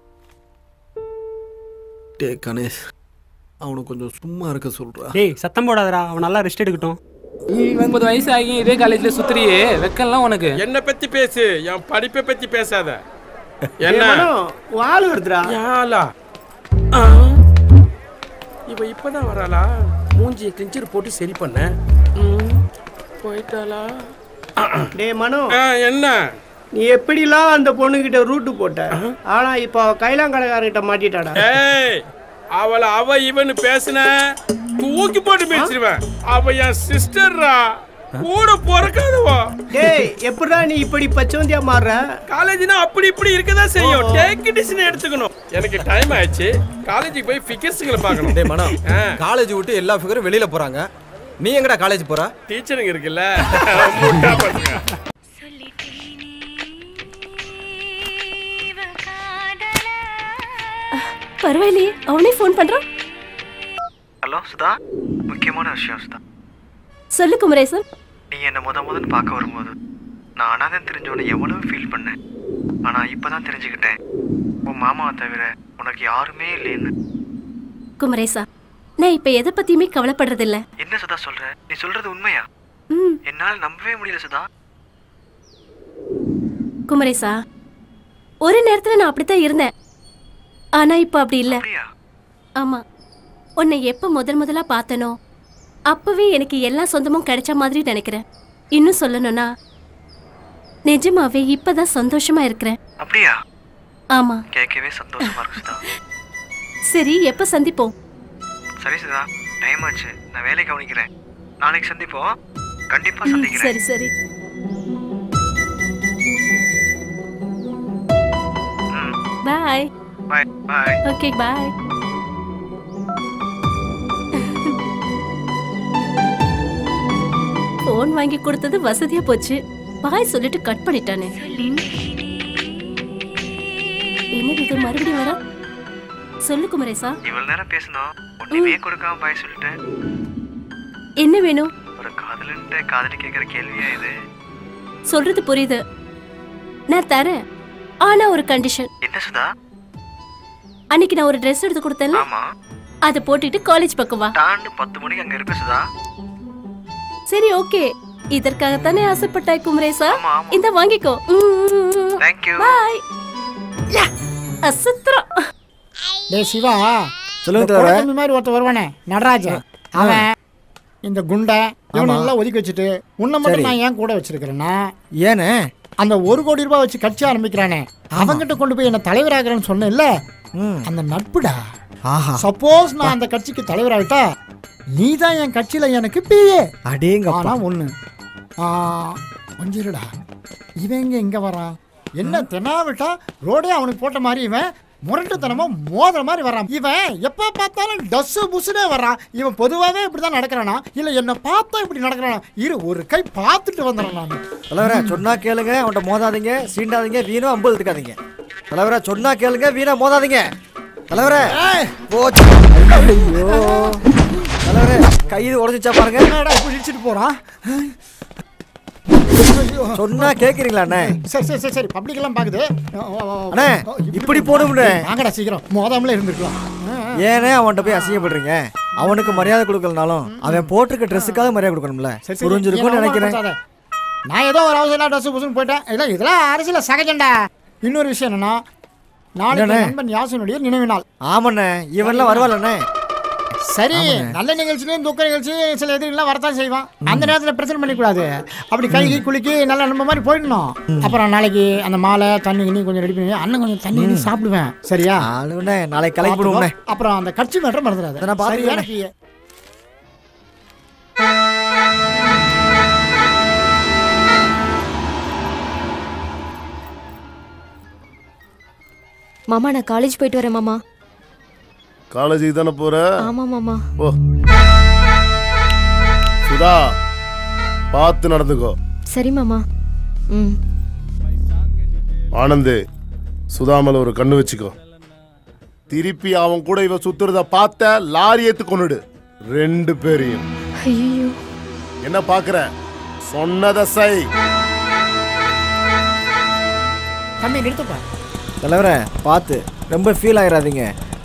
டே கணேஷ் அவனை கொஞ்சம் சும்மா இருக்க சொல்றா டேய் சத்தம் போடாதடா அவன் நல்லா ரெஸ்ட் எடுக்கட்டும் முப்பது வயசு ஆகி இதே காலேஜ்ல சுத்துறியே வெக்கலாம் உனக்கு என்ன பத்தி பேசு என் படிப்பை பத்தி பேசாத என்ன வாழ வருதுடா யாலா ஆ. இவ இப்பதான் வராளா மூஞ்சியை கிழிச்சர் போட்டு சரி பண்ண ம், போயிட்டாளா டேய் மனு ஆ, என்ன நீ எப்படிலாம் அந்த பொண்ணுகிட்ட ரூட்டு போட்ட ஆனா இப்போ கைலாங்கடகாரர்கிட்ட மாட்டிட்டாடா ஏய் அவளை அவ இவனு பேசுன தூக்கி போட்டு பேசிடுவேன் அவ என் சிஸ்டர்ரா கூட பிறக்காதவா டேய் எப்படிடா நீ இப்படி பச்சவந்தியா மாறுற காலேஜ்னா அப்படி இப்படி இருக்கதான் செய்யும் டேக் டிசிஷன் எடுத்துக்கணும் எனக்கு டைம் ஆயிடுச்சு காலேஜுக்கு போய் ஃபிகர்ஸ்களை பார்க்கணும் டே மனம் காலேஜ் விட்டு எல்லா ஃபிகரும் வெளியில போறாங்க நீ எங்கடா காலேஜ் போற டீச்சருங்க இருக்குல்ல முட்டா பசங்க பரவாயில்லையே அவனே ஃபோன் பண்றான் ஹலோ சுதா முக்கியமான விஷயம் சுதா சொல்லு குமரேசன் நீ என்னை முத முதன்னு பார்க்க வரும்போது நான் அனாதன் தெரிஞ்சவனை எவ்வளவு ஃபீல் பண்ணேன் ஆனா இப்பதான் தெரிஞ்சுக்கிட்டேன் உன் மாமாவை தவிர உனக்கு யாருமே இல்லைன்னு குமரேசா நான் இப்ப எதை பத்தியுமே கவலைப்படுறது இல்ல என்ன சுதா சொல்ற நீ சொல்றது உண்மையா ம் என்னால நம்பவே முடியல சுதா குமரேசா ஒரு நேரத்துல நான் அப்படித்தான் இருந்தேன் ஆனா இப்ப அப்படி இல்ல ஆமா உன்னை எப்ப முதல் முதலா பார்த்தனோ அப்பவே எனக்கு எல்லா சொந்தமும் கிடைச்ச மாதிரி நினைக்கிறேன் இன்னும் சொல்லணும்னா நிஜமாவே இப்பதான் சந்தோஷமா இருக்கிறேன் அப்படியா ஆமா கேட்கவே சந்தோஷமா இருக்கு சுதா சரி எப்ப சந்திப்போம் சரி சுதா டைம் ஆச்சு நான் வேலை கவனிக்கிறேன் நாளைக்கு சந்திப்போம் கண்டிப்பா ம், சந்திக்கிறேன் சரி சரி பாய் பாய் பாய் ஓகே பாய் ஃபோன் வாங்கி கொடுத்தது வசதியா போச்சு பாய் சொல்லிட்டு கட் பண்ணிட்டானே என்னது இது மறுபடியும் வர சொல்லு குமரேசா இவ்வளவு நேரம் பேசணும் ஒண்ணுமே கொடுக்காம பாய் சொல்லிட்டேன் என்ன வேணும் ஒரு காதலன்ட்டு காதலி கேட்கிற கேள்வியா இது சொல்றது புரியுது நான் தரேன் ஆனா ஒரு கண்டிஷன் என்ன சுதா அன்னைக்கு நான் ஒரு Dress எடுத்து கொடுத்தேன்ல ஆமா அதை போட்டுட்டு காலேஜ் பக்கம் வா டாண்டு பத்து மணிக்கு அங்க இருப்ப சுதா சரி ஓகே இதற்காகத்தானே ஆசைப்பட்டாய் குமரேசா இந்த வாங்கிக்கோ தேங்க்யூ பாய் அசத்ரா டேய் சிவா சொல்லுங்க இந்த தலைவரே. குலத்தம்பி மாதிரி ஒருத்தன் வருவானே நடராஜன் அவன் இந்த குண்டை இவனை ஆமா. எல்லாம் ஒதுக்கி வச்சுட்டு உன்னை மட்டும் சரி. நான் ஏன் கூட வச்சிருக்கிறேன்னா ஏனே அந்த ஒரு கோடி ரூபாய் வச்சு கட்சி ஆரம்பிக்கிறானே அவங்கிட்ட கொண்டு போய் என்ன தலைவராகிறேன்னு சொன்னேன்ல அந்த நட்புடா ஆஹா சப்போஸ் நான் அந்த கட்சிக்கு தலைவராயிட்டா நீ தான் என் கட்சியில எனக்கு பிஏ அடேங்கப்பா. ஆனா ஒண்ணு ஆ, கொஞ்சம் இருடா இவன் எங்க இங்க வரான் என்ன தெனாவிட்டா ரோடே அவனுக்கு போட்ட மாதிரி இவன் முரட்டுத்தனமா மோதுற மாதிரி வர்றான் இவன் எப்ப பார்த்தாலும் டஸ்ஸு புஸ்ஸுனே வர்றான் இவன் பொதுவாகவே இப்படி தான் நடக்கிறானா இல்ல என்ன பார்த்தா இப்படி நடக்கிறானா இரு ஒரு கை பார்த்துட்டு வந்துடுறேன் நான் தலைவரே சொன்னா கேளுங்க அவன்கிட்ட மோதாதீங்க சீண்டாதீங்க வீணா அம்பு எடுத்துக்காதீங்க தலைவரே சொன்னா கேளுங்க வீணா மோதாதீங்க தலைவரே போச்சு ஐயோ தலைவரே கைது உடஞ்சிச்சா பாருங்க என்னடா இப்படி இடிச்சிட்டு போறான் சொன்னா கேக்குறீங்களா அண்ணே சரி சரி சரி சரி பப்ளிக் எல்லாம் பாக்குது அண்ணே இப்படி போடும்னே வாங்கடா சீக்கிரம் மோதாமலே இருந்திருக்கலாம் ஏனே அவன்கிட்ட போய் அசிங்கப்படுறீங்க அவனுக்கு மரியாதை கொடுக்கலனாலும் அவன் போட்டிருக்க ட்ரெஸ்ஸுக்காக மரியாதை கொடுக்கணும்ல சரி, சரி, புரிஞ்சிருக்கும்னு என்ன நினைக்கிறேன் அவமானப்படுத்தாத. நான் ஏதோ ஒரு அவசரம் ட்ரெஸ் புதுசுன்னு போயிட்டேன் இதெல்லாம் இதெல்லாம் அரசியல சகஜண்டா இன்னொரு விஷயம் என்னன்னா நாளைக்கு என்னண்ணே? என் நண்பன் யாசனுடைய நினைவு நாள் ஆமாண்ணே இவன்லாம் வருவாள்ண்ணே சரி ஆமாண்ணே. நல்ல நிகழ்ச்சியும் துக்க நிகழ்ச்சியும் சில எதிரிகள்லாம் வரத்தான் செய்வான் அந்த நேரத்தில் பிரச்சனை பண்ணிக்கூடாது அப்படி கைகி குலுக்கி நல்ல நம்ம மாதிரி போயிடணும் அப்புறம் நாளைக்கு அந்த மாலை தண்ணி கிண்ணி கொஞ்சம் ரெடி பண்ணி அண்ணன் கொஞ்சம் தண்ணி கிண்ணி சாப்பிடுவேன் சரியா ஆளுண்ணே நாளைக்கு கலக்கி போடுவோம்ண்ணே அப்புறம் அந்த கட்சி மேட்டர் மறந்துடாது நான் பார்த்துக்கிறேன். சரியா? மாமா நான் காலேஜ் போயிட்டு வரேன் மாமா காலேஜுக்கு தானே போற ஆமா மாமா ஓ சுதா பார்த்து நடந்துக்கோ சரி மாமா ம் ஆனந்து சுதா மேல ஒரு கண்ணு வச்சுக்கோ திருப்பி அவன் கூட இவ சுத்துறத பார்த்த லாரி ஏத்து கொண்டுடு ரெண்டு பேரையும் ஐயோ என்ன பாக்குற சொன்னத சை தம்பி நிறுத்துப்பா தலைவரே பார்த்து ரொம்ப ஃபீல் ஆயிடாதீங்க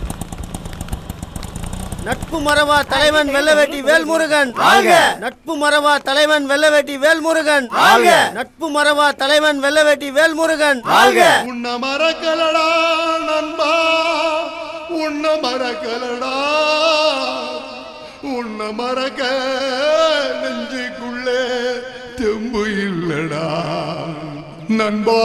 நட்பு மரவா தலைவன் வெள்ளவேட்டி வேல்முருகன் வாழ்க நட்பு மரவா தலைவன் வெள்ளவேட்டி வேல்முருகன் வாழ்க நட்பு மரவா தலைவன் வெள்ளவேட்டி வேல்முருகன் வாழ்க உன்ன மறக்கலடா நண்பா உன்ன மறக்கலடா உன்ன மறக்க நெஞ்சுக்குள்ளே தெம்பு இல்லடா நண்பா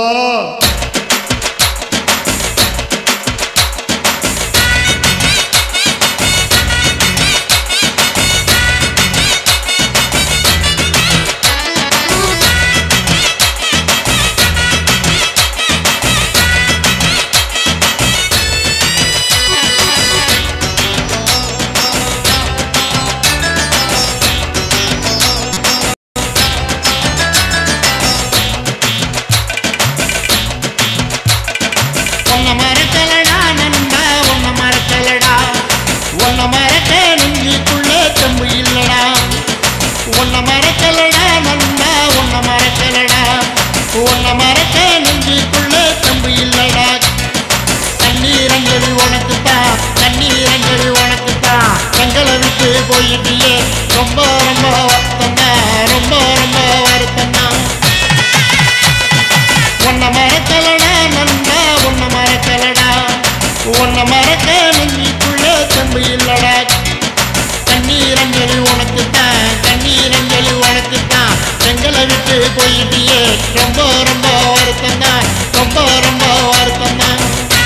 உன்னை மறக்கலடா நண்பா உன்னை மறக்கலடா உன்னை மறக்க நெஞ்சுக்குள்ளே தெம்பு இல்லடா உன்னை மறக்கலடா நண்பா உன்னை மறக்கலடா உன்னை மறக்க நெஞ்சுக்குள்ளே தெம்பு இல்லடா தண்ணீரஞ்சலி உனக்குத்தான் தண்ணீரஞ்சலி உனக்குத்தான் எங்களை விட்டு போயிட்டியே ரொம்ப ரொம்ப வருத்தம்னா ரொம்ப ரொம்ப வருத்தம்னா உன்னை மறக்கலடா நண்பா உன்னை மறக்கலடா உன்னை மறக்க நெஞ்சுக்குள்ளே தெம்பு இல்லடா கண்ணீரஞ்சலி உனக்குத்தான் கண்ணீரஞ்சலி உனக்குத்தான் எங்களை விட்டு போயிட்டியே ரொம்ப ரொம்ப வருத்தம் தான் ரொம்ப ரொம்ப வருத்தம் தான்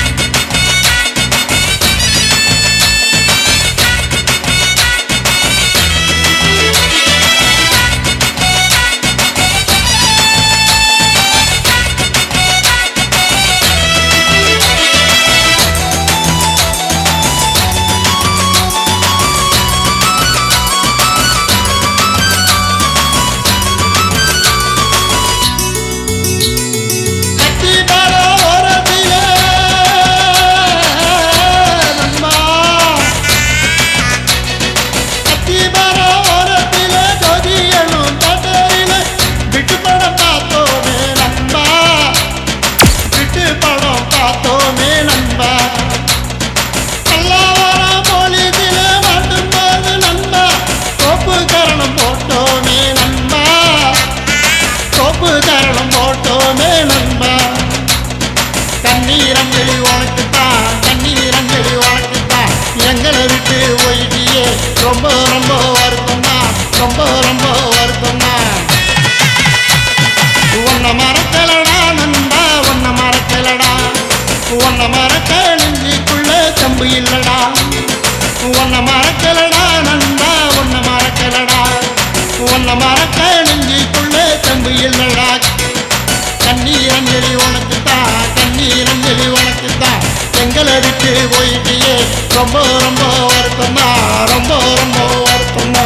போட்டோமே நண்பா சோப்பு கரணம் போட்டோமே நண்பா கண்ணீரம் வெளி உனக்குத்தான் கண்ணீரம் வெளி உனக்குத்தான் எங்களை விட்டு போயிட்டியே ரொம்ப ரொம்ப வருத்தம் தான் ரொம்ப ரொம்ப வருத்தம் தான் உன்னை மறக்கலடா நண்பா உன்னை மறக்கலடா உன்னை மறக்க நெஞ்சுக்குள்ள தம்பு இல்லடா உன்னை மறக்கலடா நண்பா உன்னை மறக்கலடா உன்னை மறக்க நெஞ்சுக்குள்ள தம்பு இல்லடா கண்ணீரஞ்சலி உனக்குத்தான் கண்ணீரஞ்சலி உனக்குத்தான் எங்களை விட்டு போயிட்டியே ரொம்ப ரொம்ப வருத்தமா ரொம்ப ரொம்ப வருத்தமா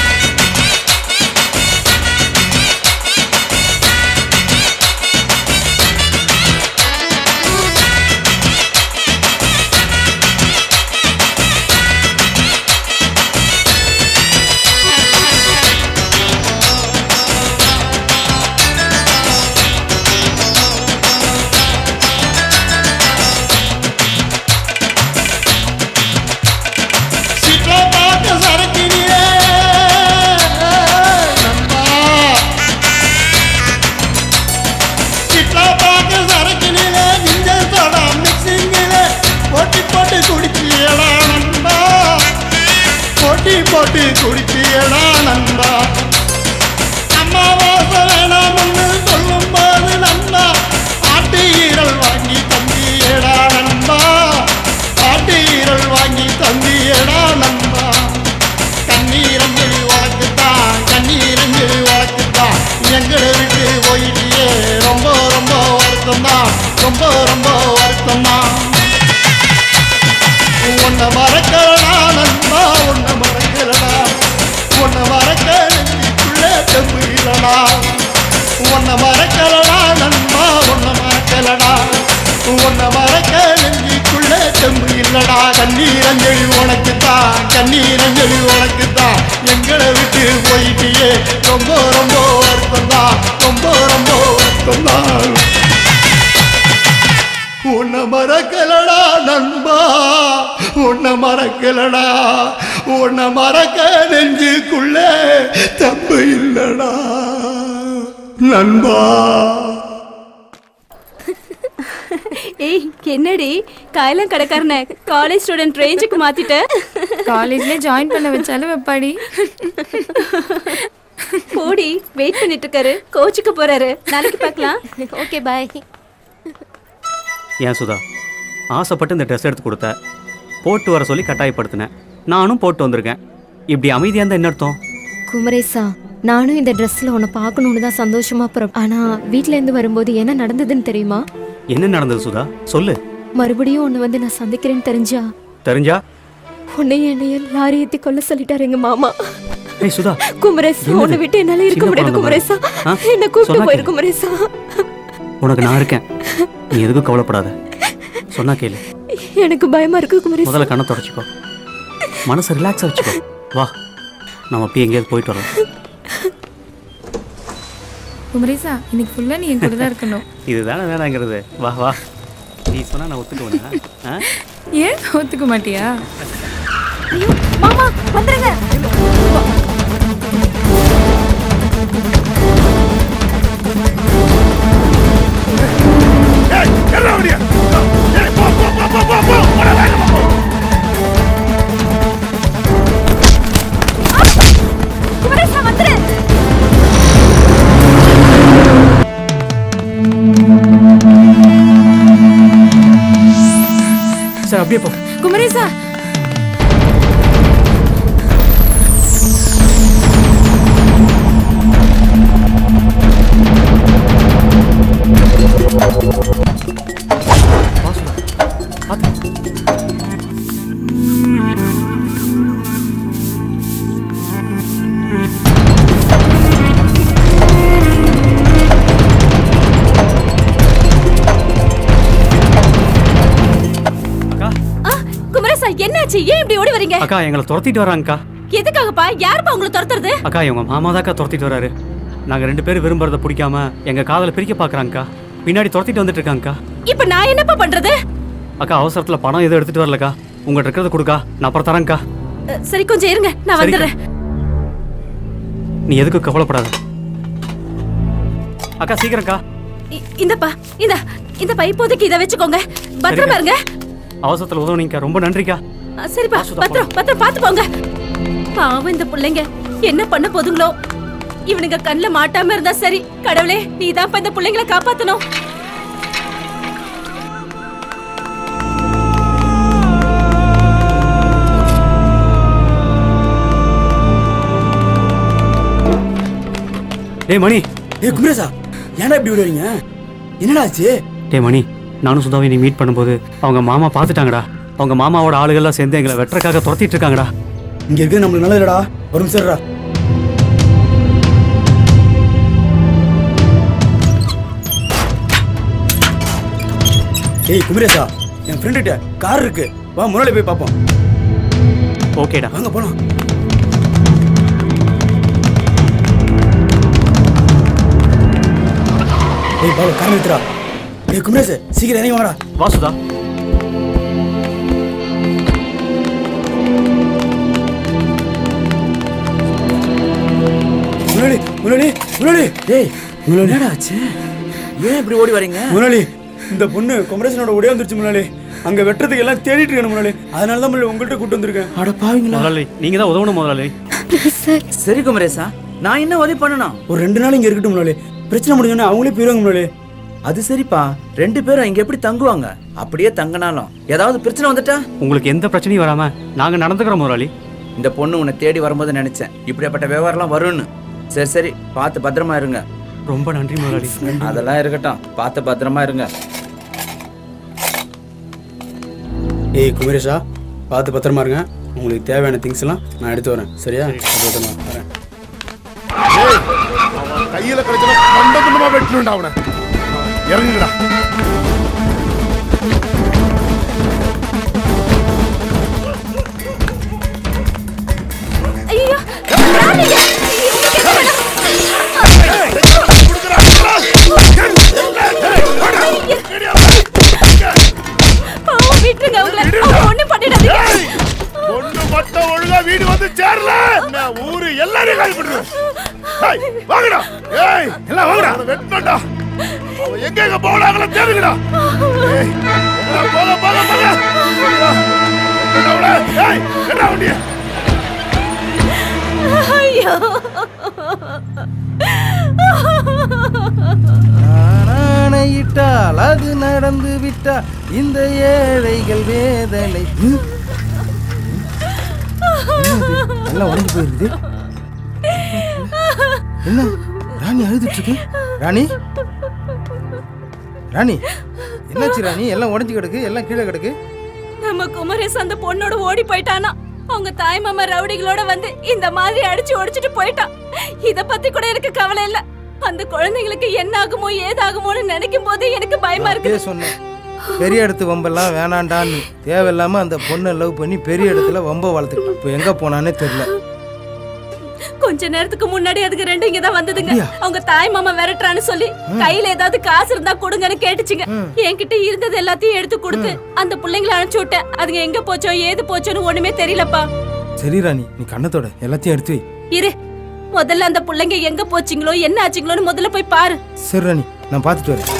சிட்ல பார்த்த சரக்கினியே நண்பா சிட்ல பார்த்த சரக்கினிலே ஜிஞ்சர் சோடா மிக்சிங்கிலே போட்டி போட்டு குடிச்சியடா நண்பா போட்டி போட்டு குடிச்சியடா நண்பா அம்மா வாசம் வேணாம்னு சொல்லும் போது நண்பா ஆட்டு ஈரல் வாங்கி தந்தியடா நண்பா ஆட்டு ஈரல் வாங்கி தந்தியடா நண்பா கண்ணீரஞ்சலி உனக்குத்தான் கண்ணீரஞ்சலி உனக்குத்தான் எங்களை விட்டு போயிட்டியே ரொம்ப ரொம்ப வருத்தம் தான் ரொம்ப ரொம்ப வருத்தம் தான் உன்னை மறக்கலடா நண்பா உன்னை மறக்கலடா உன்னை மறக்க நெஞ்சுக்குள்ளே தெம்பு இல்லடா உன்னை மறக்கலடா நண்பா உன்னை மறக்கலடா உன்னை மறக்க நெஞ்சுக்குள்ளே தெம்பு இல்லடா கண்ணீரஞ்சலி உனக்குத்தான் கண்ணீரஞ்சலி உனக்குத்தான் எங்களை விட்டு போயிட்டியே ரொம்ப ரொம்ப வருத்தம் தான் ரொம்ப ரொம்ப வருத்தம் தான் உன்னை மறக்கலடா நண்பா உன்னை மறக்கலடா உன்னை மறக்க நெஞ்சுக்குள்ள தப்பு இல்லடா நண்பா ஏய் என்னடி காயலம் கடைக்காரன காலேஜ் ஸ்டூடெண்ட் ரேஞ்சுக்கு மாத்திட்ட காலேஜ்ல ஜாயின் பண்ண வச்சாலும் வெப்பாடி போடி வெயிட் பண்ணிட்டு இருக்காரு கோச்சுக்கு போறாரு நாளைக்கு பார்க்கலாம் ஓகே பாய் ஏன் சுதா ஆசைப்பட்டு இந்த ட்ரெஸ் எடுத்து கொடுத்த போட்டு வர சொல்லி கட்டாயப்படுத்தினேன் நானும் போட்டு வந்திருக்கேன் இப்படி அமைதியாக இருந்தால் என்ன அர்த்தம் குமரேசா நானும் இந்த ட்ரெஸ்ல உன்னை பார்க்கணும்னு தான் சந்தோஷமா போறேன் ஆனா வீட்ல இருந்து வரும்போது என்ன நடந்ததுன்னு தெரியுமா என்ன நடந்தது சுதா சொல்லு மறுபடியும் உன்னை வந்து நான் சந்திக்கிறேன்னு தெரிஞ்சா தெரிஞ்சா உன்னையும் என்னையும் லாரி ஏத்தி கொல்ல சொல்லிட்டாரு எங்க மாமா ஏய் சுதா குமரேசா என்னது? உன்னை விட்டு என்னால இருக்க சின்ன முடியாது குழந்தை குமரேசா ஆ? என்ன கூப்பிட்டு சொன்னா போயிரு கேளு. குமரேசா உனக்கு நான் இருக்கேன் நீ எதுக்கும் கவலைப்படாத சொன்னா கேளு எனக்கு பயமா இருக்கு குமரேசா முதல்ல கண்ணை தொடச்சிக்கோ மனசை ரிலாக்ஸாக வச்சுக்கோ வா நம்ம அப்படியே எங்கேயாவது போயிட்டு வரலாம் குமரேசா இன்னைக்கு ஃபுல்லா நீ என் கூட தான் இருக்கணும் இதுதானே வேணாங்கிறது வா வா நீ சொன்னா நான் ஒத்துக்குவேனா ஆ ஏன் ஒத்துக்க மாட்டியா ஐயோ மாமா வந்துருங்க குமரேசா வந்துரு சரி அப்படியே போ குமரேசா ஆ, குமரேசா என்னாச்சு ஏன் இப்படி ஓடி வரீங்க அக்கா எங்களை துரத்திட்டு வராங்கக்கா எதுக்காகப்பா யாருப்பா உங்களை துரத்துறது அக்கா இவங்க மாமா தாக்கா துரத்திட்டு வராரு நாங்க ரெண்டு பேரும் விரும்புறத பிடிக்காம எங்க காதலை பிரிக்க பாக்குறாங்கக்கா பின்னாடி துரத்திட்டு வந்துட்டு இருக்காங்கக்கா இப்ப நான் என்னப்பா பண்றது அக்கா அவசரத்துல பணம் எதுவும் எடுத்துட்டு வரலக்கா உங்கள்கிட்ட இருக்கிறத கொடுக்கா நான் அப்புறம் தரேன்க்கா அ, சரி கொஞ்சம் இருங்க நான் சரிக்கா. வந்துடுறேன் நீ எதுக்கும் கவலைப்படாத அக்கா சீக்கிரம்க்கா இ- இந்தப்பா இந்த இந்த பை இப்போதைக்கு இதை வச்சுக்கோங்க பத்திரமா இருங்க அவசரத்துல உதவுனீங்கக்கா ரொம்ப நன்றிக்கா ஆ, சரிப்பா பத்திரம் பத்திரம் பார்த்து போங்க பாவம் இந்த பிள்ளைங்க என்ன பண்ண போதுங்களோ இவனுங்க கண்ணுல மாட்டாம இருந்தா சரி கடவுளே நீ தான் இந்த பிள்ளைங்களை காப்பாத்தணும் டேய் மணி ஏய் குமரேசா ஏன்டா இப்படி விடுறீங்க என்னடா ஆச்சு டேய் மணி நானும் சுதாவை நீ மீட் பண்ணும்போது அவங்க மாமா பார்த்துட்டாங்கடா அவங்க மாமாவோட ஆளுகள்லாம் சேர்ந்து எங்களை வெட்டுறக்காக துரத்திட்டு இருக்காங்கடா இங்க இருக்கு நம்மளுக்கு நல்லதுடா ஒரு நிமிஷம் இருடா. ஏய் குமரேசா என் ஃப்ரெண்டுகிட்ட கார் இருக்கு வா முன்னாடி போய் பார்ப்போம் ஓகேடா வாங்க போலாம் ஏய் பாலு கார் நிறுத்துறா ஏய் குமரேசு சீக்கிரம் இறங்கி வாடா வா சுதா முன்னாடி முன்னாடி முன்னாடி ஏய் முன்னாடி என்னடா ஆச்சு ஏன் இப்படி ஓடி வரீங்க முன்னாடி இந்த பொண்ணு குமரேசனோட ஒடியா வந்துருச்சு முன்னாடி அங்க வெட்டுறதுக்கு எல்லாம் தேடிட்டு இருக்கேன் முன்னாடி அதனால தான் முன்னாடி உங்கள்கிட்ட கூட்டு வந்திருக்கேன் அட பாவீங்களா முதலாளி நீங்க தான் உதவணும் முதலாளி சரி குமரேசா நான் என்ன உதவி பண்ணணும் ஒரு ரெண்டு நாள் இங்க இருக்கட்டும் முன்னாடி பிரச்சனை முடிஞ்சோடனே அவங்களே போயிருவாங்க முன்னாடி அது சரிப்பா ரெண்டு பேரும் இங்க எப்படி தங்குவாங்க அப்படியே தங்கினாலும் ஏதாவது பிரச்சனை வந்துட்டா உங்களுக்கு எந்த பிரச்சனையும் வராம நாங்க நடந்துக்கிறோம் முதலாளி இந்த பொண்ணு உன்னை தேடி வரும்போது நினைச்சேன் இப்படியாப்பட்ட விவகாரம்லாம் வரும்னு சரி சரி பார்த்து பத்திரமா இருங்க ரொம்ப நன்றி முதலாளி அதெல்லாம் இருக்கட்டும் பார்த்து பத்திரமா இருங்க ஏய் குமரேஷா பார்த்து பத்திரமா இருங்க உங்களுக்கு தேவையான திங்ஸ் எல்லாம் நான் எடுத்து வரேன் சரியா பத்திரமா வரேன் ஏய், அவன் கையில கிடைச்சா கண்ட துண்டமா வெட்டணும்டா அவனை இறங்குங்கடா ஐயோ பாவம் விட்டுருங்க அவங்கள அவங்க ஒண்ணும் பண்ணிடாதீங்க பொண்ணு மட்டும் ஒழுங்கா வீடு வந்து சேரல நான் ஊரு எல்லாரையும் காலி பண்ணுவேன் ஏய், வாங்கடா ஏய் எல்லாம் வாங்கடா வெட்டணும்டா அவன் எங்க எங்க போகலாங்களோ தேடுங்கடா ஏய் எல்லாம் போக போக போக என்ன விட? ஏய் என்ன வண்டிய ஐயோ ஆணையிட்டால் அது நடந்து விட்டா இந்த ஏழைகள் வேதனை ம்? என்னது? எல்லாம் உடஞ்சு போயிருக்குது என்ன ராணி அழுதுட்டு இருக்கு ராணி ராணி என்னாச்சு ராணி எல்லாம் உடஞ்சு கிடக்கு எல்லாம் கீழே கிடக்கு நம்ம குமரேஷ் அந்த பொண்ணோட ஓடி போயிட்டானா அவங்க தாய் மாமா ரவுடிகளோட வந்து இந்த மாதிரி அடிச்சு ஒடிச்சிட்டு போயிட்டான் இத பத்தி கூட எனக்கு கவலை இல்ல அந்த குழந்தைங்களுக்கு என்ன ஆகுமோ ஏதாகுமோன்னு நினைக்கும் போது எனக்கு பயமா அப்படியே இருக்கு சொன்னேன் பெரிய இடத்து வம்பெல்லாம் வேணாண்டான்னு தேவையில்லாம அந்த பொண்ணை லவ் பண்ணி பெரிய இடத்துல வம்ப வளர்த்துக்கிட்டு இப்போ எங்க போனானே தெரியல கொஞ்ச நேரத்துக்கு முன்னாடி அதுக்கு ரெண்டு இங்க தான் வந்ததுங்க அவங்க தாய் மாமா விரட்டுறான்னு சொல்லி கையில ஏதாவது காசு இருந்தா கொடுங்கன்னு கேட்டுச்சுங்க என்கிட்ட இருந்தது எல்லாத்தையும் எடுத்து கொடுத்து அந்த பிள்ளைங்களை அனுப்பிச்சு விட்டேன் அதுங்க எங்க போச்சோ ஏது போச்சோன்னு ஒண்ணுமே தெரியலப்பா சரி ராணி நீ கண்ணத்தோட எல்லாத்தையும் எடுத்து வை இரு முதல்ல அந்த பிள்ளைங்க எங்க போச்சுங்களோ என்ன ஆச்சுங்களோன்னு முதல்ல போய் பாரு சரி ராணி நான் பார்த்துட்டு வரேன்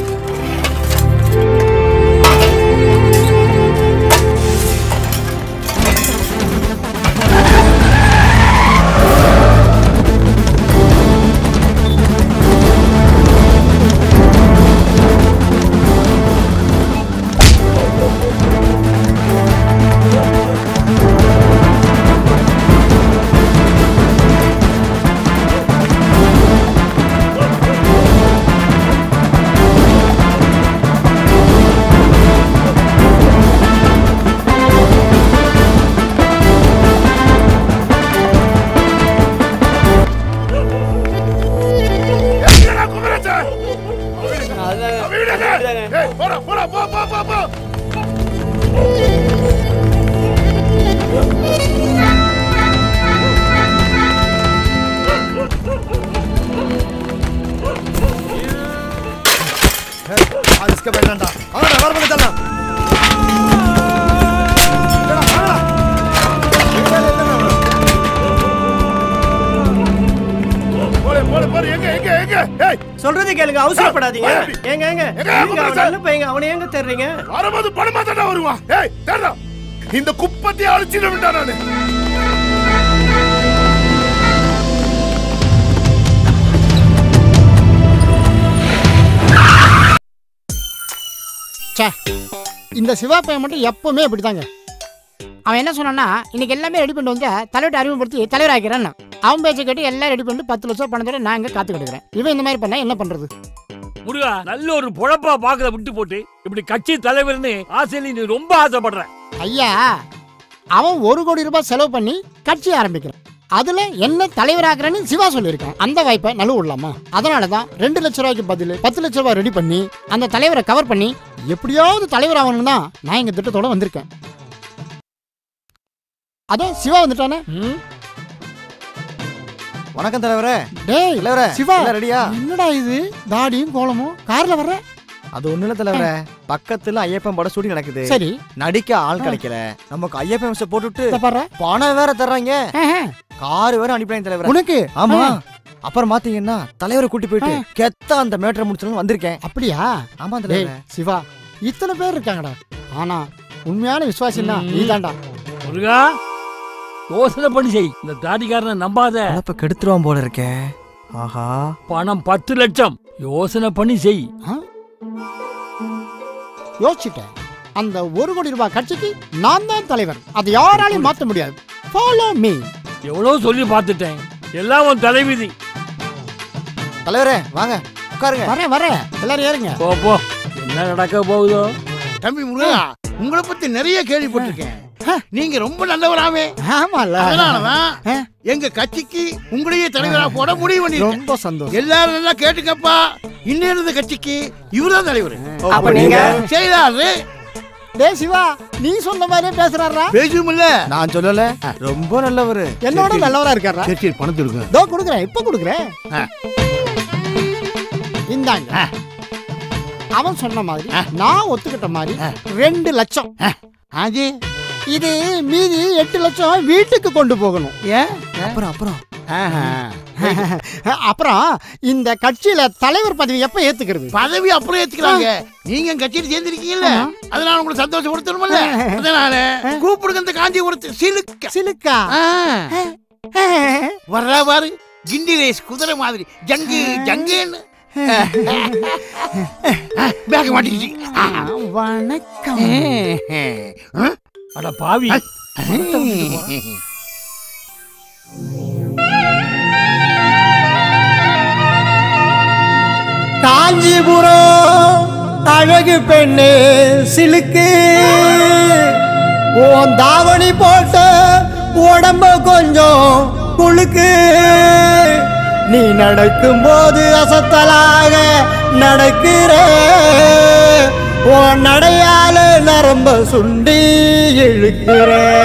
எங்கடா குமரேசா ஏய் போடா போடா போ போ போ போ आज इसका बैठना था हाँ ना बार चलना போடு போடு போடு எங்க எங்க எங்க ஏய் சொல்றதை கேளுங்க அவசரப்படாதீங்க ஏங்க ஏங்க எங்க நீங்க அவன் நல்ல பையங்க அவனை ஏங்க தேடுறீங்க வரும்போது பணமா தானே வருவான் ஏய் தேடுறா இந்த குப்பத்தை அழிச்சிட விட்டா நானு ச்சே இந்த சிவா பையன் மட்டும் எப்பவுமே இப்படிதாங்க அவன் என்ன சொன்னான்னா இன்னைக்கு எல்லாமே ரெடி பண்ணிட்டு வந்து தலைவர்கிட்ட அறிமுகப்படுத்தி தலைவர் ஆக்கிறேன்னு அவன் பேச்சை கேட்டு எல்லாம் ரெடி பண்ணிட்டு பத்து லட்சம் பணத்தோட நான் இங்கே காத்து கிடக்குறேன் இவன் இந்த மாதிரி பண்ணா என்ன பண்றது முருகா நல்ல ஒரு பொழப்பா பாக்கத விட்டு போட்டு இப்படி கட்சி தலைவர்னு ஆசையில நீ ரொம்ப ஆசைப்படுற ஐயா அவன் ஒரு கோடி ரூபாய் செலவு பண்ணி கட்சி ஆரம்பிக்கிறான் அதுல என்ன தலைவராகிறேன்னு சிவா சொல்லியிருக்கான் அந்த வாய்ப்பை நழுவ விடலாமா அதனால தான் ரெண்டு லட்ச ரூபாய்க்கு பதில் பத்து லட்ச ரூபாய் ரெடி பண்ணி அந்த தலைவரை கவர் பண்ணி எப்படியாவது தலைவர் ஆகணும்னு தான் நான் எங்க திட்டத்தோட வந்திருக்கேன் அதோ சிவா வந்துட்டானே வணக்கம் தலைவரே டேய் தலைவரே, சிவா எல்லாம் ரெடியா? என்னடா இது தாடியும் கோலமும் கார்ல வர்ற அது ஒண்ணு இல்ல தலைவரே பக்கத்துல ஐயப்பன் படம் ஷூட்டிங் நடக்குது சரி. நடிக்க ஆள் கிடைக்கல நமக்கு ஐயப்பன் விஷயம் போட்டுட்டு இத பாரு. பணம் வேற தர்றாங்க கார் வேற அனுப்பினாங்க தலைவர் உனக்கு? ஆமா ஆ. அப்புறம் மாத்தீங்கன்னா தலைவரை கூட்டி போயிட்டு கெத்தா அந்த மேட்டரை முடிச்சலும் வந்திருக்கேன் அப்படியா ஆமா டேய் தலைவரே சிவா இத்தனை பேர் இருக்காங்கடா ஆனா உண்மையான விசுவாசின்னா நீதான்டா முருகா யோசனை பண்ணி செய் இந்த தாடிக்காரனை நம்பாத இப்ப கெடுத்துருவான் போல இருக்கே ஆஹா பணம் பத்து லட்சம் யோசனை பண்ணி செய் யோசிச்சுட்டேன் அந்த ஒரு கோடி ரூபாய் கட்சிக்கு நான் தான் தலைவர் அதை யாராலையும் மாத்த முடியாது ஃபாலோ மீ எவ்வளவு சொல்லி பார்த்துட்டேன் எல்லாம் உன் தலைவிதி தலைவரே வாங்க உட்காருங்க வரேன் வரேன் எல்லாரும் ஏறுங்க போ போ என்ன நடக்க போகுதோ தம்பி முருகா உங்களை பத்தி நிறைய கேள்விப்பட்டிருக்கேன் நீங்க ரொம்ப நல்லவராமே ஆமால அதனாலதான் எங்க கட்சிக்கு உங்களையே தலைவரா போட முடிவு பண்ணி ரொம்ப சந்தோஷம் எல்லாரும் நல்லா கேட்டுக்கப்பா இன்னும் இருந்த கட்சிக்கு இவர்தான் தலைவர் அப்ப நீங்க? செய்தாரு டேய் சிவா நீ சொன்ன மாதிரியே பேசுறாரா பேசுமில்ல நான் சொல்லல ரொம்ப நல்லவரு என்னோட நல்லவரா இருக்காரா சரி சரி பணத்தை இருக்கு இதோ கொடுக்குறேன் இப்ப கொடுக்குறேன் இந்தாங்க அவன் சொன்ன மாதிரி நான் ஒத்துக்கிட்ட மாதிரி ரெண்டு லட்சம் அது இது மீதி எட்டு லட்சம் வீட்டுக்கு கொண்டு போகணும் ஏன் அப்புறம் அப்புறம் ஆஹா. அப்புறம் இந்த கட்சியில தலைவர் பதவி எப்ப ஏத்துக்கிறது பதவி அப்புறம் ஏத்துக்கிறாங்க நீங்க எங்க கட்சியில் சேர்ந்திருக்கீங்கல்ல அதனால உங்களுக்கு சந்தோஷப்படுத்தணும்ல அதனால கூப்பிடுங்க இந்த காஞ்சிபுரத்து சிலுக்க சிலுக்கா வர்றா பாரு கிண்டி ரேஸ் குதிரை மாதிரி ஜங்கு ஜங்குன்னு பேக்க மாட்டிக்கிச்சு வணக்கம் அட பாவி காஞ்சிபுரம் அழகு பெண்ணே சிலுக்கு உன் தாவணி போட்ட உடம்ப கொஞ்சம் குளுக்கு நீ நடக்கும்போது அசத்தலாக நடக்கிற உன் நடையால நரம்ப சுண்டி இழுக்கிற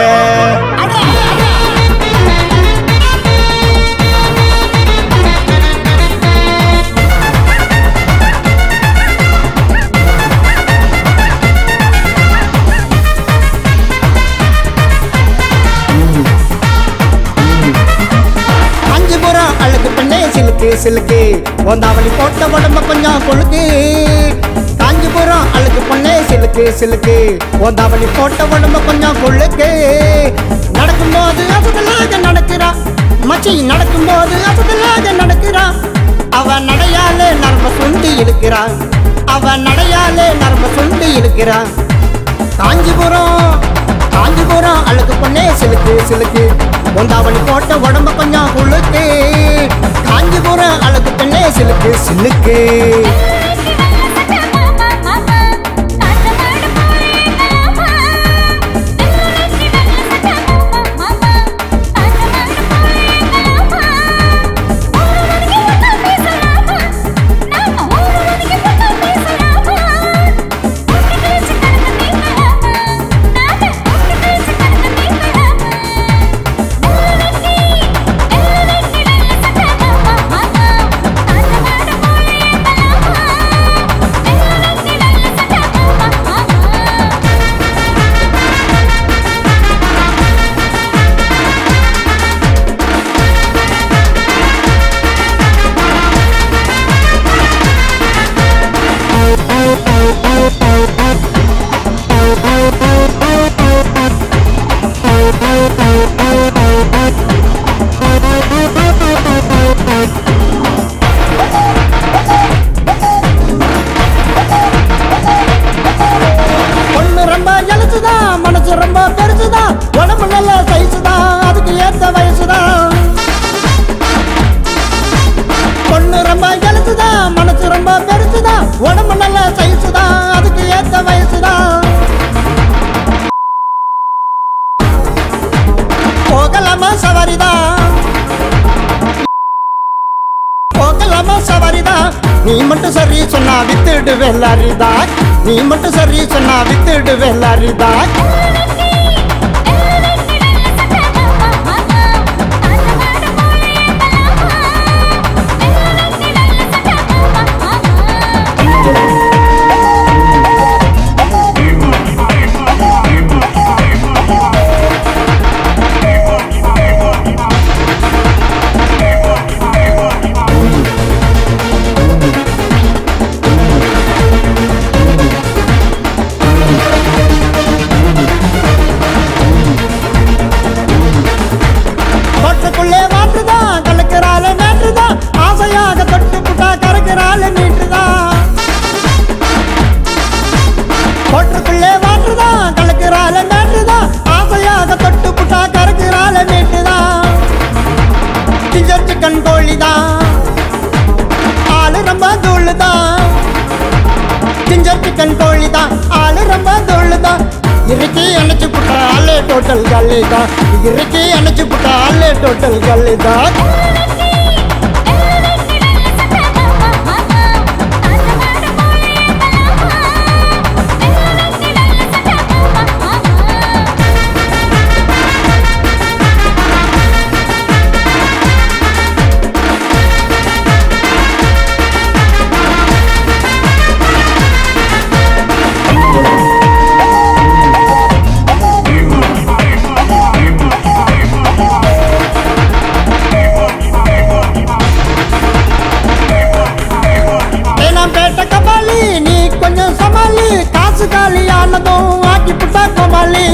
காஞ்சிபுரம் அழகு பெண்ணே சிலுக்கு சிலுக்கு ஒந்தாவளி போட்ட உடம்ப கொஞ்சம் கொழுக்கு காஞ்சிபுரம் அழகு பொண்ணே சிலுக்கு சிலுக்கு ஒந்தாவளி போட்ட உடம்ப கொஞ்சம் கொழுக்கு நடக்கும்போது அசதலாக நடக்கிறா மச்சி நடக்கும்போது அசதலாக நடக்கிறா அவ நடையால நரம்ப சுண்டி இழுக்கிறா அவ நடையால நரம்ப சுண்டி இழுக்கிறா காஞ்சிபுரம் காஞ்சிபுரம் அழுக்கு பொண்ணே சிலுக்கு சிலுக்கு ஒந்தாவணி போட்ட உடம்ப கொஞ்சம் குளுக்கு காஞ்சிபுரம் அழுக்கு பெண்ணே சிலுக்கு சிலுக்கு மாமா உடம்பு நல்ல சைஸு தான் அதுக்கு ஏத்த வயசு தான் போகலாமா சவாரிதான் போகலாமா சவாரிதான் நீ மட்டும் சரி சொன்னா வித்துடு வெள்ளாரிதா நீ மட்டும் சரி சொன்னா வித்துடு வெள்ளாரிதா தோட்டத்துக்குள்ளே மாற்றுதான் கலக்கிறாள் நேற்றுதான் ஆசையாக தொட்டு புட்டா கறக்கிறாள் நீட்டுதான் தோட்டத்துக்குள்ளே மாற்றுதான் கலக்கிறாள் நேற்றுதான் ஆசையாக தொட்டு புட்டா கறக்கிறாள் நீட்டுதான் டிஞ்சர் சிக்கன் கோழிதான் ஆளு ரொம்ப தூளுதான் டிஞ்சர் சிக்கன் கோழிதான் ஆளு ரொம்ப தூளுதான் இறுக்கி அணைச்சு புட்டா ஆளே டோட்டல் கல்லிதான் இறுக்கி அணைச்சு புட்டா ஆளே டோட்டல் கல்லிதான் நான் பேட்ட கபாலி நீ கொஞ்சம் சமாளி காசு காலி ஆனதும் ஆக்கி புட்டா கபாலி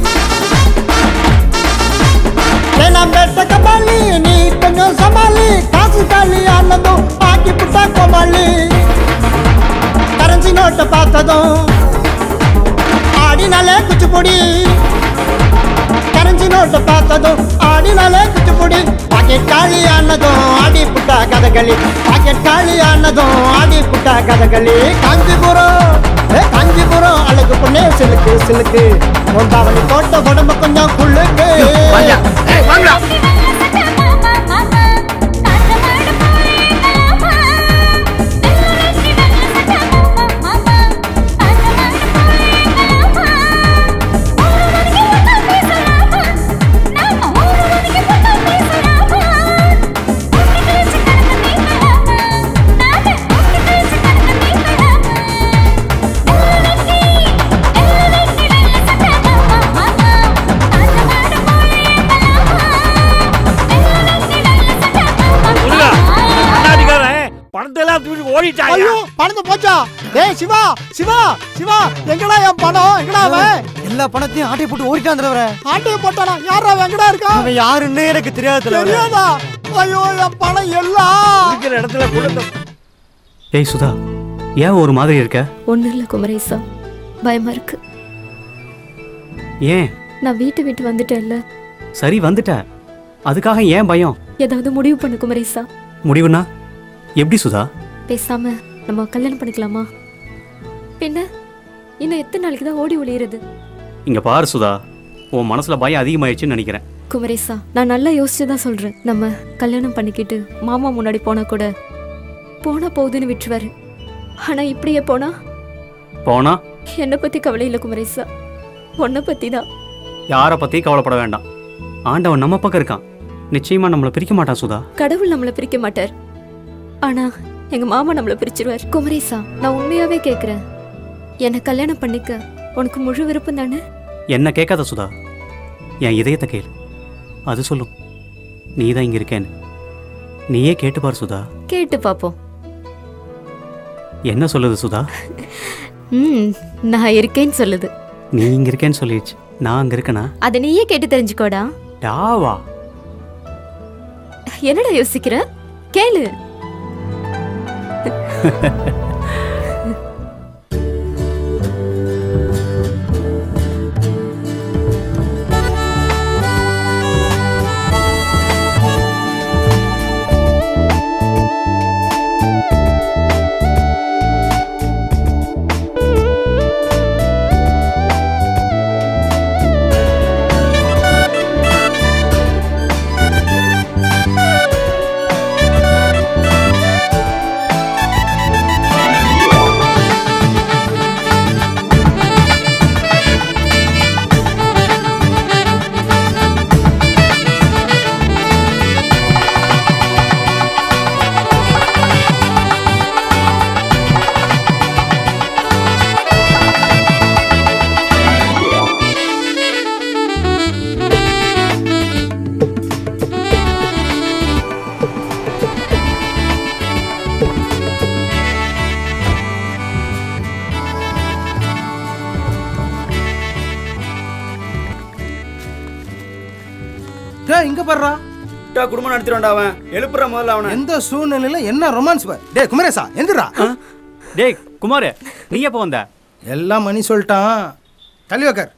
நான் பேட்ட கபாலி நீ கொஞ்சம் சமாளி காசு காலி ஆனதும் ஆக்கி புட்டா கபாலி கரன்சி நோட்டை பார்த்ததும் ஆடினாலே குச்சிப்புடி கரன்சி நோட்டை பார்த்ததும் ஆடினாலே குச்சிப்புடி பாக்கெட் காலி ஆனதும் ஆடி புட்டா கதகளி பாக்கெட் காலி ஆனதும் ஆடி புட்டா கதகளி காஞ்சிபுரம் ஏ காஞ்சிபுரம் அழகு பொண்ணே சிலுக்கு சிலுக்கு ஒன்றாவணி போட்ட உடம்பு கொஞ்சம் குள்ளுக்கு முருகா, கண்ணாடிக்காரன் பணத்தை எல்லாம் தூக்கி ஓடிட்டாங்க ஐயோ பணத்தை போச்சா டேய் சிவா சிவா சிவா எங்கடா என் பணம் எங்கடா அவன் எல்லா பணத்தையும் ஆட்டை போட்டு ஓடிட்டான் தலைவரே ஆட்டையை போட்டானா யாரா அவன் எங்கடா இருக்கான் அவன் யாருன்னு எனக்கு தெரியாது தலைவரே தெரியாதா ஐயோ என் பணம் எல்லாம் இருக்கிற இடத்துல கொடுத்த ஏய் சுதா ஏன் ஒரு மாதிரி இருக்க ஒன்றும் இல்லை குமரேசா பயமா இருக்கு ஏன் நான் வீட்டை விட்டு வந்துட்டேன்ல சரி வந்துட்ட அதுக்காக ஏன் பயம் ஏதாவது முடிவு பண்ணு குமரேசா முடிவுனா எப்படி சுதா பேசாம நம்ம கல்யாணம் பண்ணிக்கலாமா பின்ன இன்னும் எத்தனை நாளைக்கு தான் ஓடி ஒளியிறது இங்க பாரு சுதா உன் மனசுல பயம் அதிகமாயிடுச்சுன்னு நினைக்கிறேன் குமரேசா நான் நல்லா யோசிச்சு தான் சொல்றேன் நம்ம கல்யாணம் பண்ணிக்கிட்டு மாமா முன்னாடி போனா கூட போனா போகுதுன்னு விட்டுருவாரு ஆனா இப்படியே போனா போனா என்னை பத்தி கவலை இல்லை குமரேசா உன்னை பத்தி தான் யாரை பத்தி கவலைப்பட வேண்டாம் ஆண்டவன் நம்ம பக்கம் இருக்கான் நிச்சயமா நம்மளை பிரிக்க மாட்டான் சுதா கடவுள் நம்மளை பிரிக்க மாட்டார் ஆனா எங்க மாமா நம்மளை பிரிச்சிருவார் குமரேசா நான் உண்மையாவே கேக்குறேன் என்னை கல்யாணம் பண்ணிக்க உனக்கு முழு விருப்பம் தானே என்ன கேட்காத சுதா என் இதயத்தை கேளு அது சொல்லும் நீ தான் இங்க இருக்கேன்னு நீயே கேட்டு பார் சுதா கேட்டு பாப்போம் என்ன சொல்லுது சுதா ம் நான் இருக்கேன்னு சொல்லுது நீ இங்க இருக்கேன்னு சொல்லிடுச்சு நான் அங்க இருக்கேனா அதை நீயே கேட்டு தெரிஞ்சுக்கோடா டாவா என்னடா யோசிக்கிற கேளு இங்க பாருடா குடும்பம் நடத்திடுவான்டா அவன் எழுப்புற முதல்ல அவனை எந்த சூழ்நிலையில என்ன ரொமான்ஸ் பார் டேய் குமரேசா எந்திரா டேய் குமார் நீ எப்போ வந்த எல்லாம் மணி சொல்லிட்டான் தள்ளி வைக்கர்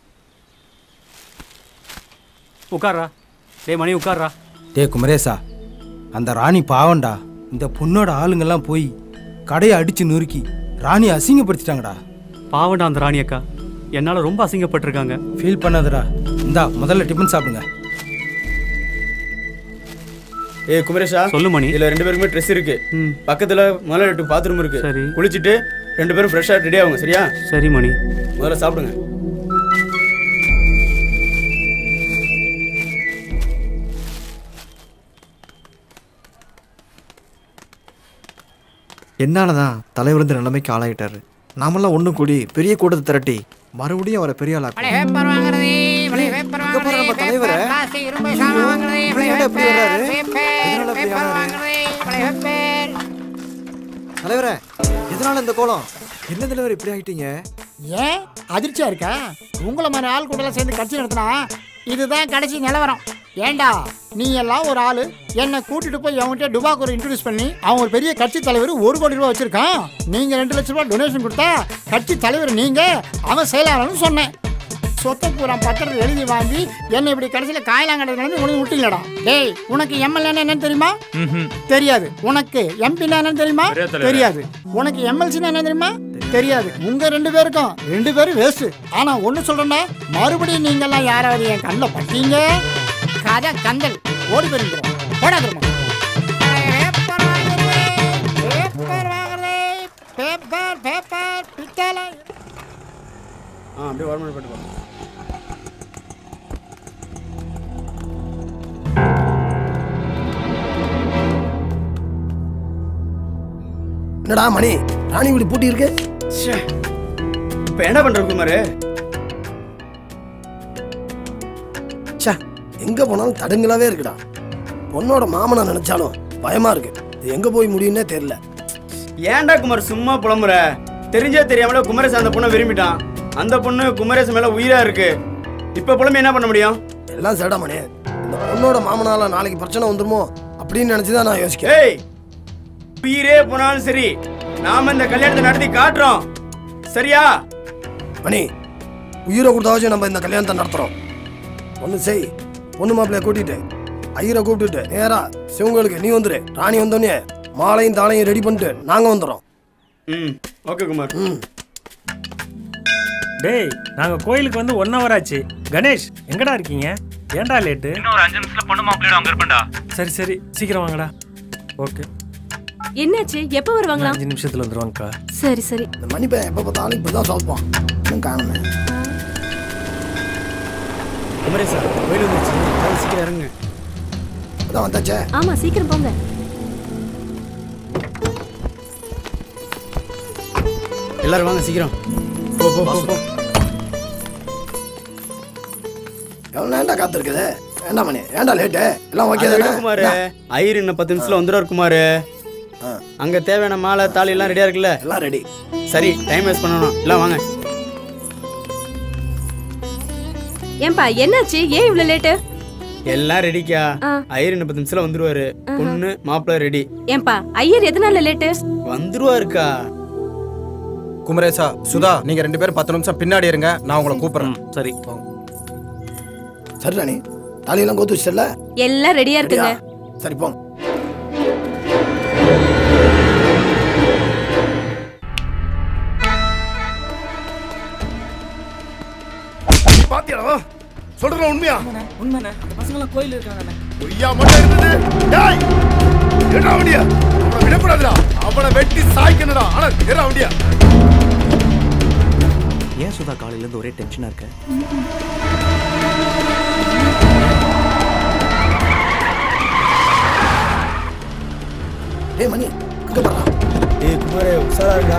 உட்கார்றா டேய் மணி உட்கார்றா டேய் குமரேசா அந்த ராணி பாவம்டா இந்த பொண்ணோட ஆளுங்கெல்லாம் போய் கடையை அடிச்சு நொறுக்கி ராணி அசிங்கப்படுத்திட்டாங்கடா பாவண்டா அந்த ராணி அக்கா என்னால ரொம்ப அசிங்கப்பட்டிருக்காங்க ஃபீல் பண்ணாதடா இந்தா முதல்ல டிஃபன் சாப்பிடுங்க ஏய் குமரேஷா சொல்லு மணி இதுல ரெண்டு பேருக்குமே ட்ரெஸ் இருக்கு பக்கத்துல முதல்ல ரெண்டு பாத்ரூம் இருக்கு சரி. குளிச்சிட்டு ரெண்டு பேரும் ஃப்ரெஷ்ஷா ரெடி ஆகுங்க சரியா சரி மணி முதல்ல சாப்பிடுங்க என்னால தான் தலைவர் இந்த நிலைமைக்கு ஆளாயிட்டாரு நாமெல்லாம் ஒண்ணு கூடி பெரிய கூட்டத்தை திரட்டி மறுபடியும் அவரை பெரிய ஆளாக்கு நம்ம தலைவரை இவர் ஏன்டா இப்படி வர்றாரு? எதனால இப்படி ஆனாரு? தலைவரே எதனால இந்த கோலம் என்ன தலைவர் இப்படி ஆயிட்டீங்க ஏன் அதிர்ச்சியா இருக்கா உங்களை மாதிரி ஆள் கூட எல்லாம் சேர்ந்து கட்சி நடத்தினா இதுதான் கடைசி நிலவரம் ஏண்டா நீ எல்லாம் ஒரு ஆளு என்னை கூட்டிட்டு போய் அவன்கிட்ட டுபாக்கு ஒரு இன்ட்ரடியூஸ் பண்ணி அவன் ஒரு பெரிய கட்சி தலைவர் ஒரு கோடி ரூபாய் வச்சிருக்கான் நீங்க ரெண்டு லட்ச ரூபாய் டொனேஷன் கொடுத்தா கட்சி தலைவர் நீங்க அவன் செயலாளர்னு சொன்னேன் சொத்தை பூரா பத்திரத்தை எழுதி வாங்கி என்னை இப்படி கடைசியில் காயலாங்கடை நடந்து உனக்கு விட்டீங்களடா டேய் உனக்கு எம்எல்ஏ என்னன்னு தெரியுமா தெரியாது உனக்கு எம்பி என்னன்னு தெரியுமா பெரிய தலைவர். தெரியாது உனக்கு எம்எல்சி என்ன தெரியுமா தெரியாது உங்க ரெண்டு பேருக்கும் ரெண்டு பேரும் வேஸ்ட் ஆனா ஒண்ணு சொல்றேன்னா மறுபடியும் நீங்க எல்லாம் யாராவது என் கண்ணில் பட்டீங்க கதை கந்தல் ஓடி போயிருங்க போடா திரும்ப பேப்பர் பேப்பர் பித்தளை ஆ அப்படியே வரமாடி போட்டு போ. என்னடா மணி ராணி வீடு பூட்டி இருக்கு இப்ப என்ன பண்ற குமாரு ச்சே எங்க போனாலும் தடுங்களாவே இருக்குடா பொண்ணோட மாமனை நினைச்சாலும் பயமா இருக்கு இது எங்க போய் முடியும்னே தெரியல ஏன்டா குமார் சும்மா புலம்புற தெரிஞ்சே தெரியாமல குமரேசன் அந்த பொண்ணை விரும்பிட்டான் அந்த பொண்ணு குமரேசன் மேல உயிரா இருக்கு இப்ப புலம்பி என்ன பண்ண முடியும் எல்லாம் சரிடா மணி இந்த பொண்ணோட மாமனால நாளைக்கு பிரச்சனை வந்துருமோ அப்படின்னு நினைச்சுதான் நான் யோசிக்கிறேன் ஏய் உயிரே போனாலும் சரி நாம இந்த கல்யாணத்தை நடத்தி காட்டுறோம் சரியா மணி உயிரை கொடுத்தாச்சும் நம்ம இந்த கல்யாணத்தை நடத்துறோம் ஒன்று செய் பொண்ணு மாப்பிள்ளைய கூட்டிட்டு ஐயரை கூப்பிட்டுட்டு நேரா சிவங்களுக்கு நீ வந்துரு ராணி வந்தோடனே மாலையும் தாளையும் ரெடி பண்ணிட்டு நாங்க வந்துடுறோம் ம் ஓகே குமார் ம் டேய் நாங்க கோயிலுக்கு வந்து ஒன் ஹவர் ஆச்சு கணேஷ் எங்கடா இருக்கீங்க ஏன்டா லேட்டு இன்னும் ஒரு அஞ்சு நிமிஷத்துல பொண்ணு மாப்பிள்ளையோட அங்க இருப்பேன்டா சரி சரி சீக்கிரம் வாங்கடா ஓகே என்னாச்சு எப்ப வருவாங்களா அஞ்சு நிமிஷத்துல வந்துருவாங்கக்கா சரி சரி இந்த மணி பையன் எப்போ பார்த்தாலும் இப்படி தான் சொல்லுவான் இன்னும் காணுமே குமரேசா கோயில் வந்துருச்சு எல்லாரும் சீக்கிரம் இறங்குங்க அதான் வந்தாச்சே ஆமா சீக்கிரம் போங்க எல்லாரும் வாங்க சீக்கிரம் போ போ போ போ எவ்வளோ நேரம்டா காத்திருக்குது வேண்டாம் மணி ஏன்டா லேட்டு எல்லாம் ஓகே அதை விடு தானே குமாரு ஐயர் இன்னும் பத்து நிமிஷத்துல வந்துடுவார் குமாரு அங்க தேவையான மாலை தாலி எல்லாம் ரெடியா இருக்குல்ல எல்லாம் ரெடி சரி டைம் வேஸ்ட் பண்ணணும் எல்லாம் வாங்க ஏன்பா என்னாச்சு ஏன் இவ்வளவு லேட்டு எல்லாம் ரெடிக்கா ஆ. ஐயர் இன்னும் பத்து நிமிஷத்துல வந்துருவாரு பொண்ணு மாப்பிள்ளை ரெடி ஏன்பா ஐயர் எதனால லேட்டு வந்துருவாருக்கா குமரேசா சுதா நீங்க ரெண்டு பேரும் பத்து நிமிஷம் பின்னாடி இருங்க நான் உங்களை கூப்பிடுறேன் சரி சரி ராணி தாலியெல்லாம் கோத்து வச்சிடல எல்லாம் ரெடியா இருக்குங்க சரி போங்க பாத்தியாடா சொல்றேன் உண்மையா உண்மைண்ணே அந்த பசங்களாம் கோயில் இருக்காங்கண்ணே பொய்யா மட்டும் இருந்தது டேய் என்ன வண்டியா அவனை விடக்கூடாதுடா அவனை வெட்டி சாய்க்கணுடா ஆனா ஏறா வண்டியா ஏன் சுதா காலையில இருந்து ஒரே டென்ஷனா இருக்க டேய் மணி இங்க பாரா ஏய் குமாரே உஷாரா இருக்கா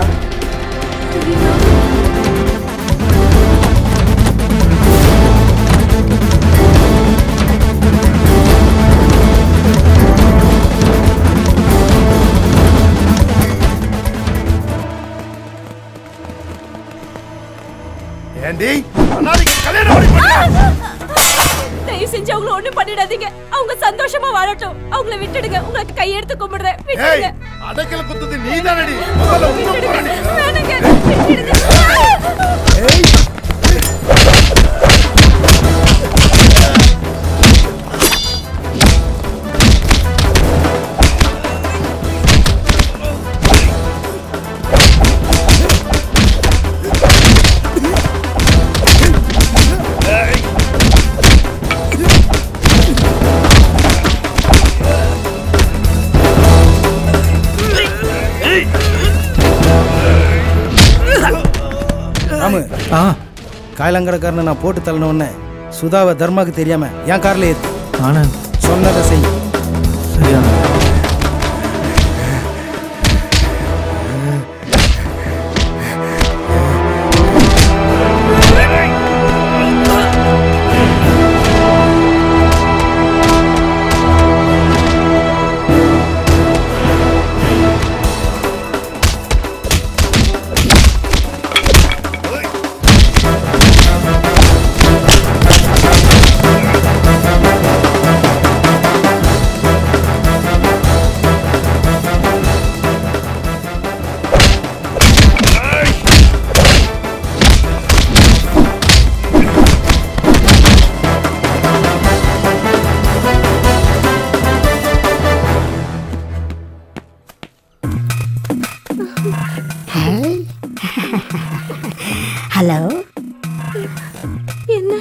ஏண்டி அண்ணாடிக்கு கல்யாணம் பண்ணி பண்ண தயவு செஞ்சு அவங்கள ஒண்ணும் பண்ணிடாதீங்க அவங்க சந்தோஷமா வாழட்டும் அவங்கள விட்டுடுங்க உங்களுக்கு கையெடுத்து கும்பிடுறேன் ஏய் விட்டுடுங்க அடைக்கல குத்துது நீதானடி முதல்ல உங்க போறடி வேணுங்க விட்டுடுங்க ராமு ஆ காயலங்கடக்காரனை நான் போட்டு தள்ளின உடனே சுதாவை தர்மாக்கு தெரியாம என் கார்ல ஏத்து ஆனந்த் சொன்னதை செய் சரியா ஹலோ என்ன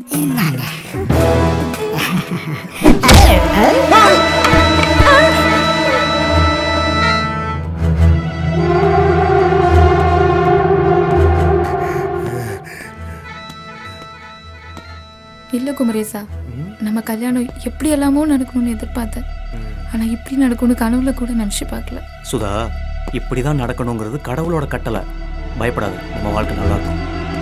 இல்லை குமரேசா நம்ம கல்யாணம் எப்படி எல்லாமோ நடக்கணும்னு எதிர்பார்த்தேன் ஆனால் இப்படி நடக்கும்னு கனவுல கூட நினச்சி பார்க்கல சுதா இப்படிதான் நடக்கணுங்கிறது கடவுளோட கட்டளை பயப்படாது நம்ம வாழ்க்கை நல்லா இருக்கும்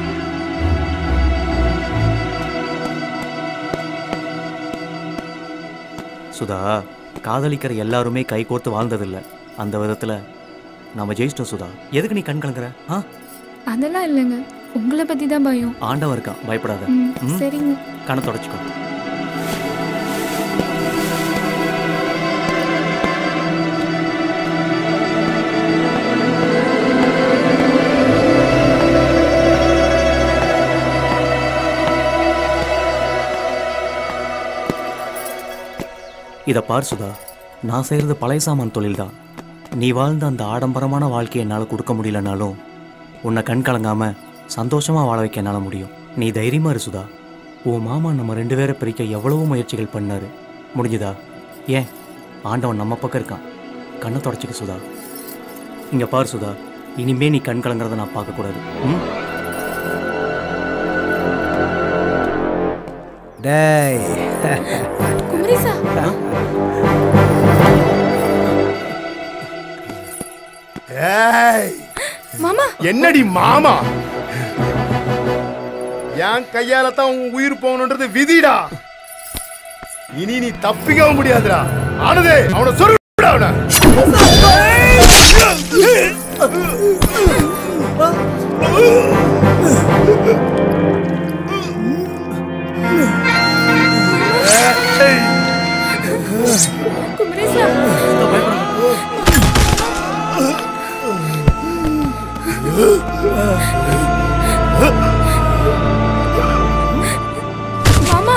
சுதா காதலிக்கிற எல்லாருமே கை கோர்த்து வாழ்ந்ததில்ல அந்த விதத்துல நம்ம ஜெயிச்சிட்டோம் சுதா எதுக்கு நீ கண் கலங்குற ஆ அதெல்லாம் இல்லைங்க உங்களை பற்றி தான் பயம் ஆண்டவன் இருக்கான் பயப்படாத ம், ம்? சரிங்க கண்ணை தொடச்சிக்கோ இதை பார் சுதா நான் செய்கிறது பழைய சாமான் தொழில் தான் நீ வாழ்ந்த அந்த ஆடம்பரமான வாழ்க்கையை என்னால் கொடுக்க முடியலனாலும் உன்னை கண் கலங்காம சந்தோஷமாக வாழ வைக்க என்னால் முடியும் நீ தைரியமா இரு சுதா உன் மாமா நம்ம ரெண்டு பேரை பிரிக்க எவ்வளவோ முயற்சிகள் பண்ணாரு முடிஞ்சுதா ஏன் ஆண்டவன் நம்ம பக்கம் இருக்கான் கண்ணை தொடச்சிக்க சுதா இங்கே பார் சுதா இனிமே நீ கண் கலங்குறத நான் பார்க்கக்கூடாது ம் டேய் குமரேசா ஏய் மாமா என்னடி மாமா என் கையால தான் உன் உயிர் போகணுன்றது விதிடா இனி நீ தப்பிக்கவும் முடியாதுடா ஆனதே அவனை சொல்லுடா அவனை குமரேசா மாமா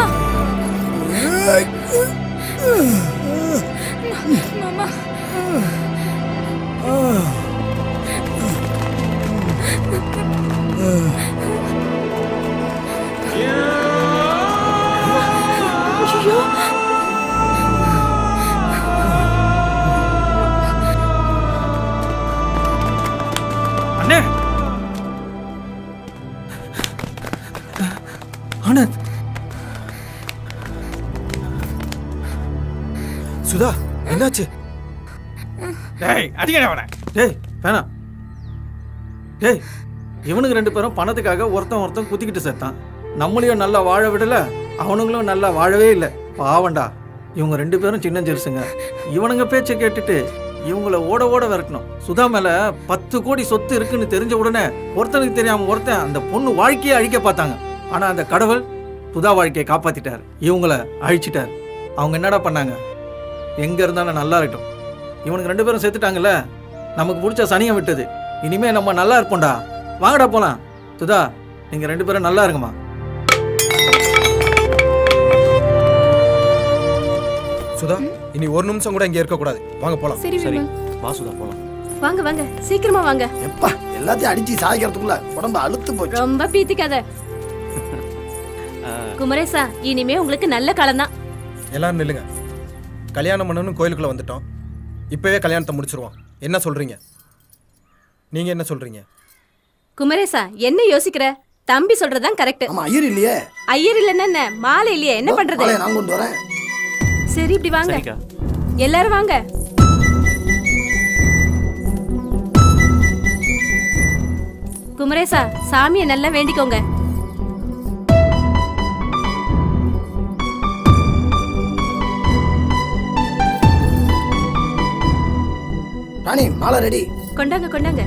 மாமா ஐயோ அண்ணே ஆனந்த் சுதா என்னாச்சு டேய் அடிக்கடி அவனை டேய் வேணாம் டேய் இவனுங்க ரெண்டு பேரும் பணத்துக்காக ஒருத்தன் ஒருத்தன் குத்திக்கிட்டு செத்தான் நம்மளையும் நல்லா வாழ விடல அவனுங்களும் நல்லா வாழவே இல்லை பாவண்டா இவங்க ரெண்டு பேரும் சின்ன ஜெருசுங்க இவனுங்க பேச்சை கேட்டுட்டு இவங்கள ஓட ஓட விரட்டணும் சுதா மேல பத்து கோடி சொத்து இருக்குன்னு தெரிஞ்ச உடனே ஒருத்தனுக்கு தெரியாம ஒருத்தன் அந்த பொண்ணு வாழ்க்கையை அழிக்க பார்த்தாங்க ஆனா அந்த கடவுள் சுதா வாழ்க்கையை காப்பாத்திட்டார் இவங்கள அழிச்சிட்டார் அவங்க என்னடா பண்ணாங்க எங்க இருந்தாலும் நல்லா இருக்கட்டும் இவனுக்கு ரெண்டு பேரும் செத்துட்டாங்கல்ல நமக்கு பிடிச்ச சனியை விட்டது இனிமே நம்ம நல்லா இருப்போம்டா வாங்கடா போலாம் சுதா நீங்க ரெண்டு பேரும் நல்லா இருங்கம்மா சுதா இனி ஒரு நிமிஷம் கூட இங்க இருக்க கூடாது வாங்க போலாம் சரி, சரி. வா சுதா போலாம் வாங்க வாங்க சீக்கிரமா வாங்க எப்பா எல்லாத்தையும் அடிச்சு சாய்க்கிறதுக்குள்ள உடம்பு அழுத்து போச்சு ரொம்ப பீத்திக்காத குமரேசா இனிமே உங்களுக்கு நல்ல காலம் தான் எல்லாரும் நில்லுங்க கல்யாணம் பண்ணணும்னு கோயிலுக்குள்ள வந்துட்டோம் இப்பவே கல்யாணத்தை முடிச்சிருவோம் என்ன சொல்றீங்க நீங்க என்ன சொல்றீங்க குமரேசா என்ன யோசிக்கிற தம்பி சொல்றதுதான் கரெக்ட் ஆமா ஐயர் இல்லையே ஐயர் இல்லைன்னா என்ன மாலை இல்லையே என்ன பண்றது மாலையை நான் கொண்டு வரேன் சரி இப்படி வாங்க சரிக்கா எல்லாரும் வாங்க குமரேசா சாமியை நல்லா வேண்டிக்கோங்க ராணி மாலை ரெடி கொண்டாங்க கொண்டாங்க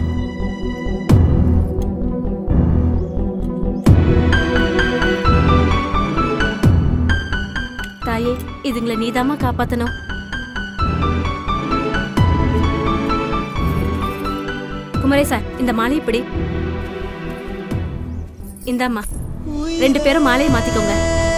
தாயே இதுங்களை நீதாம்மா காப்பாத்தணும் குமரேசா இந்த மாலை இப்படி இந்தாம்மா ரெண்டு பேரும் மாலையை மாத்திக்கோங்க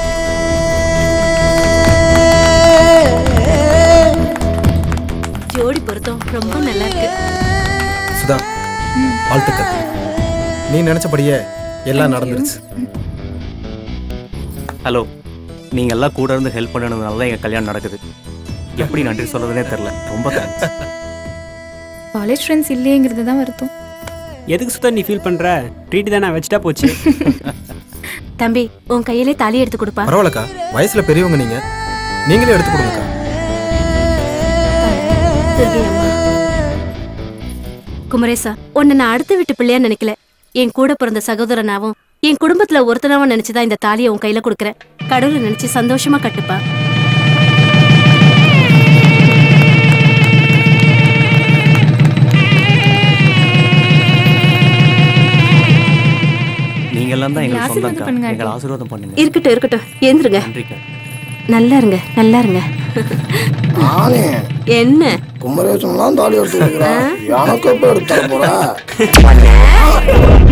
ஜோடி பொருத்தம் ரொம்ப நல்லா இருக்கு சுதா வாழ்த்துக்கள் நீ நினைச்சபடியே எல்லாம் நடந்துருச்சு ஹலோ நீங்க எல்லாம் கூட இருந்து ஹெல்ப் பண்ணதுனால தான் எங்க கல்யாணம் நடக்குது எப்படி நன்றி சொல்றதுனே தெரியல ரொம்ப தேங்க்ஸ் காலேஜ் ஃப்ரெண்ட்ஸ் இல்லையேங்கிறது தான் வருத்தம் எதுக்கு சுத்தம் நீ ஃபீல் பண்ற ட்ரீட் தானே வச்சுட்டா போச்சு தம்பி உன் கையிலே தாலி எடுத்து கொடுப்பா பரவாயில்லக்கா வயசுல பெரியவங்க நீங்க நீங்களே எடுத்து கொடுங்கக்கா துர்கை அம்மா. குமரேசா உன்னை நான் அடுத்த வீட்டு பிள்ளையா நினைக்கல என் கூட பிறந்த சகோதரனாவும் என் குடும்பத்துல ஒருத்தனாவும் நினைச்சுதான் இந்த தாலியை உன் கையில கொடுக்குறேன் கடவுளை நினைச்சு சந்தோஷமா கட்டுப்பா நீங்க எல்லாம் தான் எங்களுக்கு ஆசீர்வாதம் சொந்தம்க்கா பண்ணுங்க, எங்களை ஆண்டி. ஆசீர்வாதம் பண்ணுங்க இருக்கட்டும் இருக்கட்டும் ஏந்திருங்க நன்றிக்கா நல்லா இருங்க நல்லா இருங்க நானே என்ன குமரேசன்லாம் தாலி எடுத்து வைக்கிறேன் எனக்கு எப்ப எடுத்து தர போற